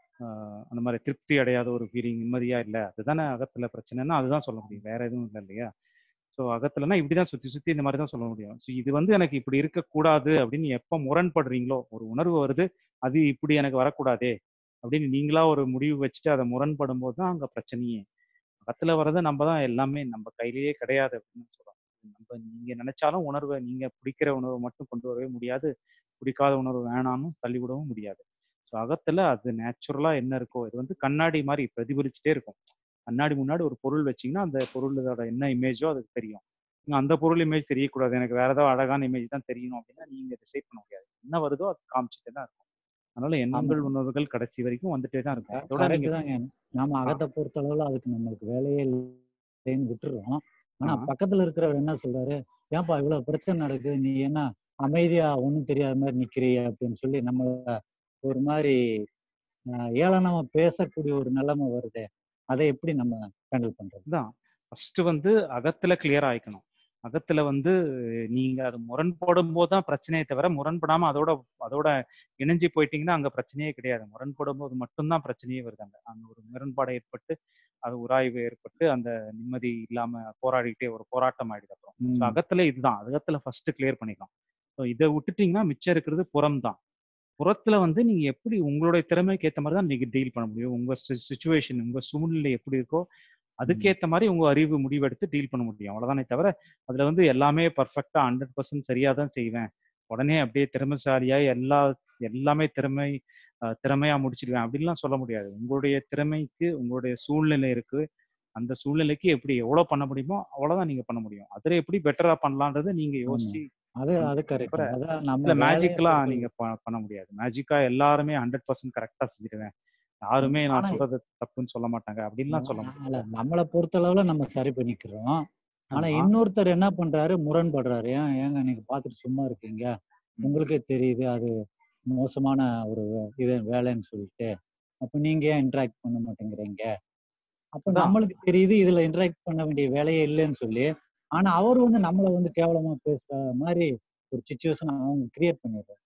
அந்த மாதிரி திருப்தி அடையாத ஒரு ஃபீலிங் நிம்மதியா இல்லை அதுதானே அகத்துல பிரச்சனைன்னா அதுதான் சொல்ல முடியும் வேற எதுவும் இல்லை இல்லையா ஸோ அகத்துலனா இப்படிதான் சுத்தி சுத்தி இந்த மாதிரி தான் சொல்ல முடியும் ஸோ இது வந்து எனக்கு இப்படி இருக்கக்கூடாது அப்படின்னு எப்போ முரண்படுறீங்களோ ஒரு உணர்வு வருது அது இப்படி எனக்கு வரக்கூடாதே அப்படின்னு நீங்களா ஒரு முடிவு வச்சுட்டு அதை முரண்படும் போது தான் அங்க பிரச்சனையே அகத்துல வர்றது நம்ம தான் எல்லாமே நம்ம கையிலேயே கிடையாது அப்படின்னு சொல்றோம் நம்ம நீங்க நினைச்சாலும் உணர்வை நீங்க பிடிக்கிற உணர்வை மட்டும் கொண்டு வரவே முடியாது பிடிக்காத உணர்வு வேணாம்னு தள்ளிவிடவும் முடியாது ஸோ அகத்துல அது நேச்சுரலா என்ன இருக்கோ இது வந்து கண்ணாடி மாதிரி பிரதிபலிச்சுட்டே இருக்கும் கண்ணாடி முன்னாடி ஒரு பொருள் வச்சீங்கன்னா அந்த பொருளோட என்ன இமேஜோ அதுக்கு தெரியும் நீங்க அந்த பொருள் இமேஜ் தெரியக்கூடாது எனக்கு வேற ஏதாவது அழகான இமேஜ் தான் தெரியணும் அப்படின்னா நீங்க டிசைட் பண்ண முடியாது என்ன வருதோ அது காமிச்சிட்டே தான் இருக்கும் அதனால எண்ணங்கள் உணர்வுகள் கடைசி வரைக்கும் வந்துட்டே தான் இருக்கும் அதோட
கரெக்ட்
நீங்க
தாங்க நாம அகத்தை பொறுத்த அளவுல அதுக்கு நம்மளுக்கு வேலையே இல்லைன்னு விட்டுறோம் ஆனா
ஆ.
பக்கத்துல இருக்கிறவர் என்ன சொல்றாரு ஏன்பா இவ்வளவு பிரச்சனை நடக்குது நீ என்ன அமைதியா ஒண்ணும் தெரியாத மாதிரி நிக்கிறிய அப்படின்னு சொல்லி நம்ம ஒரு மாதிரி ஆஹ், ஏளனமா பேசக்கூடிய ஒரு நிலைமை வருது அதை எப்படி நம்ம ஹேண்டில் பண்றது
தான் ஃபர்ஸ்ட் வந்து அகத்துல கிளியர் ஆயிக்கணும் அகத்துல வந்து நீங்க அது முரண்படும் போது தான் பிரச்சனையே தவிர முரண்படாம அதோட அதோட இணைஞ்சு போயிட்டீங்கன்னா அங்க பிரச்சனையே கிடையாது முரண்படும் போது மட்டும்தான் பிரச்சனையே வருது அங்க அங்க ஒரு முரண்பாடு ஏற்பட்டு அது உராய்வு ஏற்பட்டு அந்த நிம்மதி இல்லாம போராடிக்கிட்டே ஒரு போராட்டம் ஆயிடுது அப்புறம் ஸோ
ம்.
அகத்துல இதுதான் அகத்துல ஃபர்ஸ்ட் கிளியர் பண்ணிக்கலாம் ஸோ இதை விட்டுட்டீங்கன்னா மிச்சம் இருக்கிறது புறம் தான் புறத்துல வந்து நீங்க எப்படி உங்களுடைய திறமைக்கு ஏத்த மாதிரி தான் நீங்க டீல் பண்ண முடியும் உங்க சுச்சுவேஷன் உங்க சூழ்நிலை எப்படி இருக்கோ அதுக்கேத்த மாதிரி உங்க அறிவு முடிவெடுத்து டீல் பண்ண முடியும் அவ்வளவுதானே தவிர அதுல வந்து எல்லாமே பர்ஃபெக்டா ஹண்ட்ரட் பர்சன்ட் சரியா தான் செய்வேன் உடனே அப்படியே திறமைசாலியா எல்லா எல்லாமே திறமை அஹ், திறமையா முடிச்சிடுவேன் அப்படின்லாம் சொல்ல முடியாது உங்களுடைய திறமைக்கு உங்களுடைய சூழ்நிலை இருக்கு அந்த சூழ்நிலைக்கு எப்படி எவ்வளவு பண்ண முடியுமோ அவ்வளவுதான் நீங்க பண்ண முடியும் அதுல எப்படி பெட்டரா பண்ணலான்றதை நீங்க யோசிச்சு
அது அது
பண்ணணும்.
கரெக்ட்
தவிர
அதான் நம்ம
இல்ல
வேலையை
மேஜிக்லாம்
பொறுத்தது
நீங்க ப- பண்ண முடியாது மேஜிக்கா எல்லாருமே ஹண்ட்ரட் பர்சன்ட் கரெக்டா செஞ்சிடுவேன் யாருமே நான்
ஆனா
சொல்றது தப்புன்னு சொல்ல மாட்டாங்க அப்படின்லாம் சொல்ல
இல்ல
முடியாது
நம்மளை பொறுத்த அளவுல நம்ம சரி பண்ணிக்கிறோம் ஆனா
ஆமா
இன்னொருத்தர் என்ன பண்றாரு முரண்படுறாரு ஏன் ஏங்க நீங்க பாத்துட்டு சும்மா இருக்கீங்க உங்களுக்கே தெரியுது அது மோசமான ஒரு வே- இது வேலைன்னு சொல்லிட்டு அப்ப நீங்க ஏன் இன்டராக்ட் பண்ண மாட்டேங்கிறீங்க அப்ப
அதான்.
நம்மளுக்கு தெரியுது இதுல இன்டராக்ட் பண்ண வேண்டிய வேலையே இல்லைன்னு சொல்லி ஆனா அவர் வந்து நம்மள வந்து கேவலமா பேசுற மாதிரி ஒரு சுச்சுவேஷன் அவங்க கிரியேட் பண்ணிடுறாரு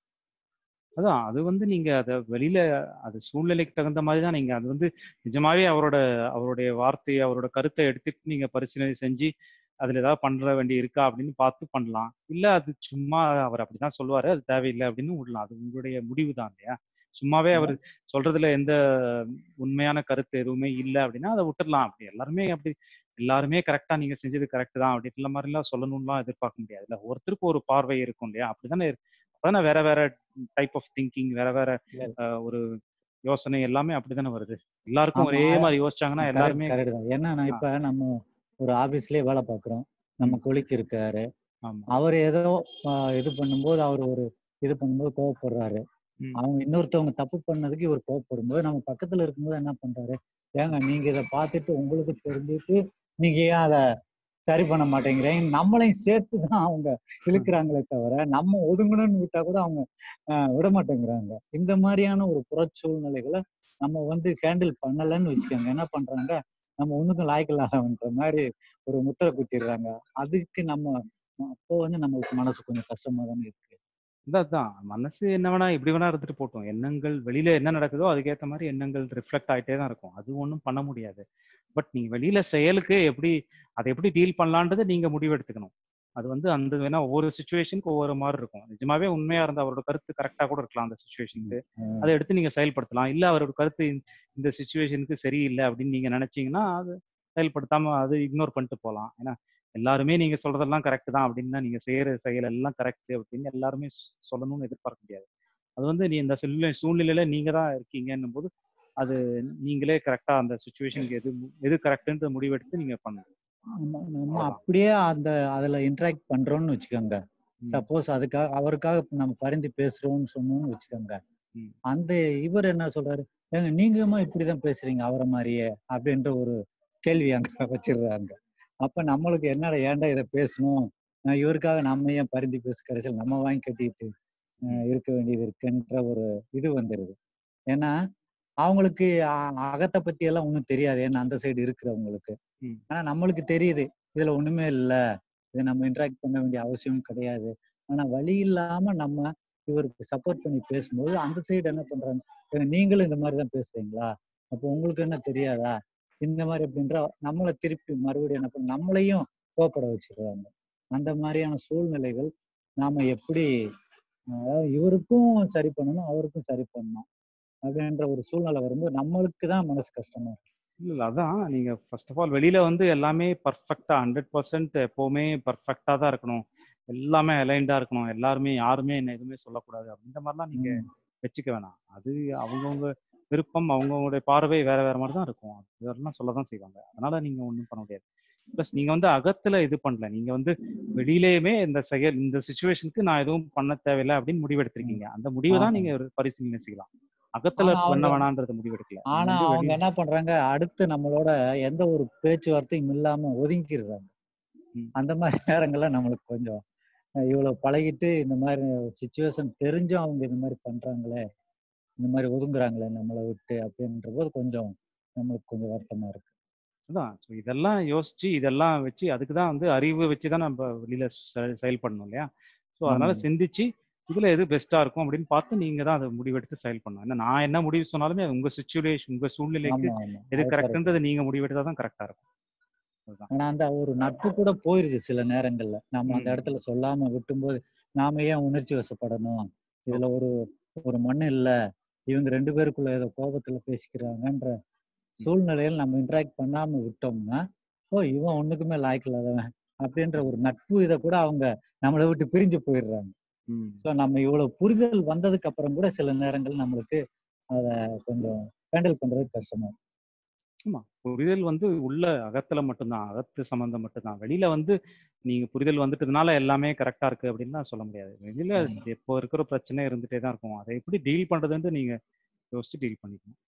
அதான் அது வந்து நீங்க அத வெளியில அது சூழ்நிலைக்கு தகுந்த மாதிரி தான் நீங்க அது வந்து நிஜமாவே அவரோட அவருடைய வார்த்தையை அவரோட கருத்தை எடுத்துட்டு நீங்க பரிசீலனை செஞ்சு அதுல ஏதாவது பண்ற வேண்டி இருக்கா அப்படின்னு பார்த்து பண்ணலாம் இல்ல அது சும்மா அவர் அப்படிதான் சொல்லுவாரு அது தேவையில்லை அப்படின்னு விடலாம் அது உங்களுடைய முடிவு தான் இல்லையா சும்மாவே அவர் சொல்றதுல எந்த உண்மையான கருத்து எதுவுமே இல்லை அப்படின்னா அதை விட்டுடலாம் அப்படி எல்லாருமே அப்படி எல்லாருமே கரெக்டா நீங்க செஞ்சது கரெக்ட் தான் அப்படின்ற மாதிரிலாம் சொல்லணும்லாம் எதிர்பார்க்க முடியாது இல்ல ஒருத்தருக்கு ஒரு பார்வை இருக்கும் இல்லையா அப்படிதானே இருக்கு. அப்பதானே வேற வேற டைப் ஆஃப் திங்கிங் வேற வேற அஹ், ஒரு யோசனை எல்லாமே அப்படிதானே வருது எல்லாருக்கும் ஒரே
ஆமா.
மாதிரி யோசிச்சாங்கன்னா
கரெக்ட்
எல்லாருமே
கரெக்ட் தான் என்னன்னா
ஆ,
இப்ப நம்ம ஒரு ஆபீஸ்லயே வேலை பார்க்குறோம் நம்ம
ம்,
கொலிக்கு இருக்காரு
ஆமா
அவர் ஏதோ ஆ, இது பண்ணும்போது அவர் ஒரு இது பண்ணும்போது கோவப்படுறாரு
ம்,
அவங்க இன்னொருத்தவங்க தப்பு பண்ணதுக்கு இவர் கோவப்படும்போது நம்ம பக்கத்துல இருக்கும்போது என்ன பண்றாரு ஏங்க நீங்க இதை பார்த்துட்டு உங்களுக்கு தெரிஞ்சுட்டு நீங்க ஏன் அதை சரி பண்ண மாட்டேங்கிறீங்க நம்மளையும் சேர்த்து தான் அவங்க இழுக்கிறாங்களே தவிர நம்ம ஒதுங்கணும்னு விட்டா கூட அவங்க ஆஹ், விட மாட்டேங்கிறாங்க இந்த மாதிரியான ஒரு புறச்சூழ்நிலைகளை நம்ம வந்து ஹேண்டில் பண்ணலைன்னு வச்சுக்கோங்க என்ன பண்றாங்க நம்ம ஒண்ணுக்கும் லாய்க்கில்லாதவன்ற மாதிரி ஒரு முத்திரை குத்திடுறாங்க அதுக்கு நம்ம அப்போ வந்து நம்மளுக்கு மனசு கொஞ்சம் கஷ்டமா தானே இருக்கு
அதான் அதான். மனசு என்ன வேணா எப்படி வேணா இருந்துட்டு போட்டோம் எண்ணங்கள் வெளியில என்ன நடக்குதோ அதுக்கேத்த மாதிரி எண்ணங்கள் ரிஃப்ளெக்ட் ஆயிட்டே தான் இருக்கும் அது ஒன்றும் பண்ண முடியாது பட் நீங்க வெளியில செயலுக்கு எப்படி அதை எப்படி டீல் பண்ணலான்றது நீங்க முடிவு எடுத்துக்கணும் அது வந்து அந்த வேணா ஒவ்வொரு சுச்சுவேஷனுக்கு ஒவ்வொரு மாதிரி இருக்கும் நிஜமாவே உண்மையா இருந்த அவரோட கருத்து கரெக்டா கூட இருக்கலாம் அந்த சுச்சுவேஷனுக்கு
ஆஹ்
அதை எடுத்து நீங்க செயல்படுத்தலாம் இல்ல அவரோட கருத்து இந்த- இந்த சுச்சுவேஷனுக்கு சரியில்லை அப்படின்னு நீங்க நினைச்சீங்கன்னா அது செயல்படுத்தாம அது இக்னோர் பண்ணிட்டு போகலாம் ஏன்னா எல்லாருமே நீங்க சொல்றதெல்லாம் கரெக்ட் தான் அப்படின்னா நீங்க செய்யற செயல் எல்லாம் கரெக்ட் அப்படின்னு எல்லாருமே சொ- சொல்லணும்னு எதிர்பார்க்க முடியாது அது வந்து நீ இந்த சூழ்நிலை சூழ்நிலையில நீங்க தான் இருக்கீங்கன்னும் போது அது நீங்களே கரெக்டா அந்த சுச்சுவேஷனுக்கு எது மு- எது கரெக்ட்ன்ற முடிவெடுத்து நீங்க பண்ணணும்
ஆமா, நம்ம
அவ்வளவுதான்
அப்படியே அந்த அதுல இன்டராக்ட் பண்றோம்னு வச்சுக்கோங்க
ம்,
சப்போஸ் அதுக்காக அவருக்காக இப்ப நம்ம பரிந்து பேசுறோம்னு சொன்னோம்னு வச்சுக்கோங்க
ம்.
அந்த இவர் என்ன சொல்றாரு ஏங்க நீங்கமா இப்படிதான் பேசுறீங்க அவரை மாதிரியே அப்படின்ற ஒரு கேள்வி அங்க வச்சிடுறாங்க அப்ப நம்மளுக்கு என்னடா ஏன்டா இதை பேசணும் அஹ் இவருக்காக நம்ம ஏன் பரிந்து பேச கடைசியில் நம்ம வாங்கி கட்டிட்டு அஹ் இருக்க வேண்டியது இருக்குன்ற ஒரு இது வந்துருது ஏன்னா அவங்களுக்கு அ- அகத்தை பத்தி எல்லாம் ஒன்றும் தெரியாது ஏன்னா அந்த சைடு இருக்கிறவங்களுக்கு
ம்.
ஆனா நம்மளுக்கு தெரியுது இதுல ஒண்ணுமே இல்ல இதை நம்ம இன்டராக்ட் பண்ண வேண்டிய அவசியம் கிடையாது ஆனா வழி இல்லாம நம்ம இவருக்கு சப்போர்ட் பண்ணி பேசும்போது அந்த சைடு என்ன பண்றாங்க "ஏங்க, நீங்களும் இந்த மாதிரி தான் பேசுறீங்களா அப்போ உங்களுக்கு என்ன தெரியாதா இந்த மாதிரி அப்படின்ற நம்மளை திருப்பி மறுபடியும் என்ன பண்ண நம்மளையும் கோப்பட வச்சிடுறாங்க அந்த மாதிரியான சூழ்நிலைகள் நாம எப்படி அதாவது இவருக்கும் சரி பண்ணணும் அவருக்கும் சரி பண்ணணும் அப்படின்ற ஒரு சூழ்நிலை வரும்போது நம்மளுக்கு தான் மனசு கஷ்டமா இருக்கு
இல்ல இல்ல அதான் நீங்க ஃபர்ஸ்ட் ஆஃப் ஆல் வெளியில வந்து எல்லாமே பர்ஃபெக்டா ஹண்ட்ரட் பர்சன்ட் எப்பவுமே பர்ஃபெக்டா தான் இருக்கணும் எல்லாமே அலைண்டா இருக்கணும் எல்லாருமே யாருமே என்ன எதுவுமே சொல்லக்கூடாது அப்படின்ற மாதிரிலாம் நீங்க
ம்.
வச்சுக்க வேணாம் அது அவங்கவுங்க விருப்பம் அவங்கவுங்களுடைய பார்வை வேற வேற மாதிரி தான் இருக்கும் அதெல்லாம் சொல்ல தான் செய்வாங்க அதனால நீங்க ஒன்றும் பண்ண முடியாது ப்ளஸ் நீங்க வந்து அகத்துல இது பண்ணல நீங்க வந்து வெளியிலேயுமே இந்த செயல் இந்த சுச்சுவேஷனுக்கு நான் எதுவும் பண்ண தேவையில்லை அப்படின்னு முடிவெடுத்திருக்கீங்க அந்த முடிவை தான்
ஆமா.
நீங்க ஒரு பரிசீலனை செய்யலாம் அகத்துல
ஆனா
பண்ண
அவங்க
வேணான்றத முடிவெடுக்கல நீங்க
ஆனா
வந்து
அவங்க
வெளிய
என்ன பண்றாங்க அடுத்து நம்மளோட எந்த ஒரு பேச்சுவார்த்தையும் இல்லாம ஒதுங்கிடுறாங்க
ம்.
அந்த மாதிரி நேரங்கள்ல நம்மளுக்கு கொஞ்சம் அஹ் இவ்வளவு பழகிட்டு இந்த மாதிரி சுச்சுவேஷன் தெரிஞ்சும் அவங்க இந்த மாதிரி பண்றாங்களே இந்த மாதிரி ஒதுங்குறாங்களே நம்மளை விட்டு அப்படின்ற போது கொஞ்சம் நம்மளுக்கு கொஞ்சம் வருத்தமா இருக்கு
அதான் ஸோ இதெல்லாம் யோசிச்சு இதெல்லாம் வச்சு அதுக்கு தான் வந்து அறிவு வச்சு தான் நம்ம வெளியில செ- செயல்படணும் இல்லையா ஸோ அதனால
ஆமாங்க
சிந்திச்சு இதுல எது பெஸ்டா இருக்கும் அப்படின்னு பார்த்து நீங்க தான் அதை முடிவெடுத்து செயல் பண்ணணும் ஏன்னா நான் என்ன முடிவு சொன்னாலுமே அது உங்க சுச்சுவேஷன் உங்க சூழ்நிலைக்கு
ஆமா ஆமா
எது
அது கரெக்ட்
கரெக்ட்ன்றது நீங்க முடிவெடுத்தா தான் கரெக்டா இருக்கும் அதுதான்
ஆனா அந்த ஒரு நட்பு கூட போயிருது சில நேரங்கள்ல நம்ம அந்த
ம்
இடத்துல சொல்லாம விட்டும்போது நாம ஏன் உணர்ச்சி வசப்படணும் இதுல
ஓகே
ஒரு ஒரு மண்ணு இல்ல இவங்க ரெண்டு பேருக்குள்ள ஏதோ கோபத்துல பேசிக்கிறாங்கன்ற
ம்
சூழ்நிலையில் நம்ம இன்டராக்ட் பண்ணாம விட்டோம்னா ஓ இவன் ஒண்ணுக்குமே லாய்க்கு இல்லாதவன் அப்படின்ற ஒரு நட்பு இதை கூட அவங்க நம்மளை விட்டு பிரிஞ்சு போயிடுறாங்க
ம்
ஸோ நம்ம இவ்வளவு புரிதல் வந்ததுக்கு அப்புறம் கூட சில நேரங்கள் நம்மளுக்கு அதை கொஞ்சம் ஹேண்டில் பண்றது கஷ்டமா இருக்கு.
ஆமா புரிதல் வந்து உள்ள அகத்துல மட்டும்தான் அகத்து சம்பந்தம் மட்டும்தான் வெளியில வந்து நீங்க புரிதல் வந்துட்டதுனால எல்லாமே கரெக்டா இருக்கு அப்படின்னு சொல்ல முடியாது வெளியில
ஆமா.
எப்போ இருக்கிற பிரச்சனை இருந்துட்டே தான் இருக்கும் அதை எப்படி டீல் பண்றதுன்ட்டு நீங்க யோசிச்சு டீல் பண்ணிக்கணும்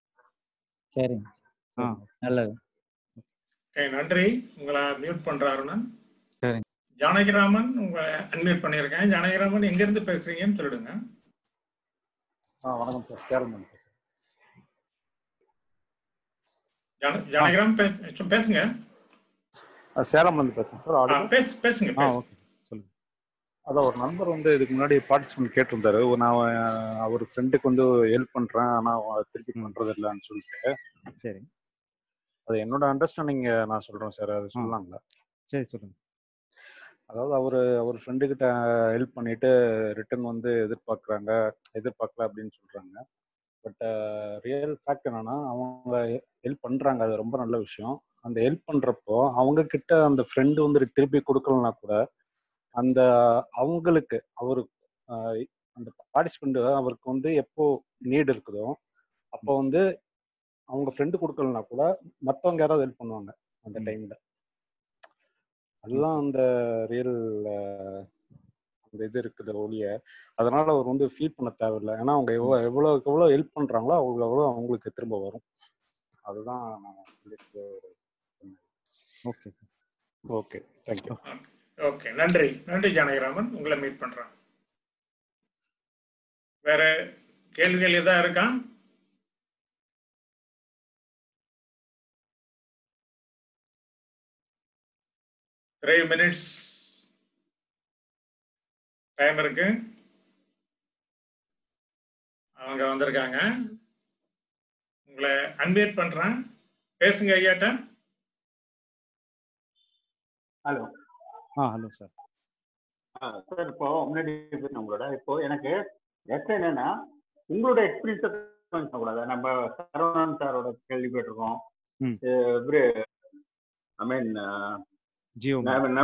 சரிங்க
ஆ
சரிங்க நல்லது
Okay, நன்றி உங்களை மியூட் பண்றாருன்னு
சரிங்க
ஜானகிராமன் உங்களை அன்மியூட் பண்ணியிருக்கேன் ஜானகிராமன் எங்க இருந்து பேசுறீங்கன்னு சொல்லிடுங்க
ஆ வணக்கம் சார் சேரமன்
ஜான- ஜானகிராமன் பேச- சும்மா பேசுங்க
சேரம்லேருந்து பேசுறேன் சார்
ஆ,
ஆடியோ
பேசு பேசுங்க
ஆ
பேசுங்க
ஓகே சொல்லுங்க
அதான் ஒரு நண்பர் வந்து இதுக்கு முன்னாடி பார்ட்டிசிபென்ட் கேட்டிருந்தாரு ஒரு நான் அஹ், அவர் ஃப்ரெண்டுக்கு வந்து ஹெல்ப் பண்றேன் ஆனா அவன் திருப்பி
ம்.
பண்றது இல்லைன்னு சொல்லிட்டு
சரி
அது என்னோட அண்டர்ஸ்டாண்டிங் நான் சொல்றேன் சார் அது சொல்லலாங்களா
சரி சொல்லுங்க
அதாவது அவர் அவர் ஃப்ரெண்டு கிட்ட ஹெல்ப் பண்ணிட்டு ரிட்டர்ன் வந்து எதிர்பார்க்குறாங்க எதிர்பார்க்கல அப்படின்னு சொல்றாங்க பட் ரியல் ஃபேக்ட் என்னன்னா அவங்க ஹெல்ப் பண்றாங்க அது ரொம்ப நல்ல விஷயம் அந்த ஹெல்ப் பண்றப்போ அவங்க கிட்ட அந்த ஃப்ரெண்டு வந்து திருப்பி கொடுக்கலனா கூட அந்த அவங்களுக்கு அவரு ஆஹ் அந்த பார்ட்டிசிபெண்ட் அவருக்கு வந்து எப்போ நீட் இருக்குதோ அப்போ வந்து அவங்க ஃப்ரெண்டு கொடுக்கலனா கூட மற்றவங்க யாராவது ஹெல்ப் பண்ணுவாங்க அந்த டைம்ல அதுதான் அந்த ரியல் அந்த இது இருக்குது ஒழிய அதனால அவர் வந்து ஃபீல் பண்ண தேவையில்லை ஏன்னா அவங்க எவ்வளோ எவ்வளோக்கு எவ்வளோ ஹெல்ப் பண்றாங்களோ அவ்வளோ எவ்வளோ அவங்களுக்கு திரும்ப வரும் அதுதான் நான் சொல்லிட்டு
ஓகே
ஓகே தேங்க்யூ
ஓகே நன்றி நன்றி ஜானகிராமன் உங்களை மீட் பண்றேன் வேற கேள்விகள் எதா இருக்கா த்ரீ மினிட்ஸ் டைம் இருக்கு அவங்க வந்திருக்காங்க உங்களை அன்மியூட் பண்றேன் பேசுங்க ஐயாட்ட
hello
ah hello sir
sir இப்போ முன்னாடி பேசின உங்களோட இப்போ எனக்கு எஸ் என்னன்னா உங்களோட எக்ஸ்பீரியன்ஸை கொஞ்சம் சொல்லக்கூடாது நம்ம சரவணன் சாரோட கேள்வி கேட்டிருக்கோம்
ம்.
இவரு ஐ மீன்
ஜியோ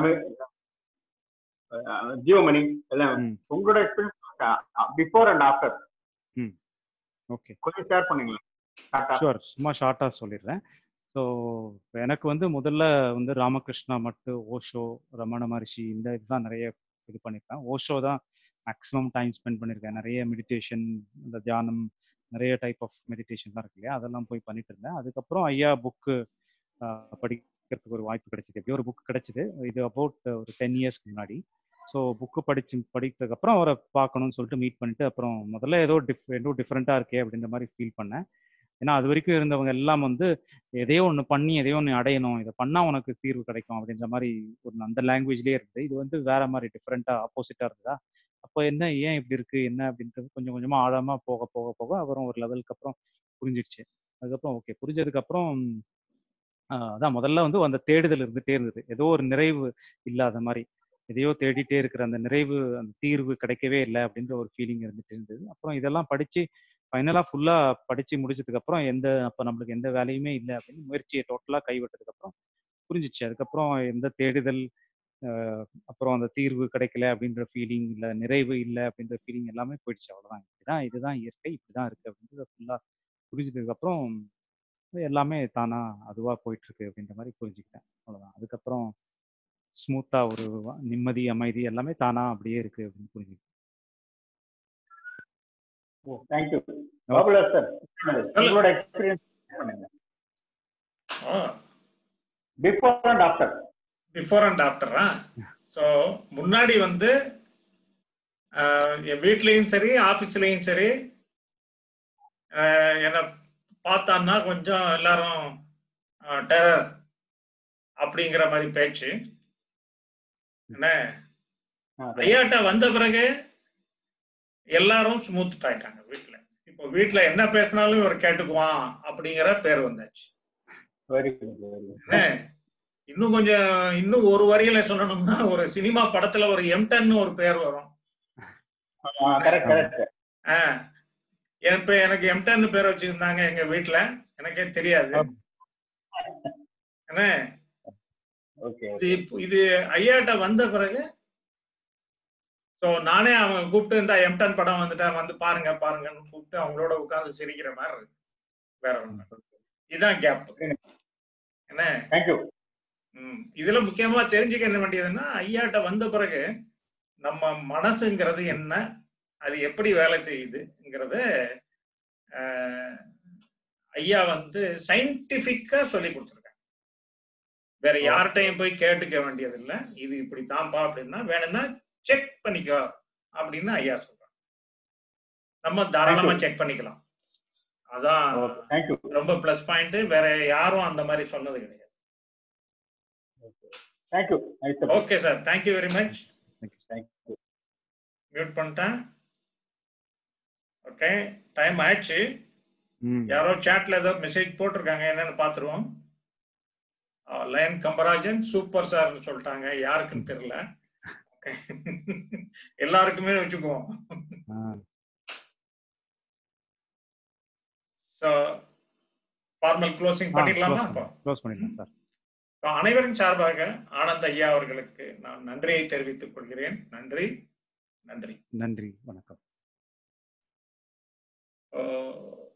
ஜியோமணி எல்லாம்
ம்.
உங்களோட experience before and after
hmm okay
கொஞ்சம் ஷேர் பண்ணுங்களேன் டாட்டா
ஷுவர் சும்மா ஷார்ட்டாக சொல்லிடுறேன் ஸோ எனக்கு வந்து முதல்ல வந்து ராமகிருஷ்ணா மட்டு ஓஷோ ரமண மகர்ஷி இந்த இதுதான் நிறைய இது பண்ணியிருக்கேன் ஓஷோ தான் மேக்ஸிமம் டைம் ஸ்பெண்ட் பண்ணியிருக்கேன் நிறைய மெடிடேஷன் இந்த தியானம் நிறைய டைப் ஆஃப் மெடிடேஷன்லாம் இருக்கு இல்லையா அதெல்லாம் போய் பண்ணிட்டு இருந்தேன் அதுக்கப்புறம் ஐயா புக்கு படிக்கிறதுக்கு ஒரு வாய்ப்பு கிடைச்சிது எப்படியோ ஒரு புக் கிடைச்சிது இது அபவுட் ஒரு டென் இயர்ஸ்க்கு முன்னாடி ஸோ புக்கு படிச்சு படித்ததுக்கப்புறம் அவரை பார்க்கணும்னு சொல்லிட்டு மீட் பண்ணிட்டு அப்புறம் முதல்ல ஏதோ டிஃப் ஏதோ டிஃப்ரெண்ட்டாக இருக்கே அப்படின்ற மாதிரி ஃபீல் பண்ணேன் ஏன்னா அது வரைக்கும் இருந்தவங்க எல்லாம் வந்து எதையோ ஒன்று பண்ணி எதையோ ஒன்று அடையணும் இதை பண்ணா உனக்கு தீர்வு கிடைக்கும் அப்படின்ற மாதிரி ஒரு அந்த லாங்குவேஜ்லேயே இருக்குது இது வந்து வேற மாதிரி டிஃப்ரெண்ட்டாக ஆப்போசிட்டாக இருக்குதா அப்போ என்ன ஏன் இப்படி இருக்கு என்ன அப்படின்றது கொஞ்சம் கொஞ்சமாக ஆழமாக போக போக போக அப்புறம் ஒரு லெவலுக்கு அப்புறம் புரிஞ்சிடுச்சு அதுக்கப்புறம் ஓகே புரிஞ்சதுக்கப்புறம் அதான் முதல்ல வந்து அந்த தேடுதல் இருந்துட்டே இருந்தது ஏதோ ஒரு நிறைவு இல்லாத மாதிரி எதையோ தேடிட்டே இருக்கிற அந்த நிறைவு அந்த தீர்வு கிடைக்கவே இல்லை அப்படின்ற ஒரு ஃபீலிங் இருந்துட்டு இருந்தது அப்புறம் இதெல்லாம் படிச்சு ஃபைனலாக ஃபுல்லாக படிச்சு முடிச்சதுக்கு அப்புறம் எந்த அப்போ நம்மளுக்கு எந்த வேலையுமே இல்லை அப்படின்னு முயற்சியை டோட்டலாக கைவிட்டதுக்கு அப்புறம் புரிஞ்சிச்சு அதுக்கப்புறம் எந்த தேடுதல் அப்புறம் அந்த தீர்வு கிடைக்கல அப்படின்ற ஃபீலிங் இல்லை நிறைவு இல்லை அப்படின்ற ஃபீலிங் எல்லாமே போயிடுச்சு அவ்வளோதான் இப்படிதான் இதுதான் இயற்கை இப்படிதான் இருக்கு அப்படின்றத ஃபுல்லாக புரிஞ்சதுக்கு அப்புறம் எல்லாமே தானா அதுவா போயிட்டு இருக்கு அப்படின்ற மாதிரி புரிஞ்சுக்கிட்டேன் அவ்வளோதான் அதுக்கப்புறம் ஸ்மூத்தா ஒரு நிம்மதி அமைதி எல்லாமே தானா அப்படியே இருக்கு அப்படின்னு புரிஞ்சுக்கிட்டேன்
தேங்க்யூ பாபுலா சார் உங்களோட எக்ஸ்பீரியன்ஸ் பண்ணுங்க before and after
before and ஆஃப்டரா ஸோ முன்னாடி வந்து என் வீட்லேயும் சரி ஆஃபீஸ்லேயும் சரி என்னை பார்த்தான்னா கொஞ்சம் எல்லாரும் டெரர் அப்படிங்கிற மாதிரி பேச்சு என்ன ஐயாட்ட வந்த பிறகு எல்லாரும் ஸ்மூத் ஆயிட்டாங்க வீட்டுல இப்போ வீட்டுல என்ன பேசினாலும் இவர் கேட்டுக்குவான் அப்படிங்கிற பேர் வந்தாச்சு இன்னும் கொஞ்சம் இன்னும் ஒரு வரியில சொல்லணும்னா ஒரு சினிமா படத்துல ஒரு எம்டன் ஒரு பேர் வரும் இப்ப எனக்கு எம்டன் பேர் வச்சிருந்தாங்க எங்க வீட்டுல எனக்கே தெரியாது என்ன இது இது ஐயாட்ட வந்த பிறகு ஸோ நானே அவங்க கூப்பிட்டு இந்த எம்டன் படம் வந்துட்டா வந்து பாருங்க பாருங்கன்னு கூப்பிட்டு அவங்களோட உட்காந்து சிரிக்கிற மாதிரி இருக்கு வேற ஒண்ணு இதுதான் கேப் என்ன ம் இதுல முக்கியமா தெரிஞ்சுக்க வேண்டியதுன்னா ஐயாட்ட வந்த பிறகு நம்ம மனசுங்கிறது என்ன அது எப்படி வேலை செய்யுதுங்கிறத ஐயா வந்து சயின்டிபிக்கா சொல்லி கொடுத்துருக்காங்க வேற யார்கிட்டையும் போய் கேட்டுக்க வேண்டியது இல்ல இது இப்படி தான்ப்பா அப்படின்னா வேணும்னா செக் பண்ணிக்கோ அப்படின்னு ஐயா சொல்றாங்க நம்ம தாராளமா செக் பண்ணிக்கலாம் அதான்
தேங்க்யூ
ரொம்ப ப்ளஸ் பாயிண்ட் வேற யாரும் அந்த மாதிரி சொன்னது கிடையாது
thank you
okay sir thank you very much
thank you
mute பண்ணிட்டேன் ஓகே டைம் ஆயிடுச்சு
ம்
யாரோ சாட்ல ஏதோ மெசேஜ் போட்டிருக்காங்க என்னன்னு பாத்துருவோம் லைன் கம்பராஜன் சூப்பர் சார்னு சொல்லிட்டாங்க யாருக்குன்னு தெரியல Okay. எல்லாருக்குமே வச்சுக்குவோம்
ஆ
ஸோ ஃபார்மல் க்ளோசிங் பண்ணிடலாமா அப்போ
க்ளோஸ் பண்ணிடலாம் சார்
So, அனைவரின் சார்பாக ஆனந்த் ஐயா அவர்களுக்கு நான் நன்றியை தெரிவித்துக் கொள்கிறேன் நன்றி நன்றி
நன்றி வணக்கம்
Uh,